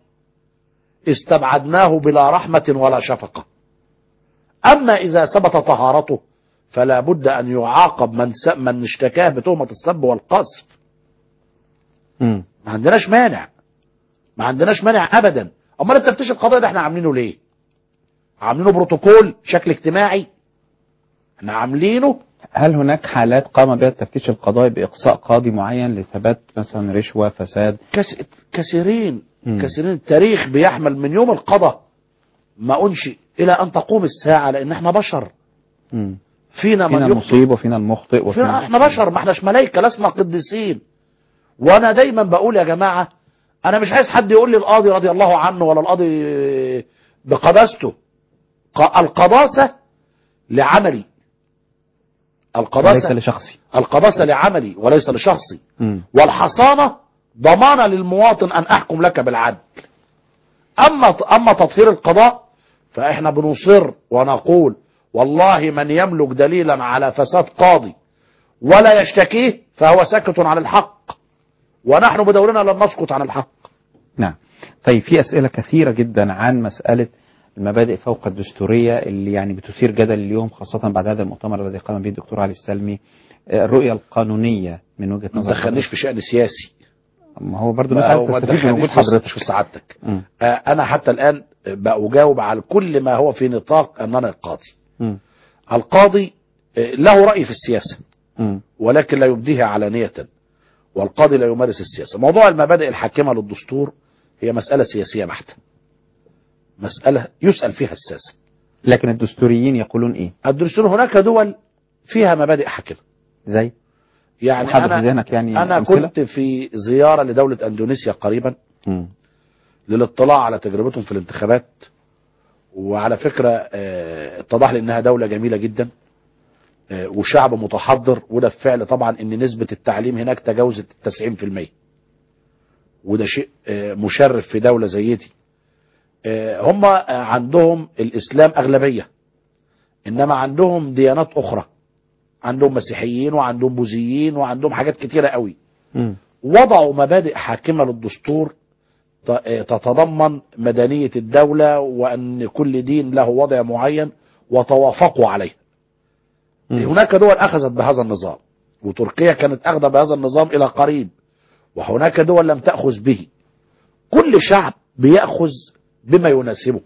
استبعدناه بلا رحمة ولا شفقة أما إذا ثبت طهارته فلا بد أن يعاقب من, س... من اشتكاه بتهمة السب والقذف مم. ما عندناش مانع ما عندناش مانع ابدا امال التفتيش القضائي ده احنا عاملينه ليه عاملينه بروتوكول شكل اجتماعي احنا عاملينه هل هناك حالات قام بها التفتيش القضائي بإقصاء قاضي معين لثبات مثلا رشوة فساد كس... كثيرين مم. كثيرين التاريخ بيحمل من يوم القضاء ما انشئ الى ان تقوم الساعه لان احنا بشر مم. فينا فينا من يخطئ المصيب وفينا المخطئ فينا وفينا احنا بشر ما احناش ملائكه لسنا قديسين وانا دايما بقول يا جماعه انا مش عايز حد يقول لي القاضي رضي الله عنه ولا القاضي بقداسته ق- القداسه لعملي ليس القداسه لشخصي القداسه لعملي وليس لشخصي مم. والحصانه ضمانه للمواطن ان احكم لك بالعدل اما اما تطهير القضاء فاحنا بنصر ونقول والله من يملك دليلا على فساد قاضي ولا يشتكيه فهو ساكت عن الحق ونحن بدورنا لن نسكت عن الحق نعم طيب في أسئلة كثيرة جدا عن مسألة المبادئ فوق الدستورية اللي يعني بتثير جدل اليوم خاصة بعد هذا المؤتمر الذي قام به الدكتور علي السلمي آه، الرؤية القانونية من وجهة ما نظر تدخلنيش في شأن سياسي ما هو برضه ما الناس هو ما عايزة تستفيد من وجود تدخلنيش في- حضرتك في سعادتك مم. آه، انا حتى الان بأجاوب على كل ما هو في نطاق اننا القاضي مم. القاضي آه، له رأي في السياسة مم. ولكن لا يبديها علانية والقاضي لا يمارس السياسة موضوع المبادئ الحاكمة للدستور هي مسألة سياسية بحتة مسألة يسأل فيها الساسة لكن الدستوريين يقولون إيه الدستور هناك دول فيها مبادئ حاكمة زي يعني حاضر في أنا, ذهنك يعني أنا أمثلة؟ كنت في زيارة لدولة أندونيسيا قريبا مم. للاطلاع على تجربتهم في الانتخابات وعلى فكرة آه، اتضح لي انها دولة جميلة جدا آه، وشعب متحضر وده فعل طبعا ان نسبة التعليم هناك تجاوزت التسعين في المية وده شيء آه، مشرف في دولة زي دي آه، هم آه، عندهم الاسلام اغلبية انما عندهم ديانات اخرى عندهم مسيحيين وعندهم بوذيين وعندهم حاجات كتيرة قوي مم. وضعوا مبادئ حاكمة للدستور ت- تتضمن مدنية الدولة وأن كل دين له وضع معين وتوافقوا عليه مم. هناك دول أخذت بهذا النظام وتركيا كانت أخذ بهذا النظام إلى قريب وهناك دول لم تأخذ به كل شعب بيأخذ بما يناسبه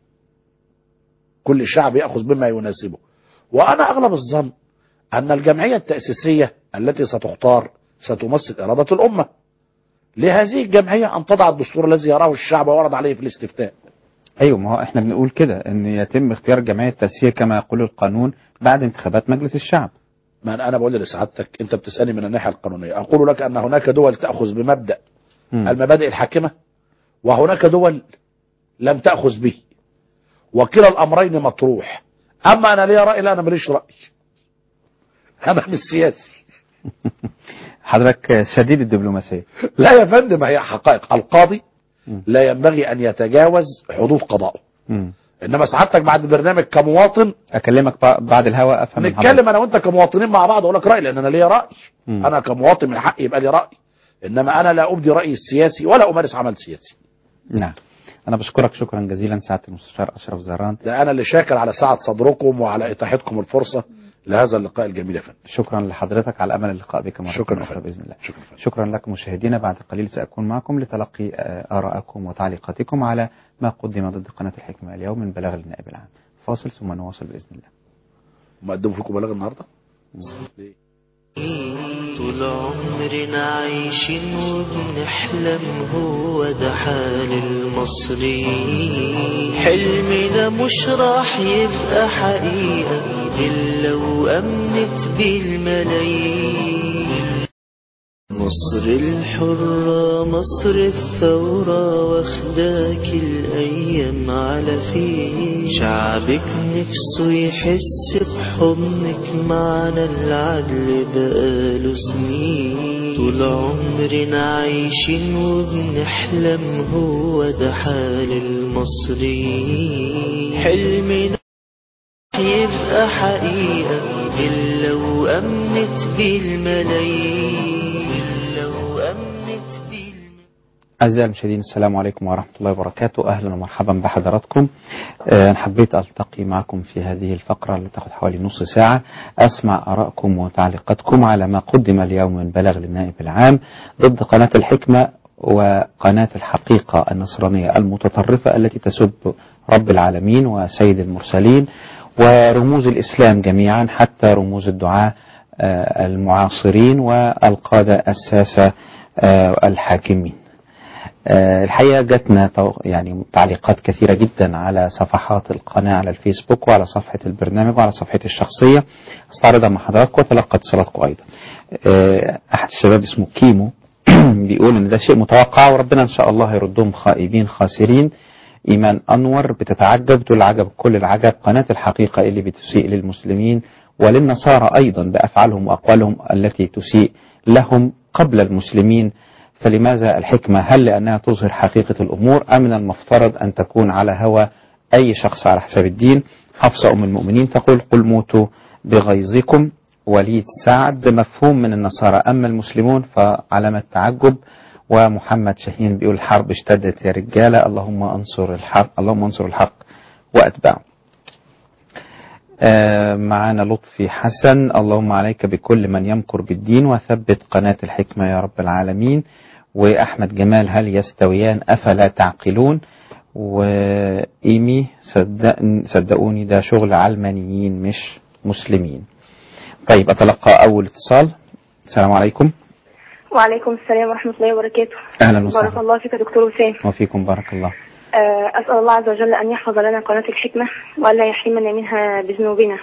كل شعب يأخذ بما يناسبه وأنا أغلب الظن أن الجمعية التأسيسية التي ستختار ستمثل إرادة الأمة لهذه الجمعية أن تضع الدستور الذي يراه الشعب وورد عليه في الاستفتاء ايوه ما هو احنا بنقول كده ان يتم اختيار جمعيه التسيير كما يقول القانون بعد انتخابات مجلس الشعب ما أنا أنا بقول لسعادتك أنت بتسألني من الناحية القانونية أقول لك أن هناك دول تأخذ بمبدأ مم. المبادئ الحاكمة وهناك دول لم تأخذ به وكلا الأمرين مطروح أما أنا ليا رأي لا أنا ماليش رأي أنا مش سياسي حضرتك شديد الدبلوماسيه لا يا فندم هي حقائق القاضي مم. لا ينبغي أن يتجاوز حدود قضائه مم. إنما سعادتك بعد البرنامج كمواطن اكلمك بع- بعد الهواء افهم من حضرتك. نتكلم انا وانت كمواطنين مع بعض اقول لك راي لان انا ليا راي مم. انا كمواطن من حقي يبقى لي راي انما انا لا ابدي رايي السياسي ولا امارس عمل سياسي نعم انا بشكرك شكرا جزيلا سعاده المستشار اشرف زهران ده انا اللي شاكر على سعه صدركم وعلى اتاحتكم الفرصه لهذا اللقاء الجميل يا فندم شكرا لحضرتك على امل اللقاء بك مره شكرا اخرى فندم. باذن الله شكرا فندم. شكرا لكم مشاهدينا بعد قليل ساكون معكم لتلقي آه، ارائكم وتعليقاتكم على ما قدم ضد قناه الحكمه اليوم من بلاغ النائب العام فاصل ثم نواصل باذن الله مقدم فيكم بلاغ النهارده طول عمرنا عايشين وبنحلم هو ده حال المصريين حلمنا مش راح يبقى حقيقة إلا وأمنت بيه الملايين مصر الحرة مصر الثورة واخداك الأيام على فين شعبك نفسه يحس بحضنك معنا العدل بقاله سنين طول عمرنا عايشين وبنحلم هو ده حال المصريين حلمنا يبقى حقيقة إلا وأمنت بيه الملايين إلا وأمنت بيه الملايين أعزائي المشاهدين السلام عليكم ورحمة الله وبركاته أهلا ومرحبا بحضراتكم آه، حبيت ألتقي معكم في هذه الفقرة اللي تأخذ حوالي نص ساعة أسمع آرائكم وتعليقاتكم على ما قدم اليوم من بلاغ للنائب العام ضد قناة الحكمة وقناة الحقيقة النصرانية المتطرفة التي تسب رب العالمين وسيد المرسلين ورموز الإسلام جميعا حتى رموز الدعاة آه، المعاصرين والقادة الساسة آه، الحاكمين آه، الحقيقة جاتنا تو- يعني تعليقات كثيرة جدا على صفحات القناة على الفيسبوك وعلى صفحة البرنامج وعلى صفحتي الشخصية استعرضها مع حضراتكم وتلقى اتصالاتكم أيضا آه، أحد الشباب اسمه كيمو بيقول إن ده شيء متوقع وربنا إن شاء الله يردهم خائبين خاسرين إيمان أنور بتتعجب تقول عجب كل العجب قناة الحقيقة اللي بتسيء للمسلمين وللنصارى أيضا بأفعالهم وأقوالهم التي تسيء لهم قبل المسلمين فلماذا الحكمة هل لأنها تظهر حقيقة الأمور أم من المفترض أن تكون على هوى أي شخص على حساب الدين حفصة أم المؤمنين تقول قل موتوا بغيظكم وليد سعد مفهوم من النصارى أما المسلمون فعلامة تعجب ومحمد شاهين بيقول الحرب اشتدت يا رجالة اللهم انصر الحق اللهم انصر الحق وأتباعه آه، معانا لطفي حسن اللهم عليك بكل من يمكر بالدين وثبت قناة الحكمة يا رب العالمين وأحمد جمال هل يستويان أفلا تعقلون وإيمي صدقني صدقوني ده شغل علمانيين مش مسلمين طيب أتلقى أول اتصال السلام عليكم وعليكم السلام ورحمة الله وبركاته أهلا بارك وسهلا الله فيك يا دكتور وسام وفيكم بارك الله آه، أسأل الله عز وجل أن يحفظ لنا قناة الحكمة وألا يحرمنا منها بذنوبنا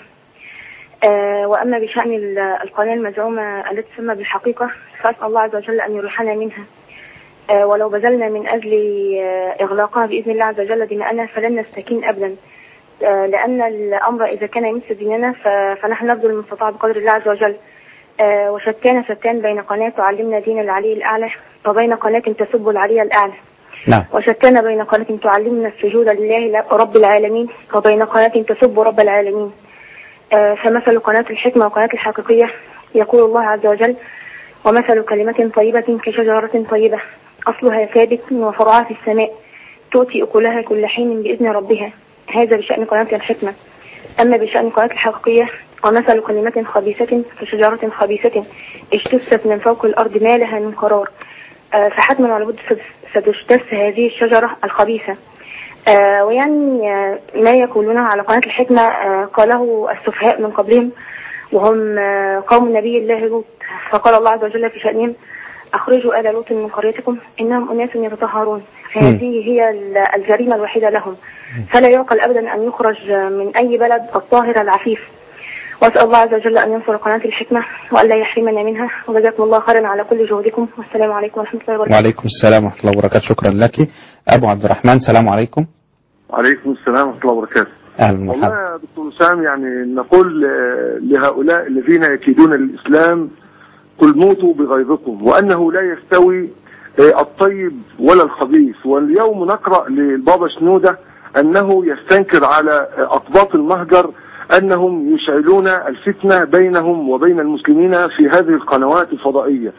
آه، وأما بشأن ال- القناة المزعومة التي تسمى بالحقيقة فأسأل الله عز وجل أن يريحنا منها آه، ولو بذلنا من أجل آه، إغلاقها بإذن الله عز وجل دماءنا فلن نستكين أبدا آه، لأن الأمر إذا كان يمس ديننا ف- فنحن نبذل المستطاع بقدر الله عز وجل آه، وشتان شتان بين قناة تعلمنا دين العلي الأعلى وبين قناة تسب العلي الأعلى نعم وشتان بين قناة تعلمنا السجود لله لا- رب العالمين وبين قناة تسب رب العالمين آه، فمثل قناة الحكمة وقناة الحقيقية يقول الله عز وجل ومثل كلمة طيبة كشجرة طيبة أصلها ثابت وفرعها في السماء تؤتي أكلها كل حين بإذن ربها هذا بشأن قناة الحكمة أما بشأن قناة الحقيقية ومثل كلمة خبيثة كشجرة خبيثة اجتثت من فوق الأرض ما لها من قرار آه، فحتما ولا بد ست- ستجتث هذه الشجرة الخبيثة آه، ويعني آه، ما يقولونه على قناة الحكمة آه، قاله السفهاء من قبلهم وهم آه، قوم نبي الله لوط فقال الله عز وجل في شأنهم أخرجوا آل لوط من قريتكم إنهم أناس يتطهرون فهذه هي ال- الجريمة الوحيدة لهم فلا يعقل أبدا أن يخرج من أي بلد الطاهر العفيف وأسأل الله عز وجل أن ينصر قناة الحكمة وألا يحرمنا منها وجزاكم الله خيرا على كل جهدكم والسلام عليكم ورحمة الله وبركاته وعليكم السلام ورحمة الله وبركاته شكرا لك أبو عبد الرحمن السلام عليكم وعليكم السلام ورحمة الله وبركاته أهلا والله ومرحبا يا دكتور وسام يعني نقول آه، لهؤلاء الذين يكيدون الإسلام قل موتوا بغيظكم وأنه لا يستوي آه، الطيب ولا الخبيث واليوم نقرأ للبابا شنودة أنه يستنكر على آه، أقباط المهجر أنهم يشعلون الفتنة بينهم وبين المسلمين في هذه القنوات الفضائية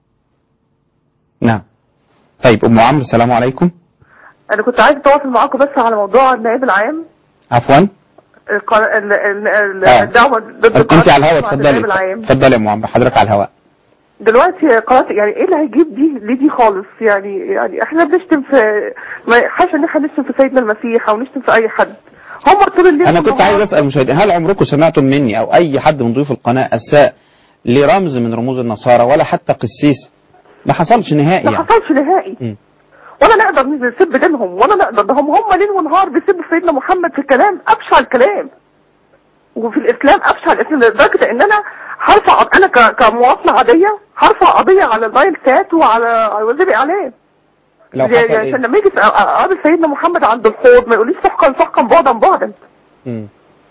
نعم طيب أم عمرو السلام عليكم انا كنت عايز اتواصل معاكم بس على موضوع النائب العام عفوا الق- ال- ال- ال- آه. الدعوه ضد كنت قناة على الهواء النائب اتفضلي العام اتفضلي يا أم عمرو حضرتك على الهواء دلوقتي قناه يعني ايه اللي هيجيب دي ليه دي خالص يعني يعني احنا بنشتم في ما حاشا ان احنا نشتم في سيدنا المسيح او نشتم في اي حد هم طول الليل أنا كنت عايز أسأل المشاهدين هل عمركم سمعتم مني أو أي حد من ضيوف القناة أساء لرمز من رموز النصارى ولا حتى قسيس ما حصلش نهائي ما يعني حصلش نهائي مم. ولا نقدر نسب دينهم ولا نقدر ده هم هم ليل ونهار بيسبوا سيدنا محمد في الكلام ابشع الكلام وفي الاسلام ابشع الاسلام لدرجه ان انا هرفع انا ك- كمواطنه عاديه هرفع قضيه على النايل سات وعلى على وزير الاعلام لو زي- حصل عشان إيه؟ لما يجي أ- أ- اقابل سيدنا محمد عند الحوض ما يقوليش سحقا سحقا بعدا بعدا مم.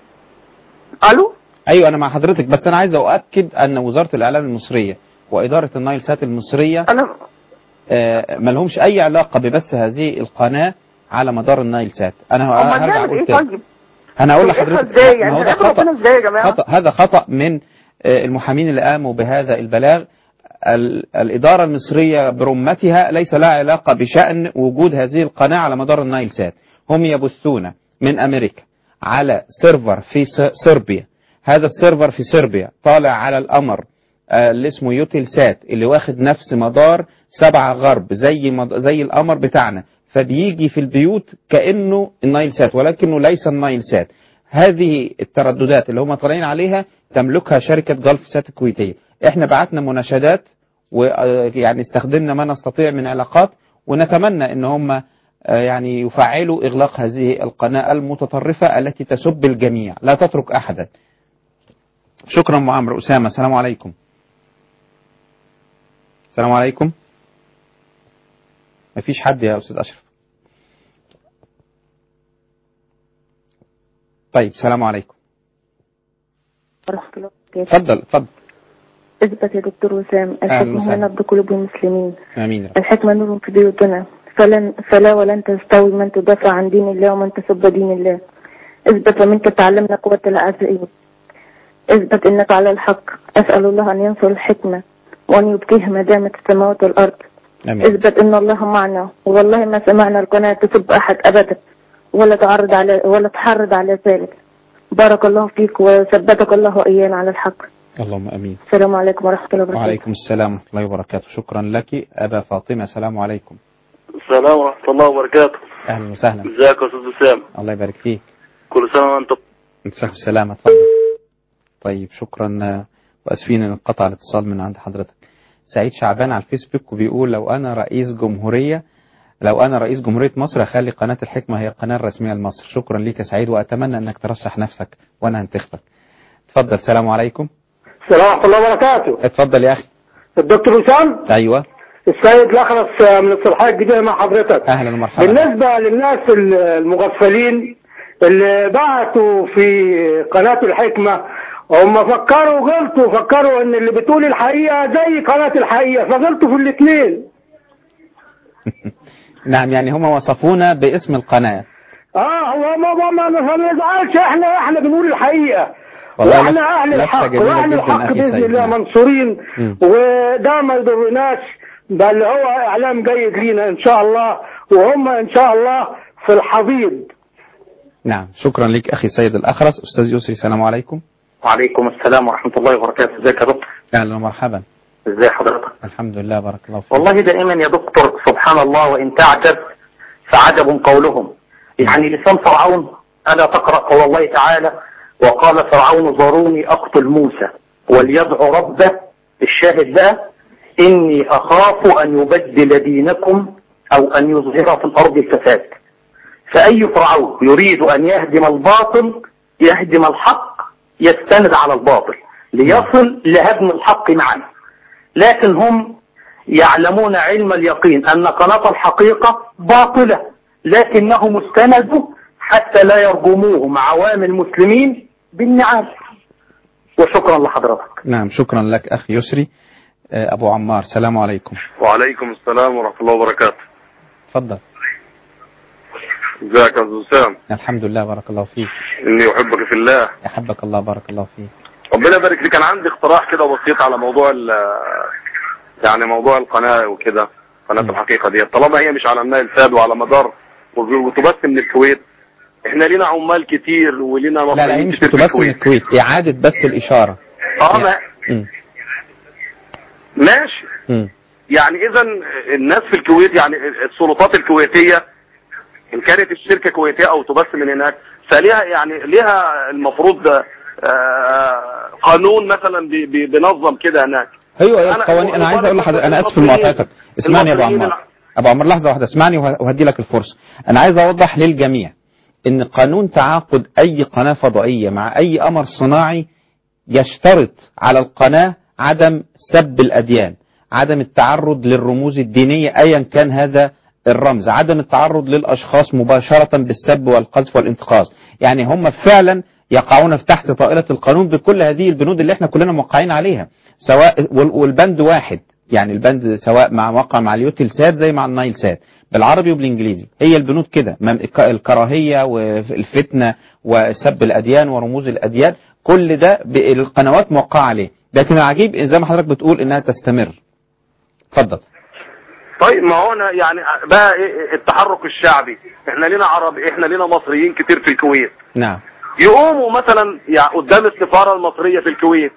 الو ايوه انا مع حضرتك بس انا عايز اؤكد ان وزاره الاعلام المصريه واداره النايل سات المصريه انا آه ما لهمش اي علاقه ببث هذه القناه على مدار النايل سات انا امال هرجع نعمل اقول ايه تاني طيب انا اقول توقفها لحضرتك ازاي ما يعني هو ده هنقابل ربنا خطا ازاي يا جماعه خطأ هذا خطأ من آه، المحامين اللي قاموا بهذا البلاغ ال- الإدارة المصرية برمتها ليس لها علاقة بشأن وجود هذه القناة على مدار النايل سات هم يبثون من أمريكا على سيرفر في س- صربيا هذا السيرفر في صربيا طالع على القمر آه، اللي اسمه يوتيل سات اللي واخد نفس مدار سبعة غرب زي مد... زي القمر بتاعنا فبيجي في البيوت كأنه النايل سات ولكنه ليس النايل سات هذه الترددات اللي هم طالعين عليها تملكها شركة جلف سات الكويتية احنا بعتنا مناشدات ويعني استخدمنا ما نستطيع من علاقات ونتمنى ان هم آه، يعني يفعلوا اغلاق هذه القناة المتطرفة التي تسب الجميع لا تترك احدا شكرا ام عمرو اسامه السلام عليكم السلام عليكم مفيش حد يا استاذ اشرف طيب السلام عليكم ورحمة الله وبركاته اتفضل اتفضل اثبت يا دكتور وسام أهلا الحكمة وسهلا. هي نبض قلوب المسلمين امين الحكمة نور في بيوتنا فلن فلا ولن تستوي من تدافع عن دين الله ومن تسب دين الله اثبت ومنك تعلمنا قوة الأعزائين اثبت انك على الحق اسأل الله ان ينصر الحكمة وان يبقيها ما دامت السماوات والارض امين اثبت ان الله معنا والله ما سمعنا القناة تسب احد ابدا ولا تعرض على ولا تحرض على ذلك بارك الله فيك وثبتك الله وايانا على الحق اللهم امين السلام عليكم ورحمة الله وبركاته وعليكم السلام ورحمه الله وبركاته شكرا لك ابا فاطمه السلام عليكم السلام ورحمة الله وبركاته اهلا وسهلا ازيك يا استاذ وسام الله يبارك فيك كل سنة وانت انت صحة وسلامة اتفضل طيب شكرا آه، واسفين ان انقطع الاتصال من عند حضرتك سعيد شعبان على الفيسبوك وبيقول لو انا رئيس جمهورية لو انا رئيس جمهورية مصر اخلي قناة الحكمة هي القناة الرسمية لمصر شكرا ليك يا سعيد واتمنى انك ترشح نفسك وانا هنتخبك اتفضل السلام عليكم السلام ورحمة الله وبركاته اتفضل يا اخي الدكتور وسام ايوه السيد الأخرس من الصلاحية الجديدة مع حضرتك اهلا ومرحبا بالنسبة للناس المغفلين اللي بعتوا في قناة الحكمة هم فكروا غلطوا فكروا ان اللي بتقول الحقيقة زي قناة الحقيقة فغلطوا في الاثنين نعم يعني هم وصفونا باسم القناة اه هو ما ما ما, ما نزعلش احنا احنا بنقول الحقيقة والله واحنا لف- اهل لفتة الحق جميلة واهل جدا الحق أخي باذن سيد. الله نعم. منصورين مم. وده ما يضرناش بل هو اعلام جيد لينا ان شاء الله وهم ان شاء الله في الحضيض نعم شكرا لك اخي سيد الاخرس استاذ يسري السلام عليكم وعليكم السلام ورحمة الله وبركاته ازيك يا دكتور اهلا ومرحبا ازي حضرتك الحمد لله بارك الله فيك والله دائما يا دكتور سبحان الله وإن تعجب فعجب قولهم يعني لسان فرعون ألا تقرأ قول الله تعالى وقال فرعون ذروني أقتل موسى وليدعو ربه الشاهد بقى إني أخاف أن يبدل دينكم أو أن يظهر في الأرض الفساد فأي فرعون يريد أن يهدم الباطل يهدم الحق يستند على الباطل ليصل لهدم الحق معا لكن هم يعلمون علم اليقين أن قناة الحقيقة باطلة لكنهم استندوا حتى لا يرجموهم عوام المسلمين بالنعال وشكرا لحضرتك نعم شكرا لك أخي يسري آه، أبو عمار السلام عليكم وعليكم السلام ورحمة الله وبركاته تفضل ازيك يا استاذ وسام الحمد لله بارك الله فيك اني احبك في الله يحبك الله بارك الله فيك ربنا يبارك لي كان عندي اقتراح كده بسيط على موضوع ال يعني موضوع القناة وكده قناة الحقيقة دي طالما هي مش على النايل ساد وعلى مدار وتبث من الكويت احنا لينا عمال كتير ولينا لا لا هي مصريين مش كتير في بتبث من الكويت الكويت إعادة بث الإشارة اه ما مم. ماشي مم. يعني اذا الناس في الكويت يعني السلطات الكويتية ان كانت الشركة كويتية او تبث من هناك فليها يعني ليها المفروض آه، قانون مثلا بي- بي- بينظم كده هناك ايوه ايوه أنا- القوانين انا عايز اقول لحضرتك انا اسف في المصريين- مقاطعتك اسمعني يا ابو المصريين عمار ابو عمار لحظه واحده اسمعني وه- وهدي لك الفرصه انا عايز اوضح للجميع ان قانون تعاقد اي قناه فضائيه مع اي قمر صناعي يشترط على القناه عدم سب الاديان عدم التعرض للرموز الدينيه ايا كان هذا الرمز عدم التعرض للاشخاص مباشره بالسب والقذف والانتقاص يعني هم فعلا يقعون في تحت طائله القانون بكل هذه البنود اللي احنا كلنا موقعين عليها سواء وال- والبند واحد يعني البند سواء مع موقع مع اليوتيل سات زي مع النايل سات بالعربي وبالانجليزي هي البنود كده مم- الك- الكراهيه والفتنه وسب الاديان ورموز الاديان كل ده ب- القنوات موقعه عليه لكن العجيب زي ما حضرتك بتقول انها تستمر اتفضل طيب ما هو أنا يعني بقى إيه التحرك الشعبي احنا لينا عرب احنا لينا مصريين كتير في الكويت نعم يقوموا مثلا يعني قدام السفارة المصرية في الكويت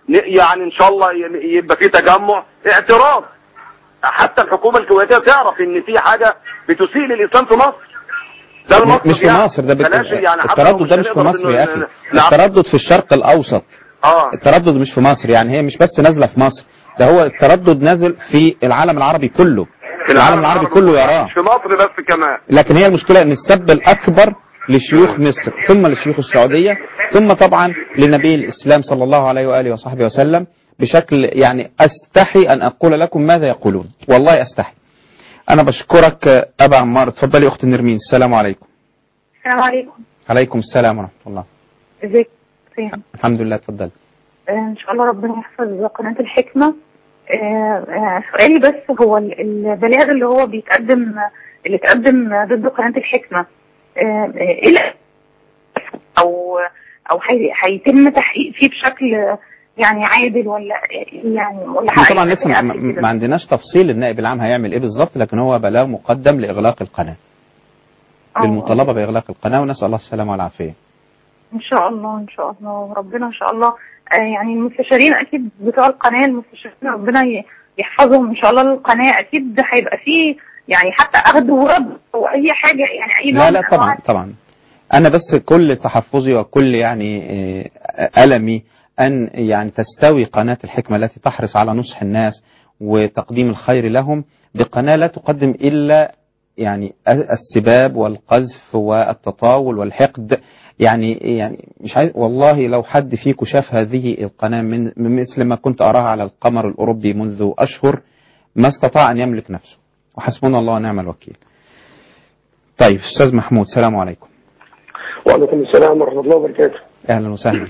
ن- يعني ان شاء الله ي- يبقى في تجمع اعتراض حتى الحكومه الكويتيه تعرف ان في حاجه بتسيء للاسلام في مصر ده المصر مش في مصر ده بت... بلاش يعني حتى لو التردد مش ده مش في هنقدر مصر يا ن- اخي ن- نعم. التردد في الشرق الاوسط اه التردد مش في مصر يعني هي مش بس نازله في مصر ده هو التردد نازل في العالم العربي كله في العالم العربي كله يراه مش في مصر بس كمان لكن هي المشكلة ان السب الاكبر لشيوخ مصر ثم لشيوخ السعودية ثم طبعا لنبي الاسلام صلى الله عليه وآله وصحبه وسلم بشكل يعني استحي ان اقول لكم ماذا يقولون والله استحي انا بشكرك آه، ابا عمار اتفضلي اخت نرمين السلام عليكم السلام عليكم عليكم السلام ورحمة الله ازيك يا حسين؟ الحمد لله اتفضل آه، ان شاء الله ربنا يحفظ قناة الحكمة آه، آه، سؤالي بس هو ال- البلاغ اللي هو بيتقدم اللي اتقدم ضد قناة الحكمة آه، آه، ايه ال- او او هي- هيتم تحقيق فيه بشكل يعني عادل ولا يعني ولا احنا طبعا هيبقى لسه فيه ما, قبل ما كده؟ ما عندناش تفصيل النائب العام هيعمل ايه بالظبط لكن هو بلاغ مقدم لاغلاق القناة للمطالبة باغلاق القناة ونسأل الله السلامة والعافية ان شاء الله ان شاء الله وربنا ان شاء الله آه، يعني المستشارين اكيد بتوع القناه المستشارين ربنا ي- يحفظهم ان شاء الله القناه اكيد هيبقى فيه يعني حتى اخذ ورد او اي حاجه يعني اي نوع لا لا من طبعا طبعا انا بس كل تحفظي وكل يعني آه، المي ان يعني تستوي قناه الحكمه التي تحرص على نصح الناس وتقديم الخير لهم بقناه لا تقدم الا يعني السباب والقذف والتطاول والحقد يعني يعني مش عايز والله لو حد فيكم شاف هذه القناه من من مثل ما كنت اراها على القمر الاوروبي منذ اشهر ما استطاع ان يملك نفسه وحسبنا الله ونعم الوكيل. طيب استاذ محمود السلام عليكم. وعليكم السلام ورحمة الله وبركاته اهلا وسهلا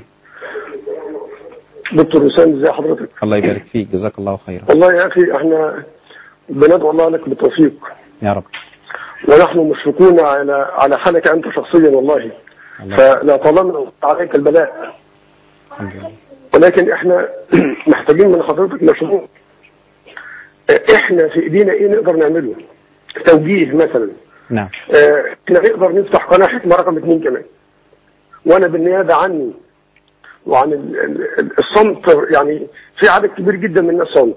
دكتور وسام ازي حضرتك الله يبارك فيك جزاك الله خيرا والله يا أخي احنا بندعو الله لك بالتوفيق يا رب ونحن مشفقون على على حالك أنت شخصيا والله فلا طالما عليك البلاء ولكن احنا محتاجين من حضرتك مشروع احنا في ايدينا ايه نقدر نعمله توجيه مثلا نعم اه، احنا نقدر نفتح قناة حكمة رقم اثنين كمان وانا بالنيابة عني وعن ال- ال- ال- الصمت يعني في عدد كبير جدا من الناس صمت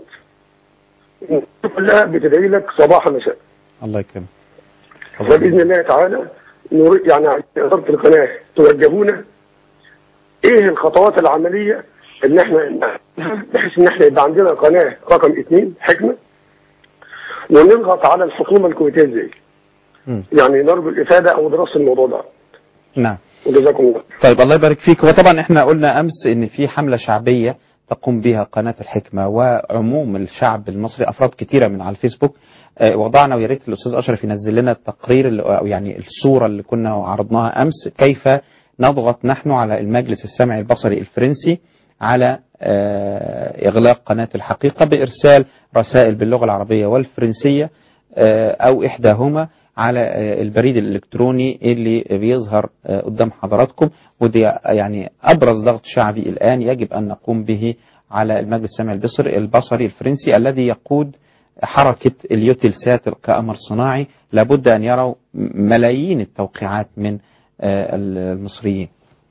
كلها بتدعي لك صباح مساء الله يكرمك فباذن الله تعالى نريد يعني على اداره القناه توجهونا ايه الخطوات العمليه ان احنا نعملها بحيث ان احنا يبقى عندنا قناه رقم اثنين حكمه ونضغط على الحكومه الكويتيه ازاي مم. يعني نرجو الافاده او دراسه الموضوع ده نعم وجزاكم الله طيب الله يبارك فيك وطبعا احنا قلنا امس ان في حمله شعبيه تقوم بها قناه الحكمه وعموم الشعب المصري افراد كثيره من على الفيسبوك آه، وضعنا ويا ريت الاستاذ اشرف ينزل لنا التقرير اللي او يعني الصوره اللي كنا عرضناها امس كيف نضغط نحن على المجلس السمعي البصري الفرنسي على آه، اغلاق قناه الحقيقه بارسال رسائل باللغه العربيه والفرنسيه آه، او احداهما على آه، البريد الالكتروني اللي بيظهر آه، قدام حضراتكم ودي يعني ابرز ضغط شعبي الان يجب ان نقوم به على المجلس السمعي البصري البصري الفرنسي الذي يقود حركة اليوتيلسات كأمر صناعي لابد أن يروا ملايين التوقيعات من آه، المصريين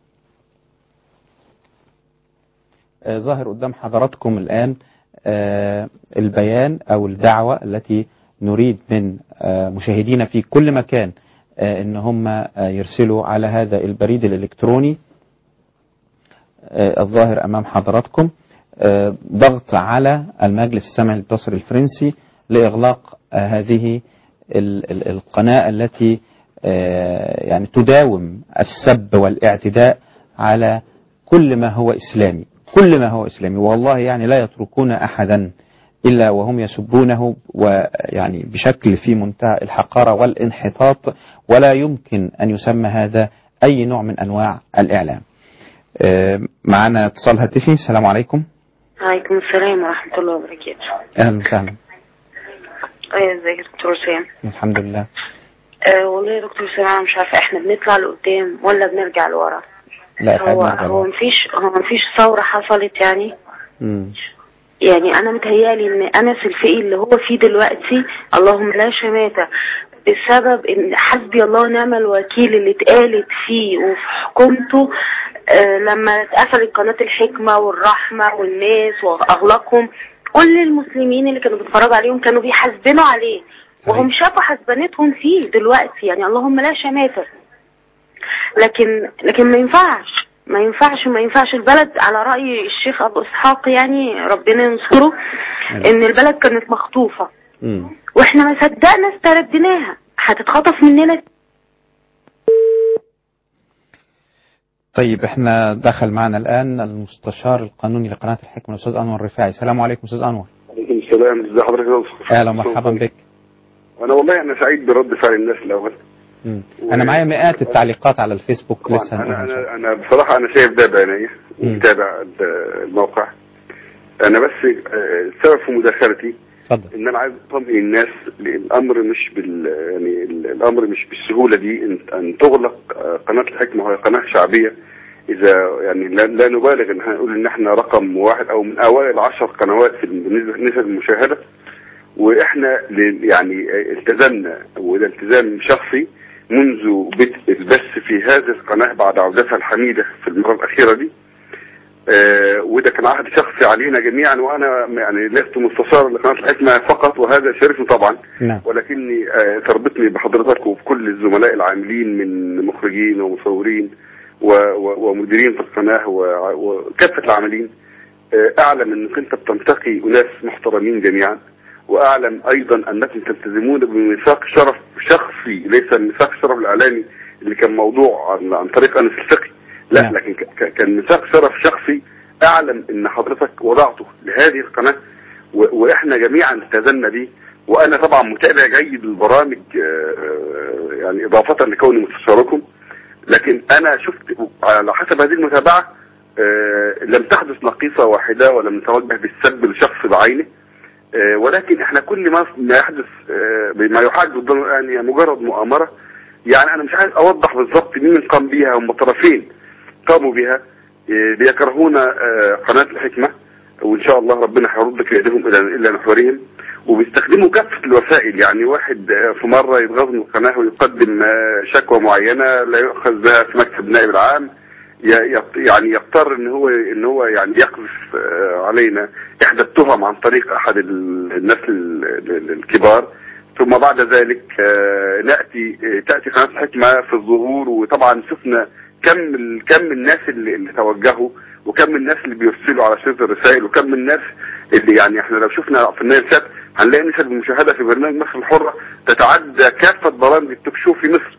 آه، ظاهر قدام حضراتكم الآن آه، البيان أو الدعوة التي نريد من آه، مشاهدينا في كل مكان آه، ان هم آه، يرسلوا على هذا البريد الالكتروني آه، الظاهر امام حضراتكم آه، ضغط على المجلس السمعي البصري الفرنسي لاغلاق آه، هذه ال- ال- القناه التي آه، يعني تداوم السب والاعتداء على كل ما هو اسلامي كل ما هو اسلامي والله يعني لا يتركون احدا إلا وهم يسبونه ويعني بشكل في منتهى الحقارة والانحطاط ولا يمكن أن يسمى هذا أي نوع من أنواع الإعلام آه، معنا اتصال هاتفي السلام عليكم عليكم السلام ورحمة الله وبركاته أهلا وسهلا ايه ازيك يا دكتور سام الحمد لله آه والله يا دكتور سام انا مش عارفة احنا بنطلع لقدام ولا بنرجع لورا لا احنا هو بنرجع هو لورا. مفيش هو مفيش ثورة حصلت يعني مم. يعني انا متهيالي ان انس الفقي اللي هو فيه دلوقتي اللهم لا شماتة بسبب ان حسبي الله ونعم الوكيل اللي اتقالت فيه وفي حكومته آه، لما اتقفلت قناة الحكمة والرحمة والناس وأغلقهم كل المسلمين اللي كانوا بيتفرجوا عليهم كانوا بيحاسبنوا عليه وهم شافوا حسبنتهم فيه دلوقتي يعني اللهم لا شماتة لكن لكن ما ينفعش ما ينفعش ما ينفعش البلد على رأي الشيخ أبو إسحاق يعني ربنا ينصره إن البلد كانت مخطوفة مم. واحنا ما صدقنا استرديناها هتتخطف مننا طيب احنا دخل معنا الآن المستشار القانوني لقناة الحكمة الأستاذ أنور الرفاعي السلام عليكم أستاذ أنور عليكم السلام ازي حضرتك يا أستاذ؟ أهلا ومرحبا بك انا والله انا سعيد برد فعل الناس الاول مم. أنا معايا مئات التعليقات على الفيسبوك لسه انا هنقولها إن شاء الله. انا انا بصراحه انا شايف ده بعينيا ومتابع ال- الموقع انا بس آه، السبب في مداخلتي اتفضل ان انا عايز اطمئن الناس لان الامر مش بال يعني ال- الامر مش بالسهوله دي ان, أن تغلق آه، قناه الحكمه وهي قناه شعبيه اذا يعني لا, لا نبالغ ان هنقول ان احنا رقم واحد او من اوائل عشر قنوات في بالنسبه لنسب المشاهده واحنا ل- يعني التزمنا وده التزام شخصي منذ بدء البث في هذه القناه بعد عودتها الحميده في المره الاخيره دي آه، وده كان عهد شخصي علينا جميعا وانا يعني لست مستشار لقناه الحكمه فقط وهذا شرفي طبعا نعم ولكني آه، تربطني بحضرتك وبكل الزملاء العاملين من مخرجين ومصورين و- و- ومديرين في القناه و- وكافه العاملين آه، اعلم انك انت بتنتقي اناس محترمين جميعا واعلم ايضا انكم تلتزمون بميثاق شرف شخصي ليس الميثاق الشرف الاعلامي اللي كان موضوع عن, عن طريق انس الفقي لا نعم. لكن ك- ك- كان ميثاق شرف شخصي اعلم ان حضرتك وضعته لهذه القناه و- واحنا جميعا التزمنا به وانا طبعا متابع جيد للبرامج آه، آه، يعني اضافه لكوني مستشاركم لكن انا شفت على حسب هذه المتابعه آه، لم تحدث نقيصه واحده ولم نتوجه بالسب لشخص بعينه آه، ولكن احنا كل ما ما يحدث آه، بما يحاج ضدنا الان هي مجرد مؤامره يعني انا مش عايز اوضح بالظبط مين قام بها هم طرفين قاموا بها آه، بيكرهون آه، قناه الحكمه وان شاء الله ربنا هيرد كيدهم الى الى محورهم وبيستخدموا كافه الوسائل يعني واحد آه، في مره يتغاظ من القناه ويقدم آه، شكوى معينه لا يؤخذ بها في مكتب النائب العام ي- يط- يعني يضطر ان هو ان هو يعني يقذف آه، علينا احدى التهم عن طريق احد ال- الناس ال- ال- الكبار ثم بعد ذلك آه، ناتي آه، تاتي قناه الحكمه في الظهور وطبعا شفنا كم ال- كم الناس اللي, اللي توجهوا وكم الناس اللي بيرسلوا على شريط الرسائل وكم الناس اللي يعني احنا لو شفنا في النايل سات هنلاقي نسب المشاهده في برنامج مصر الحره تتعدى كافه برامج التوك شو في مصر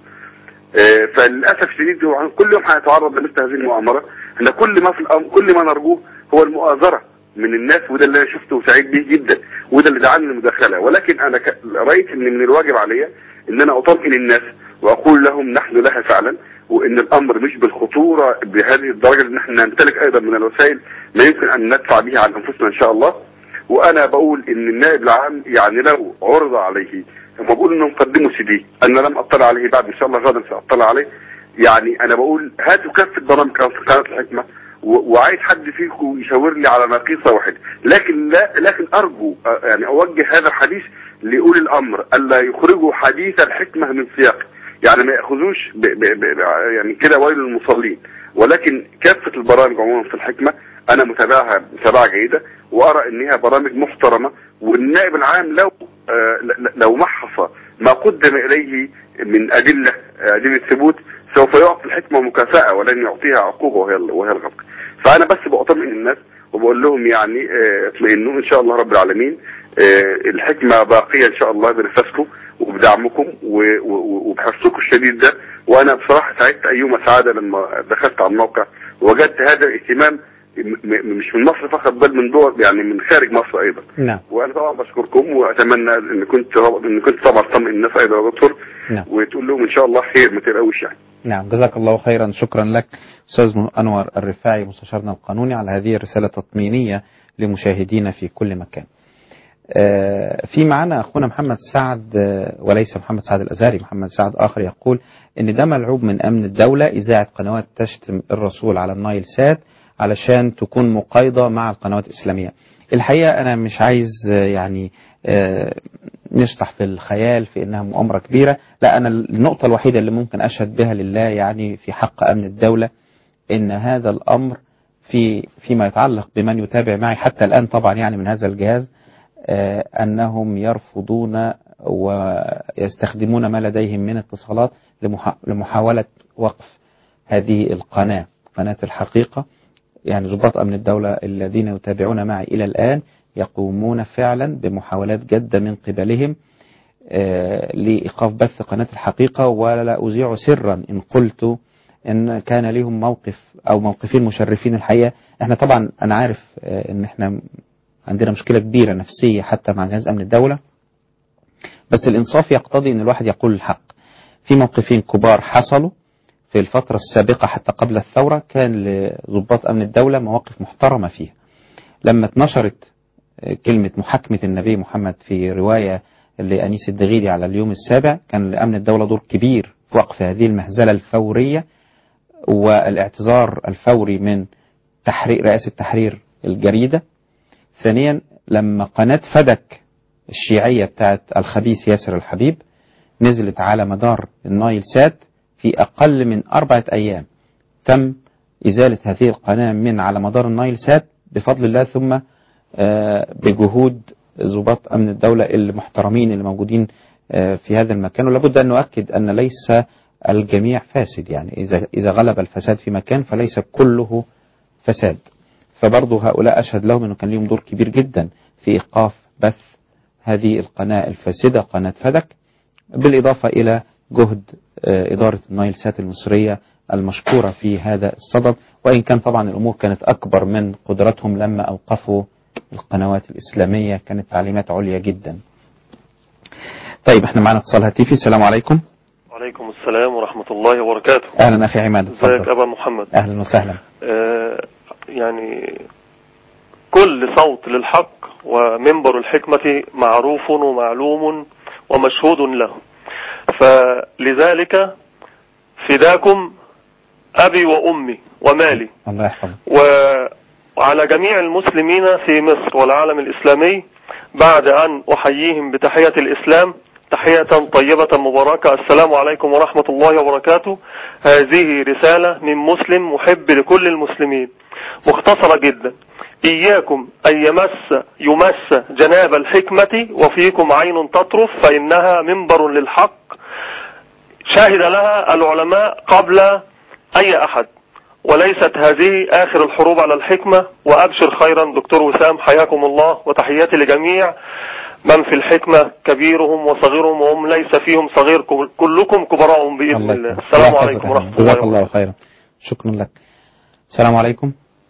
آه، فللاسف الشديد هو كل يوم هنتعرض لمثل هذه المؤامره احنا كل ما في الامر كل ما نرجوه هو المؤازره من الناس وده اللي انا شفته وسعيد به جدا وده اللي دعاني للمداخله ولكن انا ك- رايت ان من الواجب علي ان انا اطمئن الناس واقول لهم نحن لها فعلا وان الامر مش بالخطوره بهذه الدرجه ان احنا نمتلك ايضا من الوسائل ما يمكن ان ندفع به عن انفسنا ان شاء الله وانا بقول ان النائب العام يعني لو عرض عليه هم بقول انهم قدموا سي دي انا لم اطلع عليه بعد ان شاء الله غدا ساطلع عليه يعني انا بقول هاتوا كافه برامج قناه الحكمه و- وعايز حد فيكم يشاور لي على نقيصه واحده لكن لا لكن ارجو آه، يعني اوجه هذا الحديث لاولي الامر الا يخرجوا حديث الحكمه من سياقه يعني ما ياخذوش ب ب ب يعني كده ويل للمصلين ولكن كافه البرامج عموما في الحكمه انا متابعها متابعه جيده وارى انها برامج محترمه والنائب العام لو آه، ل- ل- لو محص ما قدم اليه من ادله آه، ادله ثبوت سوف يعطي الحكمه مكافاه ولن يعطيها عقوبه وهي وهي الغلق فانا بس بطمئن الناس وبقول لهم يعني آه، اطمئنوا ان شاء الله رب العالمين آه، الحكمه باقيه ان شاء الله بنفسكم وبدعمكم و- و- وبحرصكم الشديد ده وانا بصراحه سعدت ايما سعاده لما دخلت على الموقع وجدت هذا الاهتمام م- م- مش من مصر فقط بل من دول يعني من خارج مصر ايضا نعم وانا طبعا بشكركم واتمنى ان كنت ان كنت طبعا اطمئن الناس ايضا يا دكتور نعم. وتقول لهم ان شاء الله خير ما تقلقوش يعني نعم جزاك الله خيرا شكرا لك أستاذ أنور الرفاعي مستشارنا القانوني على هذه الرسالة التطمينية لمشاهدينا في كل مكان آه، في معنا أخونا محمد سعد آه، وليس محمد سعد الأزهري محمد سعد آخر يقول إن ده ملعوب من أمن الدولة إذاعة قنوات تشتم الرسول على النايل سات علشان تكون مقايضة مع القنوات الإسلامية الحقيقة أنا مش عايز آه، يعني آه، نشطح في الخيال في انها مؤامره كبيره لا انا النقطه الوحيده اللي ممكن اشهد بها لله يعني في حق امن الدوله ان هذا الامر في فيما يتعلق بمن يتابع معي حتى الان طبعا يعني من هذا الجهاز آه، انهم يرفضون ويستخدمون ما لديهم من اتصالات لمحا- لمحاوله وقف هذه القناه قناه الحقيقه يعني ضباط امن الدوله الذين يتابعون معي الى الان يقومون فعلا بمحاولات جاده من قبلهم آه، لإيقاف بث قناة الحقيقة ولا أذيع سرا إن قلت إن كان لهم موقف أو موقفين مشرفين الحقيقة إحنا طبعا أنا عارف آه، إن إحنا عندنا مشكلة كبيرة نفسية حتى مع جهاز أمن الدولة بس الإنصاف يقتضي إن الواحد يقول الحق في موقفين كبار حصلوا في الفترة السابقة حتى قبل الثورة كان لضباط أمن الدولة مواقف محترمة فيها لما اتنشرت كلمة محاكمة النبي محمد في رواية لأنيس الدغيدي على اليوم السابع كان لأمن الدولة دور كبير في وقف هذه المهزلة الفورية والاعتذار الفوري من تحرير رئاسة تحرير الجريدة ثانيا لما قناة فدك الشيعية بتاعت الخبيث ياسر الحبيب نزلت على مدار النايل سات في أقل من أربعة أيام تم إزالة هذه القناة من على مدار النايل سات بفضل الله ثم آه، بجهود ضباط أمن الدولة المحترمين اللي موجودين آه، في هذا المكان ولابد أن نؤكد أن ليس الجميع فاسد يعني إذا إذا غلب الفساد في مكان فليس كله فساد فبرضه هؤلاء أشهد لهم أنه كان لهم دور كبير جدا في إيقاف بث هذه القناة الفاسدة قناة فدك بالإضافة إلى جهد آه، إدارة النايل سات المصرية المشكورة في هذا الصدد وإن كان طبعا الأمور كانت أكبر من قدرتهم لما أوقفوا القنوات الإسلامية كانت تعليمات عليا جدا طيب احنا معنا اتصال هاتفي السلام عليكم وعليكم السلام ورحمة الله وبركاته أهلا أخي عماد ازيك اتفضل أبا محمد أهلا وسهلا آه يعني كل صوت للحق ومنبر الحكمة معروف ومعلوم ومشهود له فلذلك فداكم أبي وأمي ومالي الله يحفظك وعلى جميع المسلمين في مصر والعالم الإسلامي بعد أن أحييهم بتحية الإسلام تحية طيبة مباركة السلام عليكم ورحمة الله وبركاته هذه رسالة من مسلم محب لكل المسلمين مختصرة جدا إياكم أن يمس يمس جناب الحكمة وفيكم عين تطرف فإنها منبر للحق شاهد لها العلماء قبل أي أحد وليست هذه آخر الحروب على الحكمة وأبشر خيرا دكتور وسام حياكم الله وتحياتي لجميع من في الحكمة كبيرهم وصغيرهم وهم ليس فيهم صغير كلكم كبراء بإذن الله السلام الله عليكم يحفظك. ورحمة الله جزاك وبركاته الله خيرا شكرا لك السلام عليكم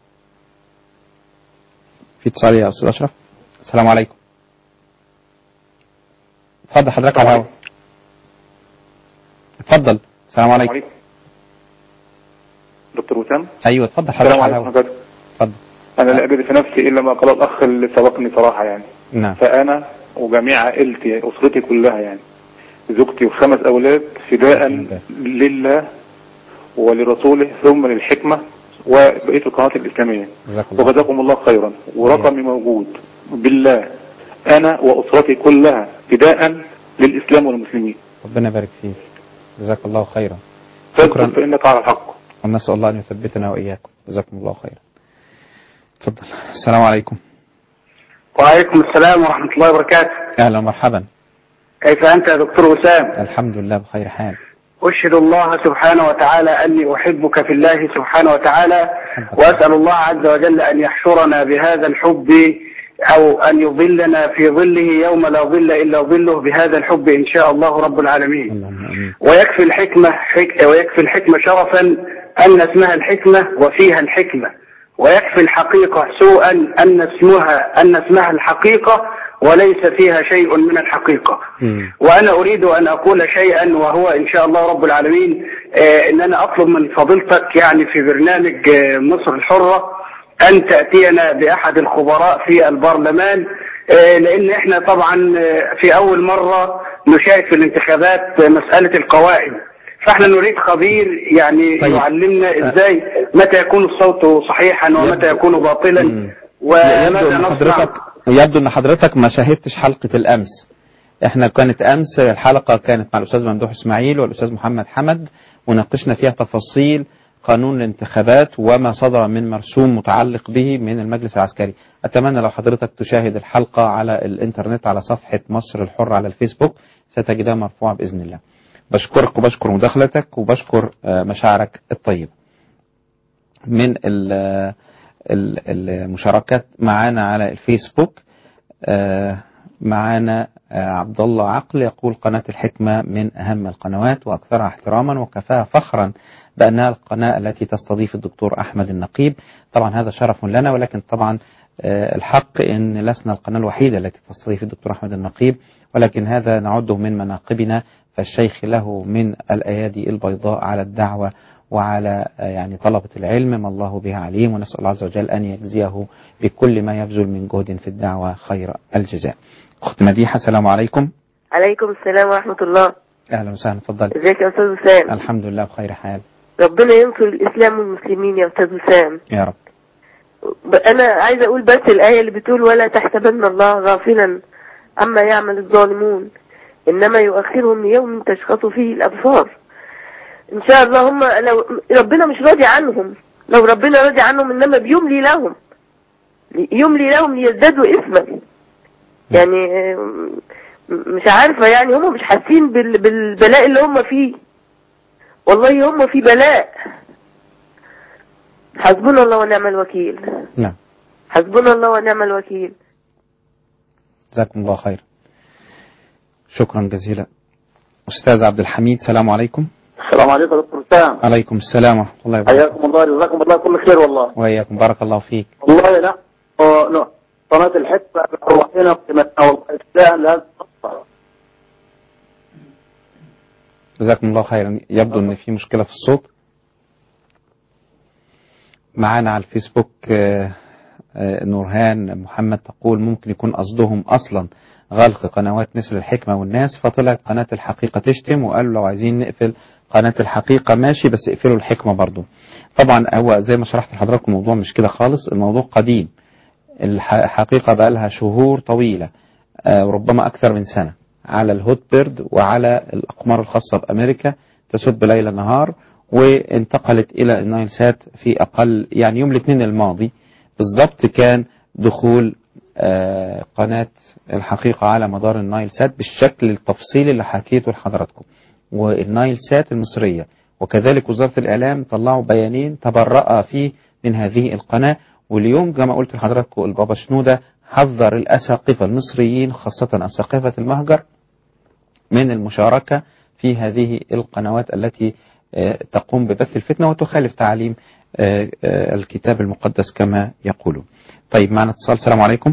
في اتصال يا أستاذ أشرف السلام عليكم اتفضل حضرتك على الهواء اتفضل السلام عليكم دكتور وسام ايوه اتفضل حضرتك السلام على عليكم الهواء ورحمة الله. اتفضل انا لا اجد في نفسي الا ما قال الاخ اللي سبقني صراحه يعني نعم فانا وجميع عائلتي اسرتي كلها يعني زوجتي وخمس اولاد فداء لله ولرسوله ثم للحكمه وبقيه القنوات الاسلاميه جزاك الله وجزاكم الله خيرا ورقمي موجود بالله انا واسرتي كلها فداء للاسلام والمسلمين ربنا يبارك فيك جزاك الله خيرا شكرا فانك على الحق ونسأل الله أن يثبتنا وإياكم جزاكم الله خيرا تفضل السلام عليكم وعليكم السلام ورحمة الله وبركاته أهلا ومرحبا كيف أنت يا دكتور وسام الحمد لله بخير حال أشهد الله سبحانه وتعالى أني أحبك في الله سبحانه وتعالى وأسأل الله عز وجل أن يحشرنا بهذا الحب أو أن يظلنا في ظله يوم لا ظل إلا ظله بهذا الحب إن شاء الله رب العالمين ويكفي الحكمة حك... ويكفي الحكمة شرفا أن اسمها الحكمة وفيها الحكمة ويكفي الحقيقة سوءا أن اسمها أن اسمها الحقيقة وليس فيها شيء من الحقيقة وأنا أريد أن أقول شيئا وهو إن شاء الله رب العالمين آه، إن أنا أطلب من فضيلتك يعني في برنامج آه، مصر الحرة أن تأتينا بأحد الخبراء في البرلمان آه، لأن إحنا طبعا آه، في أول مرة نشاهد في الانتخابات آه، مسألة القوائم فاحنا نريد خبير يعني طيب. يعلمنا ازاي متى يكون الصوت صحيحا ومتى يكون باطلا يبدو وماذا أن نصنع حضرتك يبدو أن حضرتك ما شاهدتش حلقة الأمس احنا كانت أمس الحلقة كانت مع الأستاذ ممدوح إسماعيل والأستاذ محمد حمد وناقشنا فيها تفاصيل قانون الانتخابات وما صدر من مرسوم متعلق به من المجلس العسكري أتمنى لو حضرتك تشاهد الحلقة على الإنترنت على صفحة مصر الحر على الفيسبوك ستجدها مرفوعة بإذن الله بشكرك وبشكر مداخلتك وبشكر آه، مشاعرك الطيبة من ال- ال- المشاركات معانا على الفيسبوك آه، معانا آه، عبد الله عقل يقول قناة الحكمة من أهم القنوات وأكثرها احتراما وكفاها فخرا بأنها القناة التي تستضيف الدكتور أحمد النقيب طبعا هذا شرف لنا ولكن طبعا آه، الحق أن لسنا القناة الوحيدة التي تستضيف الدكتور أحمد النقيب ولكن هذا نعده من مناقبنا فالشيخ له من الأيادي البيضاء على الدعوة وعلى آه، يعني طلبة العلم ما الله به عليم ونسأل الله عز وجل أن يجزيه بكل ما يبذل من جهد في الدعوة خير الجزاء أخت مديحة السلام عليكم عليكم السلام ورحمة الله أهلا وسهلا تفضل ازيك يا أستاذ وسام الحمد لله بخير حال ربنا ينصر الإسلام والمسلمين يا أستاذ وسام يا رب ب- أنا عايزة أقول بس الآية اللي بتقول ولا تحسبن الله غافلا عما يعمل الظالمون إنما يؤخرهم ليوم تشخص فيه الأبصار إن شاء الله هم لو ربنا مش راضي عنهم لو ربنا راضي عنهم إنما بيملي لهم يملي لهم ليزدادوا إثما يعني آم، مش عارفة يعني هم مش حاسين بال- بالبلاء اللي هم فيه والله هم في بلاء حسبنا الله ونعم الوكيل نعم حسبنا الله ونعم الوكيل جزاكم الله خير شكرا جزيلا أستاذ عبد الحميد السلام عليكم السلام عليكم يا دكتور وسام عليكم السلام ورحمة الله وبركاته حياكم الله جزاكم الله كل خير والله وإياكم بارك الله فيك والله لا آه، لا. قناة الحكمة روحنا وقيمتنا والله تستاهل هذا القصة. جزاكم الله خيرا يبدو ان في مشكلة في الصوت معانا على الفيسبوك آه، آه، نورهان محمد تقول ممكن يكون قصدهم اصلا غلق قنوات مثل الحكمة والناس فطلعت قناة الحقيقة تشتم وقالوا لو عايزين نقفل قناة الحقيقة ماشي بس اقفلوا الحكمة برضو طبعا هو زي ما شرحت لحضراتكم الموضوع مش كده خالص الموضوع قديم الحقيقة بقى لها شهور طويلة آه، وربما أكثر من سنة على الهوت بيرد وعلى الأقمار الخاصة بأمريكا تسب ليل نهار وانتقلت إلى النايل سات في أقل يعني يوم الاثنين الماضي بالضبط كان دخول آه، قناة الحقيقة على مدار النايل سات بالشكل التفصيلي اللي حكيته لحضراتكم والنايل سات المصرية وكذلك وزارة الإعلام طلعوا بيانين تبرأ فيه من هذه القناة واليوم كما قلت لحضراتكم البابا شنودة حذر الأساقفة المصريين خاصة أساقفة المهجر من المشاركة في هذه القنوات التي آه، تقوم ببث الفتنة وتخالف تعاليم آه، آه، الكتاب المقدس كما يقولون طيب معنا اتصال السلام عليكم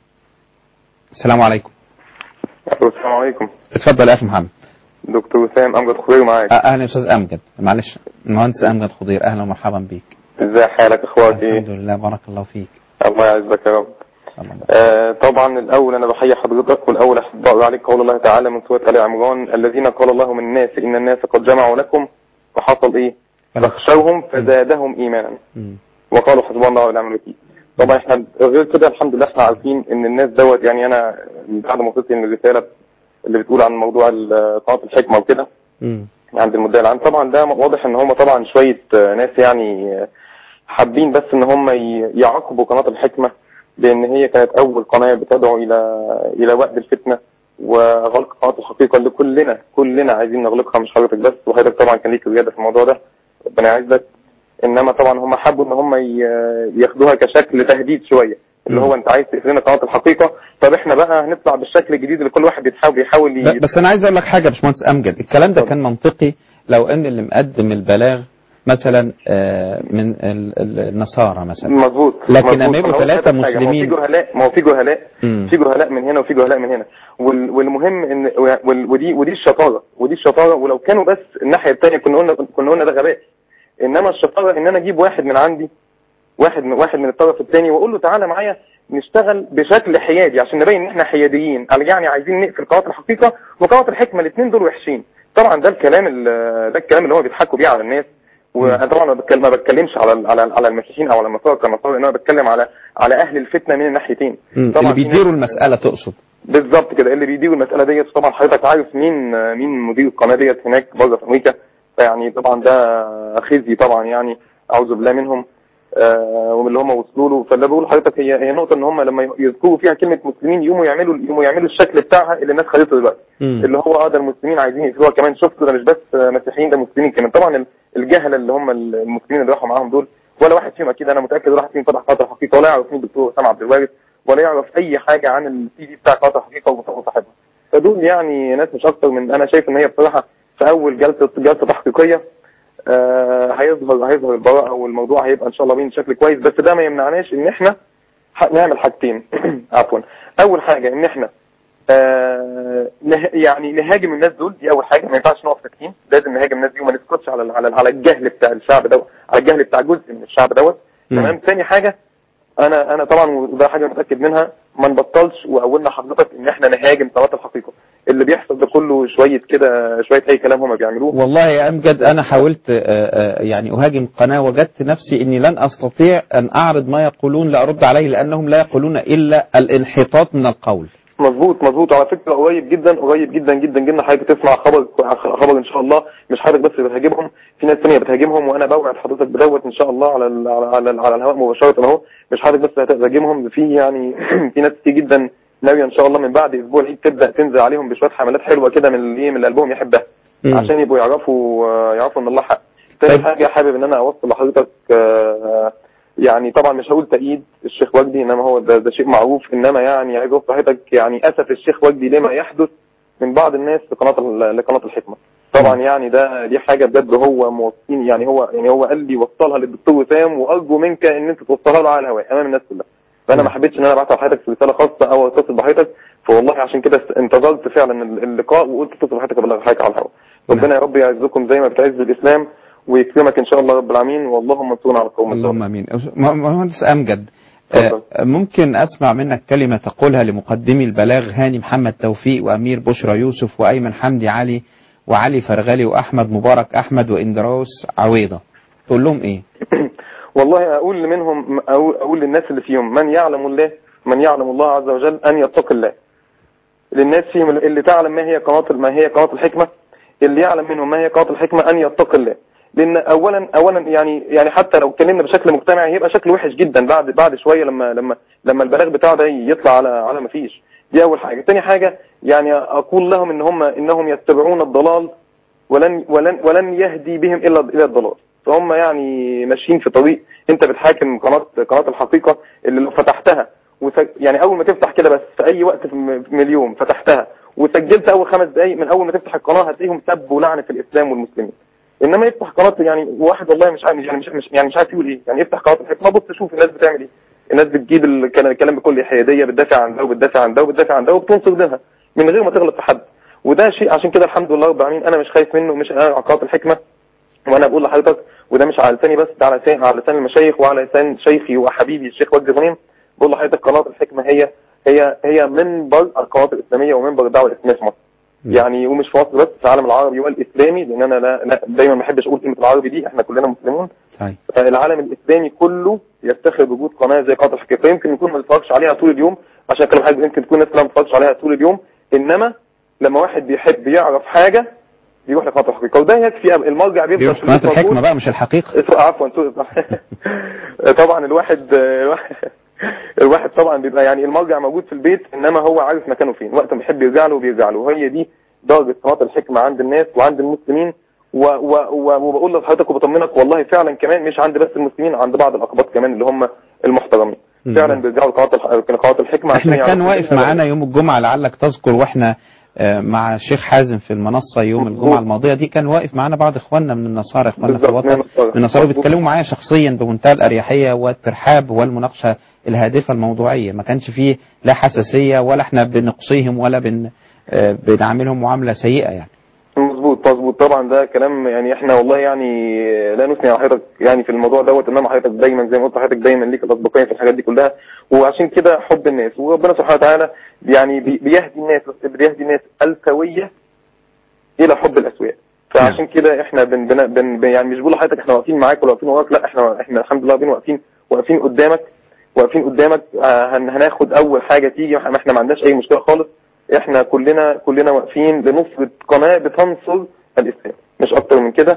السلام عليكم السلام عليكم اتفضل يا أخي محمد دكتور وسام امجد خضير معاك آه، أهلا يا أستاذ أمجد معلش المهندس أمجد خضير أهلا ومرحبا بيك ازاي حالك اخبارك ايه الحمد لله بارك الله فيك الله يعزك يا رب آه طبعا الاول انا بحيي حضرتك والاول احب اقرا عليك قول الله تعالى من سوره ال عمران الذين قال الله من الناس ان الناس قد جمعوا لكم فحصل ايه فاخشوهم فزادهم ايمانا وقالوا حسبنا الله ونعم الوكيل طبعا احنا غير كده الحمد لله احنا عارفين ان الناس دوت يعني انا بعد ما وصلت ان الرساله اللي بتقول عن موضوع ال- قناه الحكمه وكده عند المدعي العام طبعا ده واضح ان هم طبعا شويه آه، ناس يعني آه، حابين بس ان هم ي- يعاقبوا قناه الحكمه بان هي كانت اول قناه بتدعو الى الى وقت الفتنه وغلق قناه الحقيقه اللي كلنا كلنا عايزين نغلقها مش حضرتك بس وحضرتك طبعا كان ليك زياده في الموضوع ده ربنا يعزك انما طبعا هم حبوا ان هم ي- ياخدوها كشكل تهديد شويه اللي هو انت عايز تقفل لنا قناه الحقيقه طب احنا بقى هنطلع بالشكل الجديد اللي كل واحد بيحاول بيحاول ي- ب- بس انا عايز اقول لك حاجه يا باشمهندس امجد الكلام ده كان منطقي لو ان اللي مقدم البلاغ مثلا آه، من ال- ال- النصارى مثلا مظبوط لكن مظبوط. لما يبقوا أنا قلت ثلاثة لك حاجة، مسلمين ما هو في جهلاء ما هو في جهلاء مم. في جهلاء من هنا وفي جهلاء من هنا وال- والمهم ان وال- ودي ودي الشطاره ودي الشطاره ولو كانوا بس الناحيه الثانيه كنا قلنا كنا قلنا ده غباء انما الشطاره ان انا اجيب واحد من عندي واحد من واحد من الطرف الثاني واقول له تعالى معايا نشتغل بشكل حيادي عشان نبين ان احنا حياديين قال يعني عايزين نقفل قناه الحقيقه وقناه الحكمه الاثنين دول وحشين طبعا ده الكلام ال- ده الكلام اللي هو بيضحكوا بيه على الناس وانا طبعا ما بتكلم ما بتكلمش على ال- على ال- على المسيحيين او على النصارى كنصارى انا بتكلم على على اهل الفتنه من الناحيتين مم. طبعا اللي في بيديروا المساله تقصد بالظبط كده اللي بيديروا المساله ديت طبعا حضرتك عارف مين مين مدير القناه ديت هناك بره في امريكا فيعني طبعا ده خزي طبعا يعني اعوذ بالله منهم آه ومن اللي هم وصلوا له فاللي بقول لحضرتك هي هي نقطه ان هم لما يذكروا فيها كلمه مسلمين يقوموا يعملوا يقوموا يعملوا الشكل بتاعها اللي الناس خدته دلوقتي اللي هو اه ده المسلمين عايزين يقتلوها كمان شفتوا ده مش بس مسيحيين ده مسلمين كمان طبعا الجهله اللي هم المسلمين اللي راحوا معاهم دول ولا واحد فيهم اكيد انا متاكد ولا واحد فيهم فتح قناه الحقيقه ولا يعرف مين الدكتور اسامه عبد الوارث ولا يعرف اي حاجه عن السي في بتاع قناه الحقيقه وصاحبها فدول يعني ناس مش اكتر من انا شايف ان هي بصراحه في اول جلسه جلسه تحقيقيه آه هيظهر هيظهر البراءه والموضوع هيبقى ان شاء الله باين بشكل كويس بس ده ما يمنعناش ان احنا نعمل حاجتين عفوا اول حاجه ان احنا آه نه يعني نهاجم الناس دول دي اول حاجه ما ينفعش نقف ساكتين لازم نهاجم الناس دي وما نسكتش على على على الجهل بتاع الشعب دوت على الجهل بتاع جزء من الشعب دوت تمام ثاني حاجه انا انا طبعا وده حاجه متاكد منها ما نبطلش واولنا حضرتك ان احنا نهاجم قناه الحقيقه اللي بيحصل ده كله شويه كده شويه اي كلام هم بيعملوه والله يا امجد انا حاولت آه، آه، يعني اهاجم قناه وجدت نفسي اني لن استطيع ان اعرض ما يقولون لارد عليه لانهم لا يقولون الا الانحطاط من القول مظبوط مظبوط على فكره قريب جدا قريب جدا جدا جدا حضرتك تسمع خبر خبر ان شاء الله مش حضرتك بس بتهاجمهم في ناس ثانيه بتهاجمهم وانا بوعد حضرتك بدوت ان شاء الله على ال على ال على الهواء مباشره اهو مش حضرتك بس هتهاجمهم في يعني في ناس كتير جدا ناويه ان شاء الله من بعد اسبوع العيد تبدا تنزل عليهم بشويه حملات حلوه كده من اللي من اللي قلبهم يحبها مم. عشان يبقوا يعرفوا يعرفوا ان الله حق تاني حاجه حابب ان انا اوصل لحضرتك آه، يعني طبعا مش هقول تأييد الشيخ وجدي انما هو ده, ده شيء معروف انما يعني عايز اوصل لحضرتك يعني اسف الشيخ وجدي لما يحدث من بعض الناس لقناه ال- لقناه الحكمه طبعا يعني ده دي حاجه بجد هو موصين يعني هو يعني هو قال لي وصلها للدكتور وسام وارجو منك ان انت توصلها له على الهواء امام الناس كلها فانا ما حبيتش ان انا ابعتها لحضرتك في رساله خاصه او اتصل بحضرتك فوالله عشان كده انتظرت فعلا اللقاء وقلت اتصل بحضرتك ابلغ حضرتك على الهواء ربنا يا رب يعزكم زي ما بتعز الاسلام ويكرمك ان شاء الله رب العالمين واللهم انصرنا على القوم اللهم امين م- مهندس امجد آه، ممكن اسمع منك كلمه تقولها لمقدمي البلاغ هاني محمد توفيق وامير بشرى يوسف وايمن حمدي علي وعلي فرغلي واحمد مبارك احمد واندراوس عويضه تقول لهم ايه والله اقول منهم اقول, أقول للناس اللي فيهم من يعلم الله من يعلم الله عز وجل ان يتقي الله للناس فيهم اللي تعلم ما هي قناه ما هي قناه الحكمه اللي يعلم منهم ما هي قناه الحكمه ان يتقي الله لان اولا اولا يعني يعني حتى لو اتكلمنا بشكل مجتمعي هيبقى شكل وحش جدا بعد بعد شويه لما لما لما البلاغ بتاعه ده يطلع على على ما فيش دي اول حاجه تاني حاجه يعني اقول لهم ان هم انهم يتبعون الضلال ولن ولن ولن يهدي بهم الا الى الضلال فهم يعني ماشيين في طريق انت بتحاكم قناه قناه الحقيقه اللي لو فتحتها وس... يعني اول ما تفتح كده بس في اي وقت في م- من اليوم فتحتها وسجلت اول خمس دقائق من اول ما تفتح القناه هتلاقيهم سب ولعنه في الاسلام والمسلمين انما يفتح قناه يعني واحد والله مش عارف يعني مش, مش يعني مش عارف يقول ايه يعني يفتح قناه الحكمه بص شوف الناس بتعمل ايه الناس بتجيب الكلام الكلام بكل حياديه بتدافع عن ده وبتدافع عن ده وبتدافع عن ده وبتنصر دينها من غير ما تغلط في حد وده شيء عشان كده الحمد لله رب العالمين انا مش خايف منه مش على قناه الحكمه وانا بقول لحضرتك وده مش على لساني بس ده على لسان على لسان المشايخ وعلى لسان شيخي وحبيبي الشيخ وجدي غنيم بقول لحضرتك قناه الحكمه هي هي هي منبر القنوات الاسلاميه ومنبر الدعوه الاسلاميه في مصر يعني ومش في مصر بس في العالم العربي والاسلامي لان انا لا, لا دايما ما بحبش اقول كلمه العربي دي احنا كلنا مسلمون طيب. العالم الاسلامي كله يفتخر بوجود قناه زي قناه الحقيقه يمكن يكون ما بيتفرجش عليها طول اليوم عشان كلام حاجه يمكن تكون الناس كلها ما بتتفرجش عليها طول اليوم انما لما واحد بيحب يعرف حاجه بيروح لقناه الحقيقه وده يكفي المرجع بيفضل بيروح في قناه البيت الحكمه موجود. بقى مش الحقيقه عفوا سوري. طبعا الواحد الواحد- الواحد طبعا بيبقى يعني المرجع موجود في البيت انما هو عارف مكانه فين وقت ما يحب يرجع له بيرجع له وهي دي درجه قناه الحكمه عند الناس وعند المسلمين و و و وبقول لحضرتك وبطمنك والله فعلا كمان مش عند بس المسلمين عند بعض الاقباط كمان اللي هم المحترمين مم. فعلا بيرجعوا لقناه الح- قناه الحكمه عشان احنا كان يعرفوا واقف إن- معانا يوم الجمعه لعلك تذكر واحنا آه، مع الشيخ حازم في المنصه يوم الجمعه الماضيه دي كان واقف معانا بعض اخواننا من النصارى اخواننا في بالظبط، الوطن من النصارى. من النصارى مظبوط. بيتكلموا معايا شخصيا بمنتهى الاريحيه والترحاب والمناقشه الهادفه الموضوعيه ما كانش فيه لا حساسيه ولا احنا بنقصيهم ولا بن آه، بنعاملهم معامله سيئه يعني مظبوط مظبوط طبعا ده كلام يعني احنا والله يعني لا نثني على حضرتك يعني في الموضوع دوت انما حضرتك دايما زي ما قلت حضرتك دايما ليك الاسبقيه في الحاجات دي كلها وعشان كده حب الناس وربنا سبحانه وتعالى يعني بي- بيهدي الناس بيهدي الناس السويه الى حب الاسوياء فعشان كده احنا بن بن بن يعني مش بقول لحضرتك احنا واقفين معاك ولا واقفين وراك لا احنا احنا الحمد لله بين واقفين واقفين قدامك واقفين قدامك آه، هن- هناخد اول حاجه تيجي احنا احنا ما عندناش اي مشكله خالص احنا كلنا كلنا واقفين لنصرة قناة بتنصر الاسلام مش اكتر من كده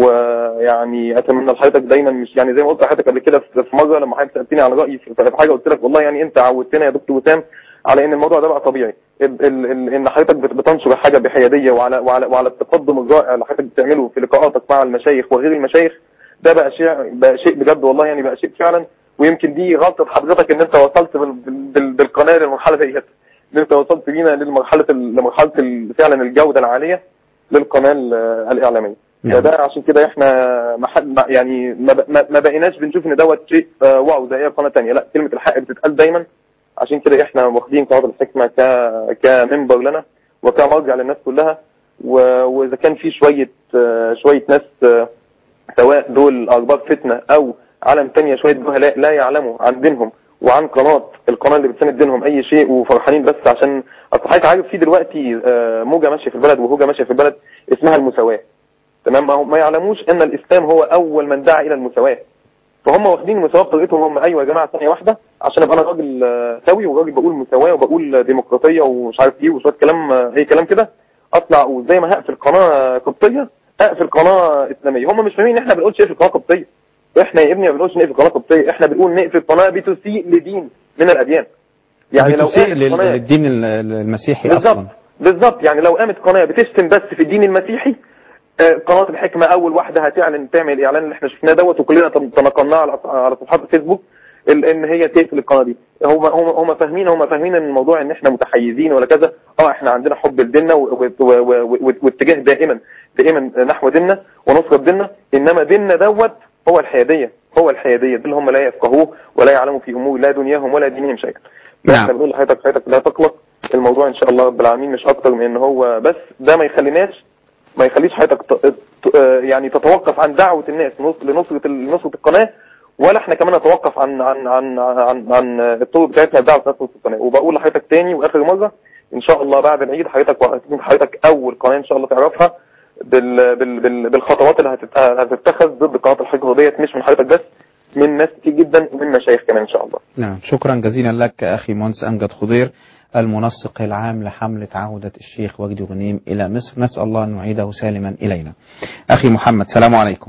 ويعني اتمنى لحضرتك دايما مش يعني زي ما قلت لحضرتك قبل كده في في مره لما حضرتك سالتني عن رايي في في حاجه قلت لك والله يعني انت عودتنا يا دكتور وسام على ان الموضوع ده بقى طبيعي ال- ال- ال- ان حضرتك بت- بتنشر حاجه بحياديه وعلى وعلى وعلى التقدم الرائع اللي حضرتك بتعمله في لقاءاتك مع المشايخ وغير المشايخ ده بقى شيء بقى شيء بجد والله يعني بقى شيء فعلا ويمكن دي غلطه حضرتك ان انت وصلت بال- بال- بالقناه للمرحله ديت ان انت وصلت بينا للمرحله ال- لمرحله ال- فعلا الجوده العاليه للقناه ال- الاعلاميه نعم. فده عشان كده احنا ما حد ما- يعني ما, ب- ما, ما بقيناش بنشوف ان دوت شيء آه، واو زي اي قناه تانية لا كلمه الحق بتتقال دايما عشان كده احنا واخدين قناه الحكمه ك كمنبر لنا وكمرجع للناس كلها و- واذا كان في شويه آه، شويه ناس آه، سواء دول ارباب فتنه او عالم تانية شويه جهلاء لا يعلموا عن دينهم وعن قناه القناه اللي بتساند دينهم اي شيء وفرحانين بس عشان اصل حضرتك عارف في دلوقتي آه، موجه ماشيه في البلد وهوجه ماشيه في البلد اسمها المساواه تمام ما هم- ما يعلموش ان الاسلام هو اول من دعا الى المساواه فهم واخدين المساواه بطريقتهم هم ايوه يا جماعه ثانيه واحده عشان ابقى انا راجل آه، سوي وراجل بقول مساواه وبقول ديمقراطيه ومش عارف ايه وشويه كلام آه، اي كلام كده اطلع وزي ما هقفل قناه قبطيه اقفل قناه اسلاميه هم مش فاهمين ان احنا بنقولش اقفل قناه قبطيه احنا يا ابني ما بنقولش نقفل قناه قبطيه احنا بنقول نقفل قناه بتسيء لدين من الاديان يعني لو بتسيء قامت لل- قناة- للدين ال- ال- المسيحي بالظبط اصلا بالظبط يعني لو قامت قناه بتشتم بس في الدين المسيحي آه، قناه الحكمه اول واحده هتعلن تعمل الاعلان اللي احنا شفناه دوت وكلنا تن- تناقلناه على على صفحات الفيسبوك ال- ان هي تقفل القناه دي هم هم هم فاهمين هم فاهمين ان الموضوع ان احنا متحيزين ولا كذا اه احنا عندنا حب لديننا و- و- و- و- واتجاه دائما دائما نحو ديننا ونصرة ديننا انما ديننا دوت هو الحياديه هو الحياديه ده اللي هم لا يفقهوه ولا يعلموا في امور لا دنياهم ولا دينهم شيئا نعم. احنا بنقول لحضرتك حضرتك لا تقلق الموضوع ان شاء الله رب العالمين مش اكتر من ان هو بس ده ما يخليناش ما يخليش حضرتك ت- ت- آه يعني تتوقف عن دعوة الناس نص- لنصرة ال- لنصرة القناة ولا احنا كمان نتوقف عن عن عن عن, عن الطرق بتاعتنا لدعوة نصرة القناة وبقول لحضرتك تاني واخر مرة ان شاء الله بعد العيد حضرتك هتكون حضرتك اول قناة ان شاء الله تعرفها بال بال بال بالخطوات اللي هتت- هتتخذ ضد قناة الحكمة ديت مش من حضرتك بس من ناس كتير جدا ومن مشايخ كمان ان شاء الله نعم شكرا جزيلا لك أخي مهندس أمجد خضير المنسق العام لحملة عودة الشيخ وجدي غنيم إلى مصر نسأل الله أن نعيده سالما إلينا أخي محمد سلام عليكم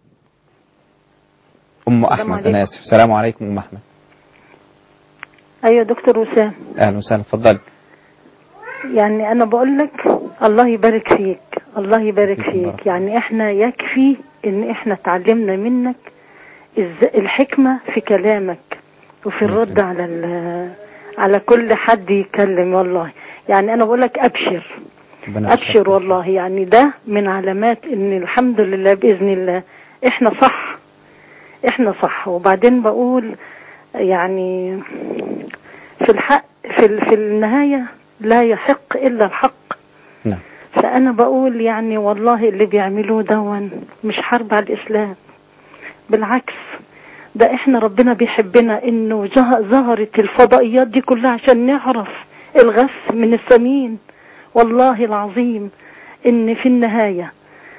أم أحمد عليكم. أنا آسف سلام عليكم أم أحمد ايوه دكتور وسام أهلا وسهلا اتفضل يعني انا بقول لك الله يبارك فيك الله يبارك فيك يعني احنا يكفي ان احنا اتعلمنا منك إز- الحكمة في كلامك وفي الرد على ال- على كل حد يتكلم والله يعني انا بقول لك ابشر ربنا ابشر والله يعني ده من علامات ان الحمد لله باذن الله احنا صح احنا صح وبعدين بقول يعني في الحق في ال- في النهايه لا يحق الا الحق نعم. فانا بقول يعني والله اللي بيعملوه دون مش حرب على الاسلام بالعكس ده احنا ربنا بيحبنا انه جه- ظهرت الفضائيات دي كلها عشان نعرف الغث من السمين والله العظيم ان في النهايه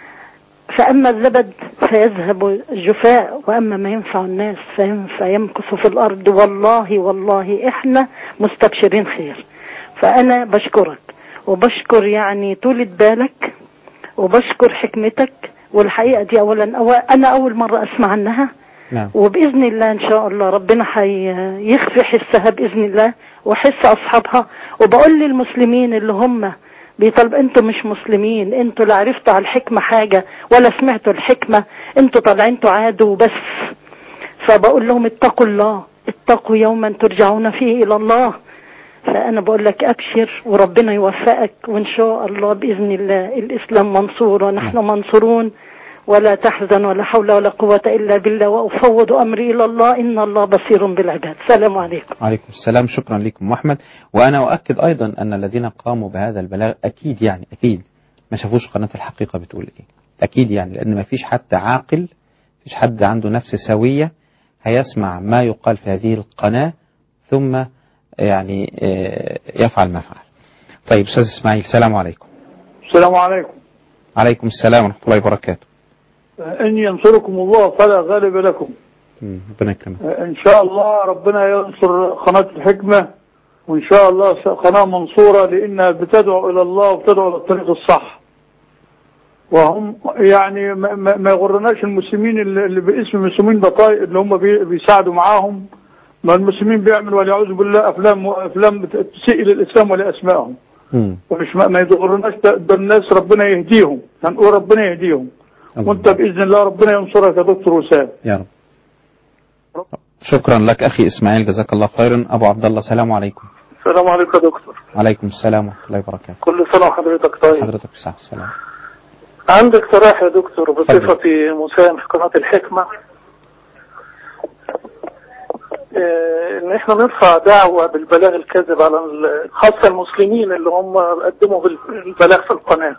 فأما الزبد فيذهب جفاء وأما ما ينفع الناس فين- فيمكث في الأرض والله والله إحنا مستبشرين خير فأنا بشكرك وبشكر يعني طولة بالك وبشكر حكمتك والحقيقة دي أولا أو أنا أول مرة أسمع عنها نعم وبإذن الله إن شاء الله ربنا حي- يخفي حسها بإذن الله وحس أصحابها وبقول للمسلمين اللي هم بيطلب انتوا مش مسلمين انتوا لا عرفتوا على الحكمة حاجة ولا سمعتوا الحكمة انتوا طالعين تعادوا بس فبقول لهم اتقوا الله اتقوا يوما ترجعون فيه الى الله فانا بقول لك ابشر وربنا يوفقك وان شاء الله باذن الله الاسلام منصور ونحن منصورون ولا تحزن ولا حول ولا قوة إلا بالله وأفوض أمري إلى الله إن الله بصير بالعباد السلام عليكم عليكم السلام شكرا لكم أم أحمد وأنا أؤكد أيضا أن الذين قاموا بهذا البلاغ أكيد يعني أكيد ما شافوش قناة الحقيقة بتقول إيه أكيد يعني لأن ما فيش حد عاقل فيش حد عنده نفس سوية هيسمع ما يقال في هذه القناة ثم يعني آه، يفعل ما فعل طيب أستاذ إسماعيل السلام عليكم السلام عليكم عليكم السلام ورحمة الله وبركاته إن ينصركم الله فلا غالب لكم مم، ربنا يكرمك إن شاء الله ربنا ينصر قناة الحكمة وإن شاء الله قناة منصورة لأنها بتدعو إلى الله وبتدعو إلى الطريق الصح وهم يعني ما, ما ما يغرناش المسلمين اللي اللي باسم المسلمين بطايق اللي هم بي- بيساعدوا معاهم ما المسلمين بيعملوا والعياذ بالله افلام افلام تسيء للاسلام ولاسمائهم مم. ومش ما, ما يغرناش ده ده الناس ربنا يهديهم هنقول ربنا يهديهم وانت باذن الله ربنا ينصرك يا دكتور وسام يا رب شكرا لك أخي إسماعيل جزاك الله خيرا أبو عبد الله السلام عليكم السلام عليكم يا دكتور وعليكم السلام ورحمة الله وبركاته كل سنة وحضرتك طيب حضرتك بصحة والسلام عندي اقتراح يا دكتور بصفتي مساهم في قناة الحكمة آه، ان احنا نرفع دعوة بالبلاغ الكاذب على ال- خاصة المسلمين اللي هم قدموا بالبلاغ في القناة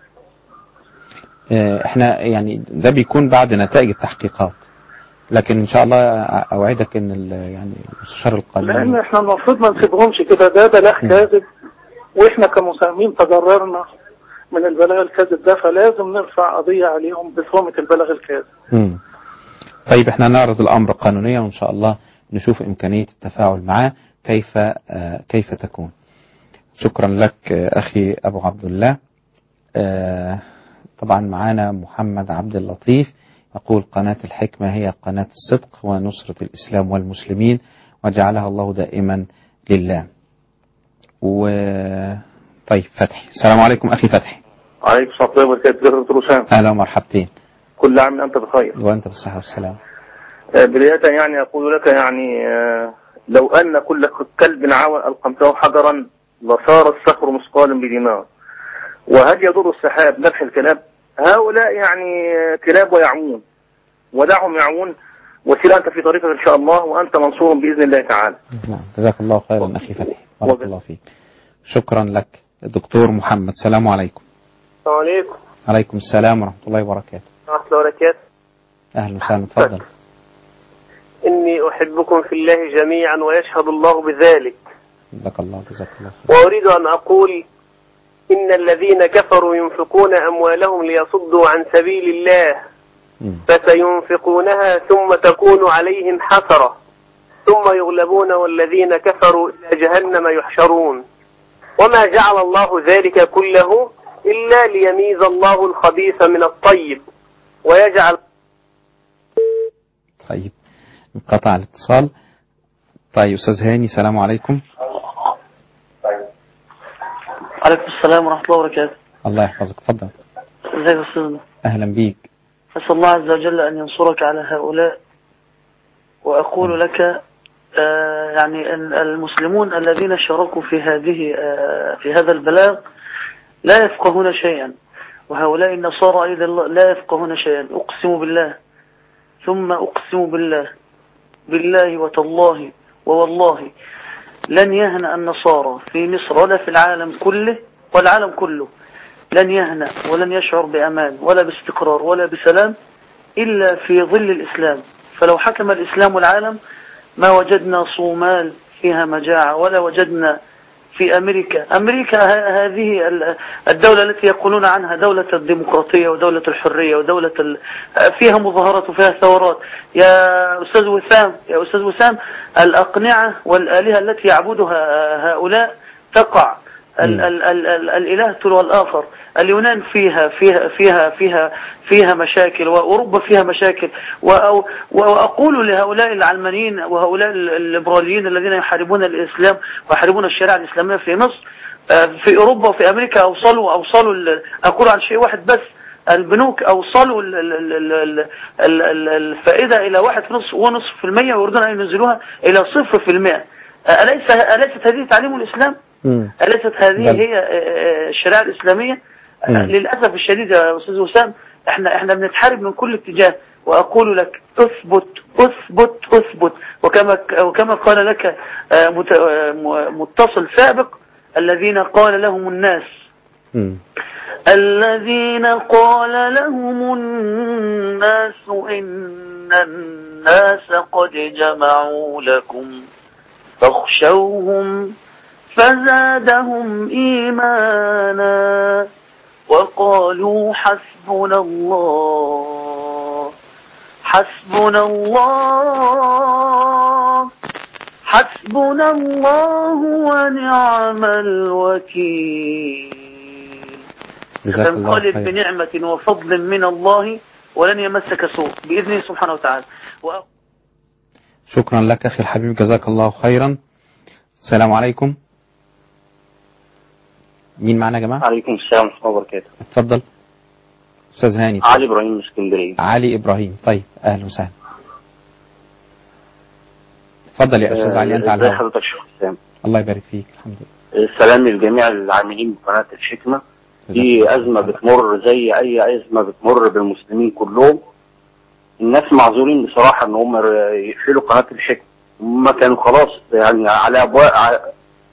آه، احنا يعني ده بيكون بعد نتائج التحقيقات لكن ان شاء الله اوعدك ان ال- يعني المستشار لان القانوني احنا المفروض ما نسيبهمش كده ده بلاغ كاذب واحنا كمساهمين تضررنا من البلاغ الكاذب ده فلازم نرفع قضية عليهم بتهمة البلاغ الكاذب مم. طيب احنا نعرض الامر قانونيا وان شاء الله نشوف امكانيه التفاعل معاه كيف آه، كيف تكون. شكرا لك آه، اخي ابو عبد الله. آه، طبعا معانا محمد عبد اللطيف يقول قناه الحكمه هي قناه الصدق ونصره الاسلام والمسلمين وجعلها الله دائما لله. و طيب فتحي السلام عليكم اخي فتحي عليكم السلام ورحمة الله وبركاته دكتور وسام اهلا ومرحبتين كل عام وأنت بخير وانت بالصحه والسلام. آه، بداية يعني أقول لك يعني آه، لو أن كل كلب عاون ألقمته حجرا لصار الصخر مثقالا بدماغ وهل يضر السحاب نفح الكلاب هؤلاء يعني آه، كلاب ويعمون ودعهم يعمون وسير أنت في طريقك إن شاء الله وأنت منصور بإذن الله تعالى نعم جزاك الله خيرا أخي فتحي بارك الله فيك شكرا لك دكتور محمد السلام عليكم السلام عليكم عليكم السلام ورحمة الله وبركاته ورحمة الله وبركاته أهلا وسهلا تفضل إني أحبكم في الله جميعا ويشهد الله بذلك جزاك الله جزاك الله خير. وأريد أن أقول إن الذين كفروا ينفقون أموالهم ليصدوا عن سبيل الله فسينفقونها ثم تكون عليهم حسرة ثم يغلبون والذين كفروا إلى جهنم يحشرون وما جعل الله ذلك كله إلا ليميز الله الخبيث من الطيب ويجعل طيب انقطع الاتصال طيب أستاذ هاني السلام عليكم عليكم السلام ورحمة الله وبركاته الله يحفظك تفضل ازيك يا أستاذنا أهلا بيك أسأل الله عز وجل أن ينصرك على هؤلاء وأقول لك آه، يعني أن المسلمون الذين شاركوا في هذه آه، في هذا البلاغ لا يفقهون شيئا وهؤلاء النصارى أيضا لا يفقهون شيئا أقسم بالله ثم أقسم بالله بالله وتالله ووالله لن يهنأ النصارى في مصر ولا في العالم كله والعالم كله لن يهنأ ولن يشعر بأمان ولا باستقرار ولا بسلام إلا في ظل الإسلام فلو حكم الإسلام العالم ما وجدنا صومال فيها مجاعة ولا وجدنا في أمريكا أمريكا ه- هذه ال- الدولة التي يقولون عنها دولة الديمقراطية ودولة الحرية ودولة ال... فيها مظاهرات وفيها ثورات يا أستاذ وسام يا أستاذ وسام الأقنعة والآلهة التي يعبدها هؤلاء تقع ال ال ال ال الإله تلو الآخر اليونان فيها فيها فيها فيها فيها مشاكل وأوروبا فيها مشاكل وأو- وأقول لهؤلاء العلمانيين وهؤلاء الليبراليين الذين يحاربون الإسلام ويحاربون الشريعة الإسلامية في مصر آه، في أوروبا وفي أمريكا أوصلوا أوصلوا ال- أقول عن شيء واحد بس البنوك أوصلوا ال- ال- ال- ال- ال- ال- الفائدة إلى واحد ونصف ونصف في المية ويريدون أن ينزلوها إلى صفر في المئة آه، أليس أليست هذه تعليم الإسلام؟ أليست هذه بل. هي آه، الشريعة الإسلامية مم. للأسف الشديد يا أستاذ وسام احنا احنا بنتحارب من كل اتجاه وأقول لك اثبت اثبت اثبت وكما وكما قال لك آه، مت- آه، م- متصل سابق الذين قال لهم الناس الذين قال لهم الناس إن الناس قد جمعوا لكم فاخشوهم فزادهم إيمانا وقالوا حسبنا الله حسبنا الله حسبنا الله ونعم الوكيل جزاك الله فانقلب خير. بنعمة وفضل من الله ولن يمسك سوء بإذنه سبحانه وتعالى و... شكرا لك أخي الحبيب جزاك الله خيرا السلام عليكم مين معنا يا جماعة عليكم السلام ورحمة الله وبركاته اتفضل أستاذ هاني علي إبراهيم من اسكندرية علي إبراهيم طيب أهلا وسهلا اتفضل يا أستاذ علي أنت على ازي الهواء حضرتك شيخ حسام الله يبارك فيك الحمد لله السلام لجميع العاملين بقناة الحكمة دي أزمة بتمر زي أي أزمة بتمر بالمسلمين كلهم الناس معذورين بصراحة إن هم يقفلوا قناة الحكمة هم كانوا خلاص يعني على أبواب ع-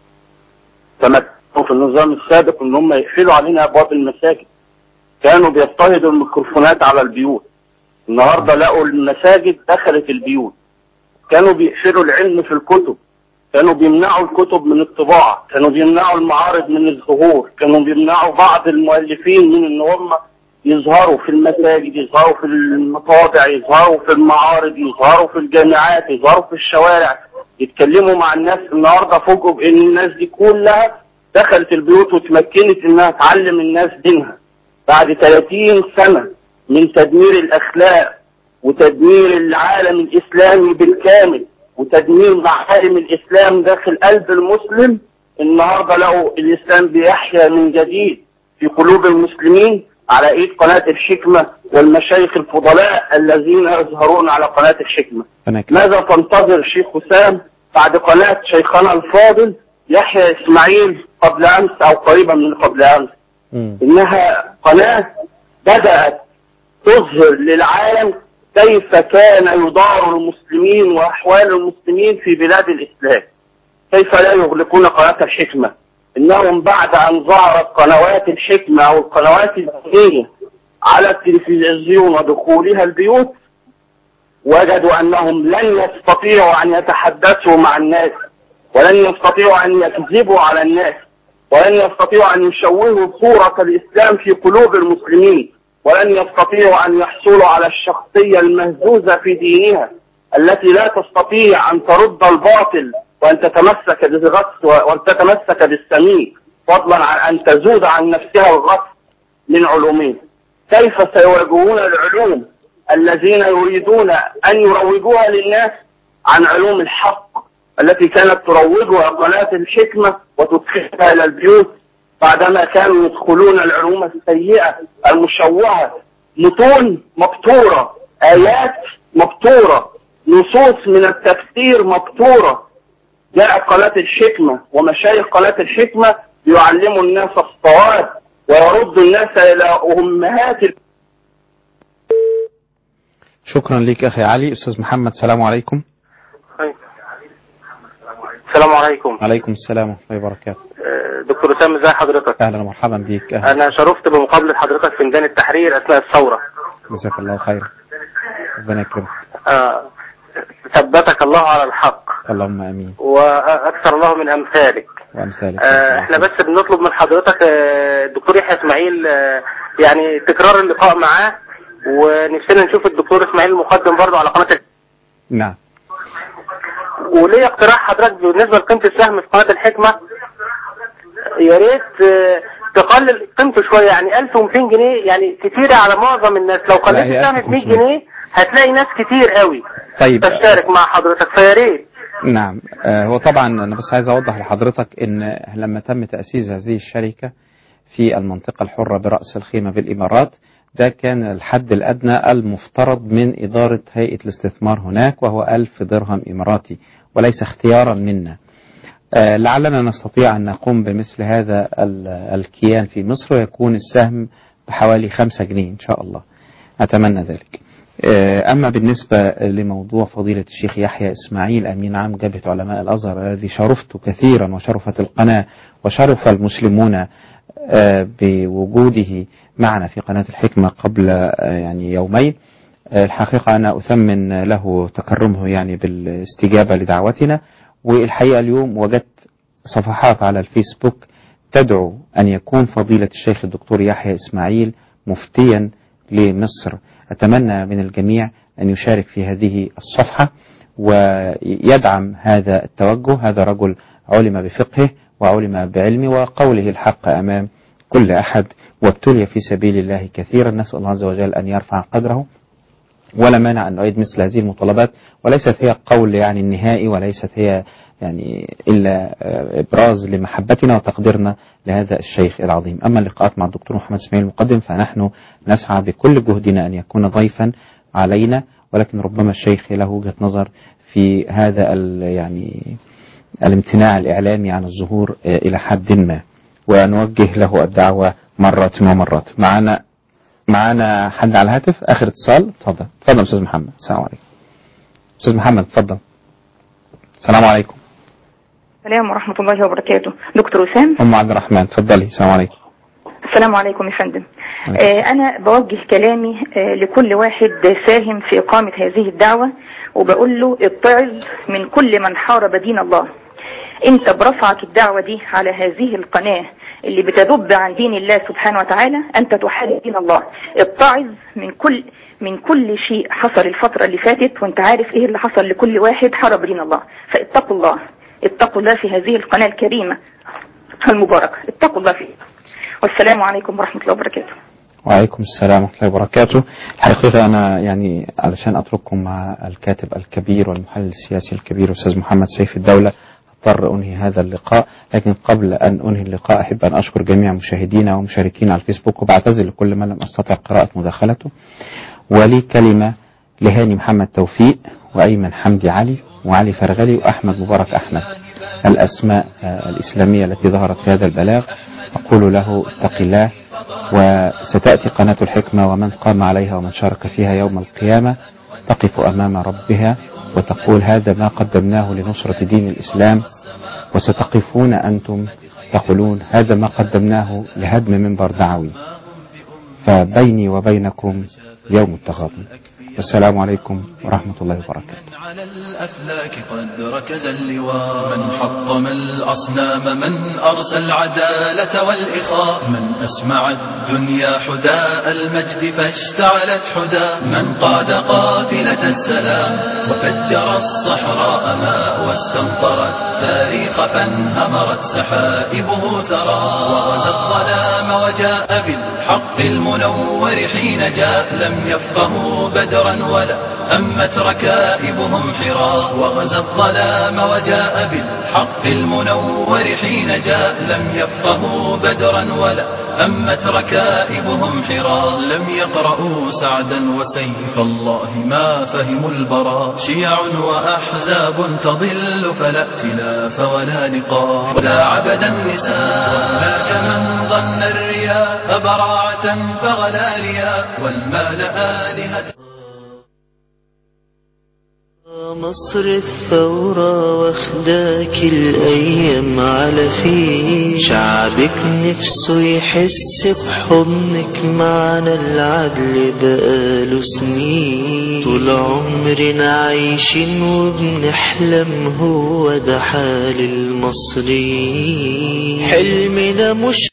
تمكنوا في النظام السابق إن هم يقفلوا علينا أبواب المساجد كانوا بيضطهدوا الميكروفونات على البيوت النهارده لقوا المساجد دخلت البيوت كانوا بيقفلوا العلم في الكتب كانوا بيمنعوا الكتب من الطباعة كانوا بيمنعوا المعارض من الظهور كانوا بيمنعوا بعض المؤلفين من ان هم يظهروا في المساجد يظهروا في المطابع يظهروا في المعارض يظهروا في الجامعات يظهروا في الشوارع يتكلموا مع الناس النهارده فوجئوا بان الناس دي كلها دخلت البيوت وتمكنت انها تعلم الناس دينها بعد 30 سنة من تدمير الاخلاق وتدمير العالم الاسلامي بالكامل وتدمير معالم الاسلام داخل قلب المسلم النهارده لقوا الاسلام بيحيا من جديد في قلوب المسلمين على ايد قناه الحكمه والمشايخ الفضلاء الذين يظهرون على قناه الحكمه. ماذا تنتظر شيخ حسام بعد قناه شيخنا الفاضل يحيى اسماعيل قبل امس او قريبا من قبل امس. انها قناه بدات تظهر للعالم كيف كان يدار المسلمين واحوال المسلمين في بلاد الاسلام. كيف لا يغلقون قناه الحكمه؟ انهم بعد ان ظهرت قنوات الحكمه او القنوات الدينيه على التلفزيون ودخولها البيوت وجدوا انهم لن يستطيعوا ان يتحدثوا مع الناس ولن يستطيعوا ان يكذبوا على الناس ولن يستطيعوا ان يشوهوا صوره الاسلام في قلوب المسلمين ولن يستطيعوا ان يحصلوا على الشخصيه المهزوزه في دينها التي لا تستطيع ان ترد الباطل وان تتمسك بالغث وان تتمسك بالسمين فضلا عن ان تزود عن نفسها الغث من علومهم كيف سيواجهون العلوم الذين يريدون ان يروجوها للناس عن علوم الحق التي كانت تروجها قناه الحكمه وتدخلها الى البيوت بعدما كانوا يدخلون العلوم السيئه المشوهه متون مبتوره ايات مبتوره نصوص من التفسير مبتوره جاء قناه الحكمه ومشايخ قناه الحكمه يعلموا الناس الصواب ويرد الناس الى امهات ال- شكرا لك أخي علي أستاذ محمد السلام عليكم السلام عليكم عليكم السلام ورحمة الله وبركاته آه، دكتور اسامه ازي حضرتك أهلا ومرحبا بك أهلا انا شرفت بمقابله حضرتك في ميدان التحرير اثناء الثوره جزاك الله خير ربنا يكرمك آه، ثبتك الله على الحق اللهم آمين واكثر الله من امثالك وأمثالك آه، احنا بس بنطلب من حضرتك آه، الدكتور يحيى اسماعيل آه، يعني تكرار اللقاء معاه ونفسنا نشوف الدكتور اسماعيل المقدم برضه على قناه ال- نعم وليه اقتراح حضرتك بالنسبه لقيمه السهم في قناه الحكمه يا ريت آه، تقلل قيمته شويه يعني 1200 جنيه يعني كتيره على معظم الناس لو لا، قللت هي السهم ب 100 1500. جنيه هتلاقي ناس كتير قوي طيب تشترك مع حضرتك فيا ريت نعم آه، هو طبعا أنا بس عايز أوضح لحضرتك إن لما تم تأسيس هذه الشركة في المنطقة الحرة برأس الخيمة بالإمارات ده كان الحد الأدنى المفترض من إدارة هيئة الاستثمار هناك وهو ألف درهم إماراتي وليس اختيارا منا آه، لعلنا نستطيع أن نقوم بمثل هذا ال- الكيان في مصر ويكون السهم بحوالي خمسة جنيه إن شاء الله أتمنى ذلك آه، أما بالنسبة لموضوع فضيلة الشيخ يحيى إسماعيل أمين عام جبهة علماء الأزهر الذي شرفت كثيرا وشرفت القناة وشرف المسلمون آه، بوجوده معنا في قناة الحكمة قبل آه، يعني يومين آه، الحقيقة أنا أثمن له تكرمه يعني بالاستجابة لدعوتنا والحقيقة اليوم وجدت صفحات على الفيسبوك تدعو أن يكون فضيلة الشيخ الدكتور يحيى إسماعيل مفتيا لمصر أتمنى من الجميع أن يشارك في هذه الصفحة ويدعم هذا التوجه هذا رجل علم بفقهه وعلم بعلمه وقوله الحق أمام كل أحد وابتلي في سبيل الله كثيرا نسأل الله عز وجل أن يرفع قدره ولا مانع أن نعيد مثل هذه المطالبات وليست هي قول يعني النهائي وليست هي يعني إلا آه، إبراز لمحبتنا وتقديرنا لهذا الشيخ العظيم أما اللقاءات مع الدكتور محمد اسماعيل المقدم فنحن نسعى بكل جهدنا أن يكون ضيفا علينا ولكن ربما الشيخ له وجهة نظر في هذا ال- يعني الامتناع الإعلامي عن الظهور آه، إلى حد ما ونوجه له الدعوة مرات ومرات معنا معانا حد على الهاتف آخر اتصال اتفضل اتفضل أستاذ محمد السلام عليكم أستاذ محمد اتفضل السلام عليكم السلام ورحمة الله وبركاته دكتور وسام أم عبد الرحمن اتفضلي السلام عليكم السلام عليكم يا فندم آه أنا بوجه كلامي آه لكل واحد ساهم في إقامة هذه الدعوة وبقول له اتعظ من كل من حارب دين الله انت برفعك الدعوة دي على هذه القناة اللي بتدب عن دين الله سبحانه وتعالى انت تحارب دين الله اتعظ من كل من كل شيء حصل الفترة اللي فاتت وانت عارف ايه اللي حصل لكل واحد حارب دين الله فاتقوا الله اتقوا الله في هذه القناة الكريمة المباركة اتقوا الله فيه والسلام عليكم ورحمة الله وبركاته وعليكم السلام ورحمة الله وبركاته الحقيقة أنا يعني علشان أترككم مع الكاتب الكبير والمحلل السياسي الكبير أستاذ محمد سيف الدولة اضطر أنهي هذا اللقاء لكن قبل أن أنهي اللقاء أحب أن أشكر جميع مشاهدينا ومشاركينا على الفيسبوك وبعتذر لكل من لم أستطع قراءة مداخلته ولي كلمة لهاني محمد توفيق وأيمن حمدي علي وعلي فرغلي وأحمد مبارك أحمد الأسماء آه، الإسلامية التي ظهرت في هذا البلاغ أقول له اتق الله وستأتي قناة الحكمة ومن قام عليها ومن شارك فيها يوم القيامة تقف أمام ربها وتقول هذا ما قدمناه لنصرة دين الإسلام وستقفون أنتم تقولون هذا ما قدمناه لهدم منبر دعوي فبيني وبينكم يوم التغابن والسلام عليكم ورحمة الله وبركاته على الأفلاك قد ركز اللواء من حطم الأصنام من أرسى العدالة والإخاء من أسمع الدنيا حداء المجد فاشتعلت حدا من قاد قافلة السلام وفجر الصحراء ماء واستمطر التاريخ فانهمرت سحائبه ثرى وغزا الظلام وجاء بالحق المنور حين جاء لم يفقهوا بدرا ولا أمت ركائبهم حرا وغزا الظلام وجاء بالحق المنور حين جاء لم يفقهوا بدرا ولا أمت ركائبهم حرا لم يقرأوا سعدا وسيف الله ما فهموا البراء شيع وأحزاب تضل فلا ائتلاف ولا لقاء ولا عبد النساء هناك من ظن الرياء براعة فغلا رياء والمال آلهة مصر الثورة واخداك الأيام على فيه شعبك نفسه يحس بحضنك معنا العدل بقاله سنين طول عمرنا عايشين وبنحلم هو ده حال المصريين حلمنا مش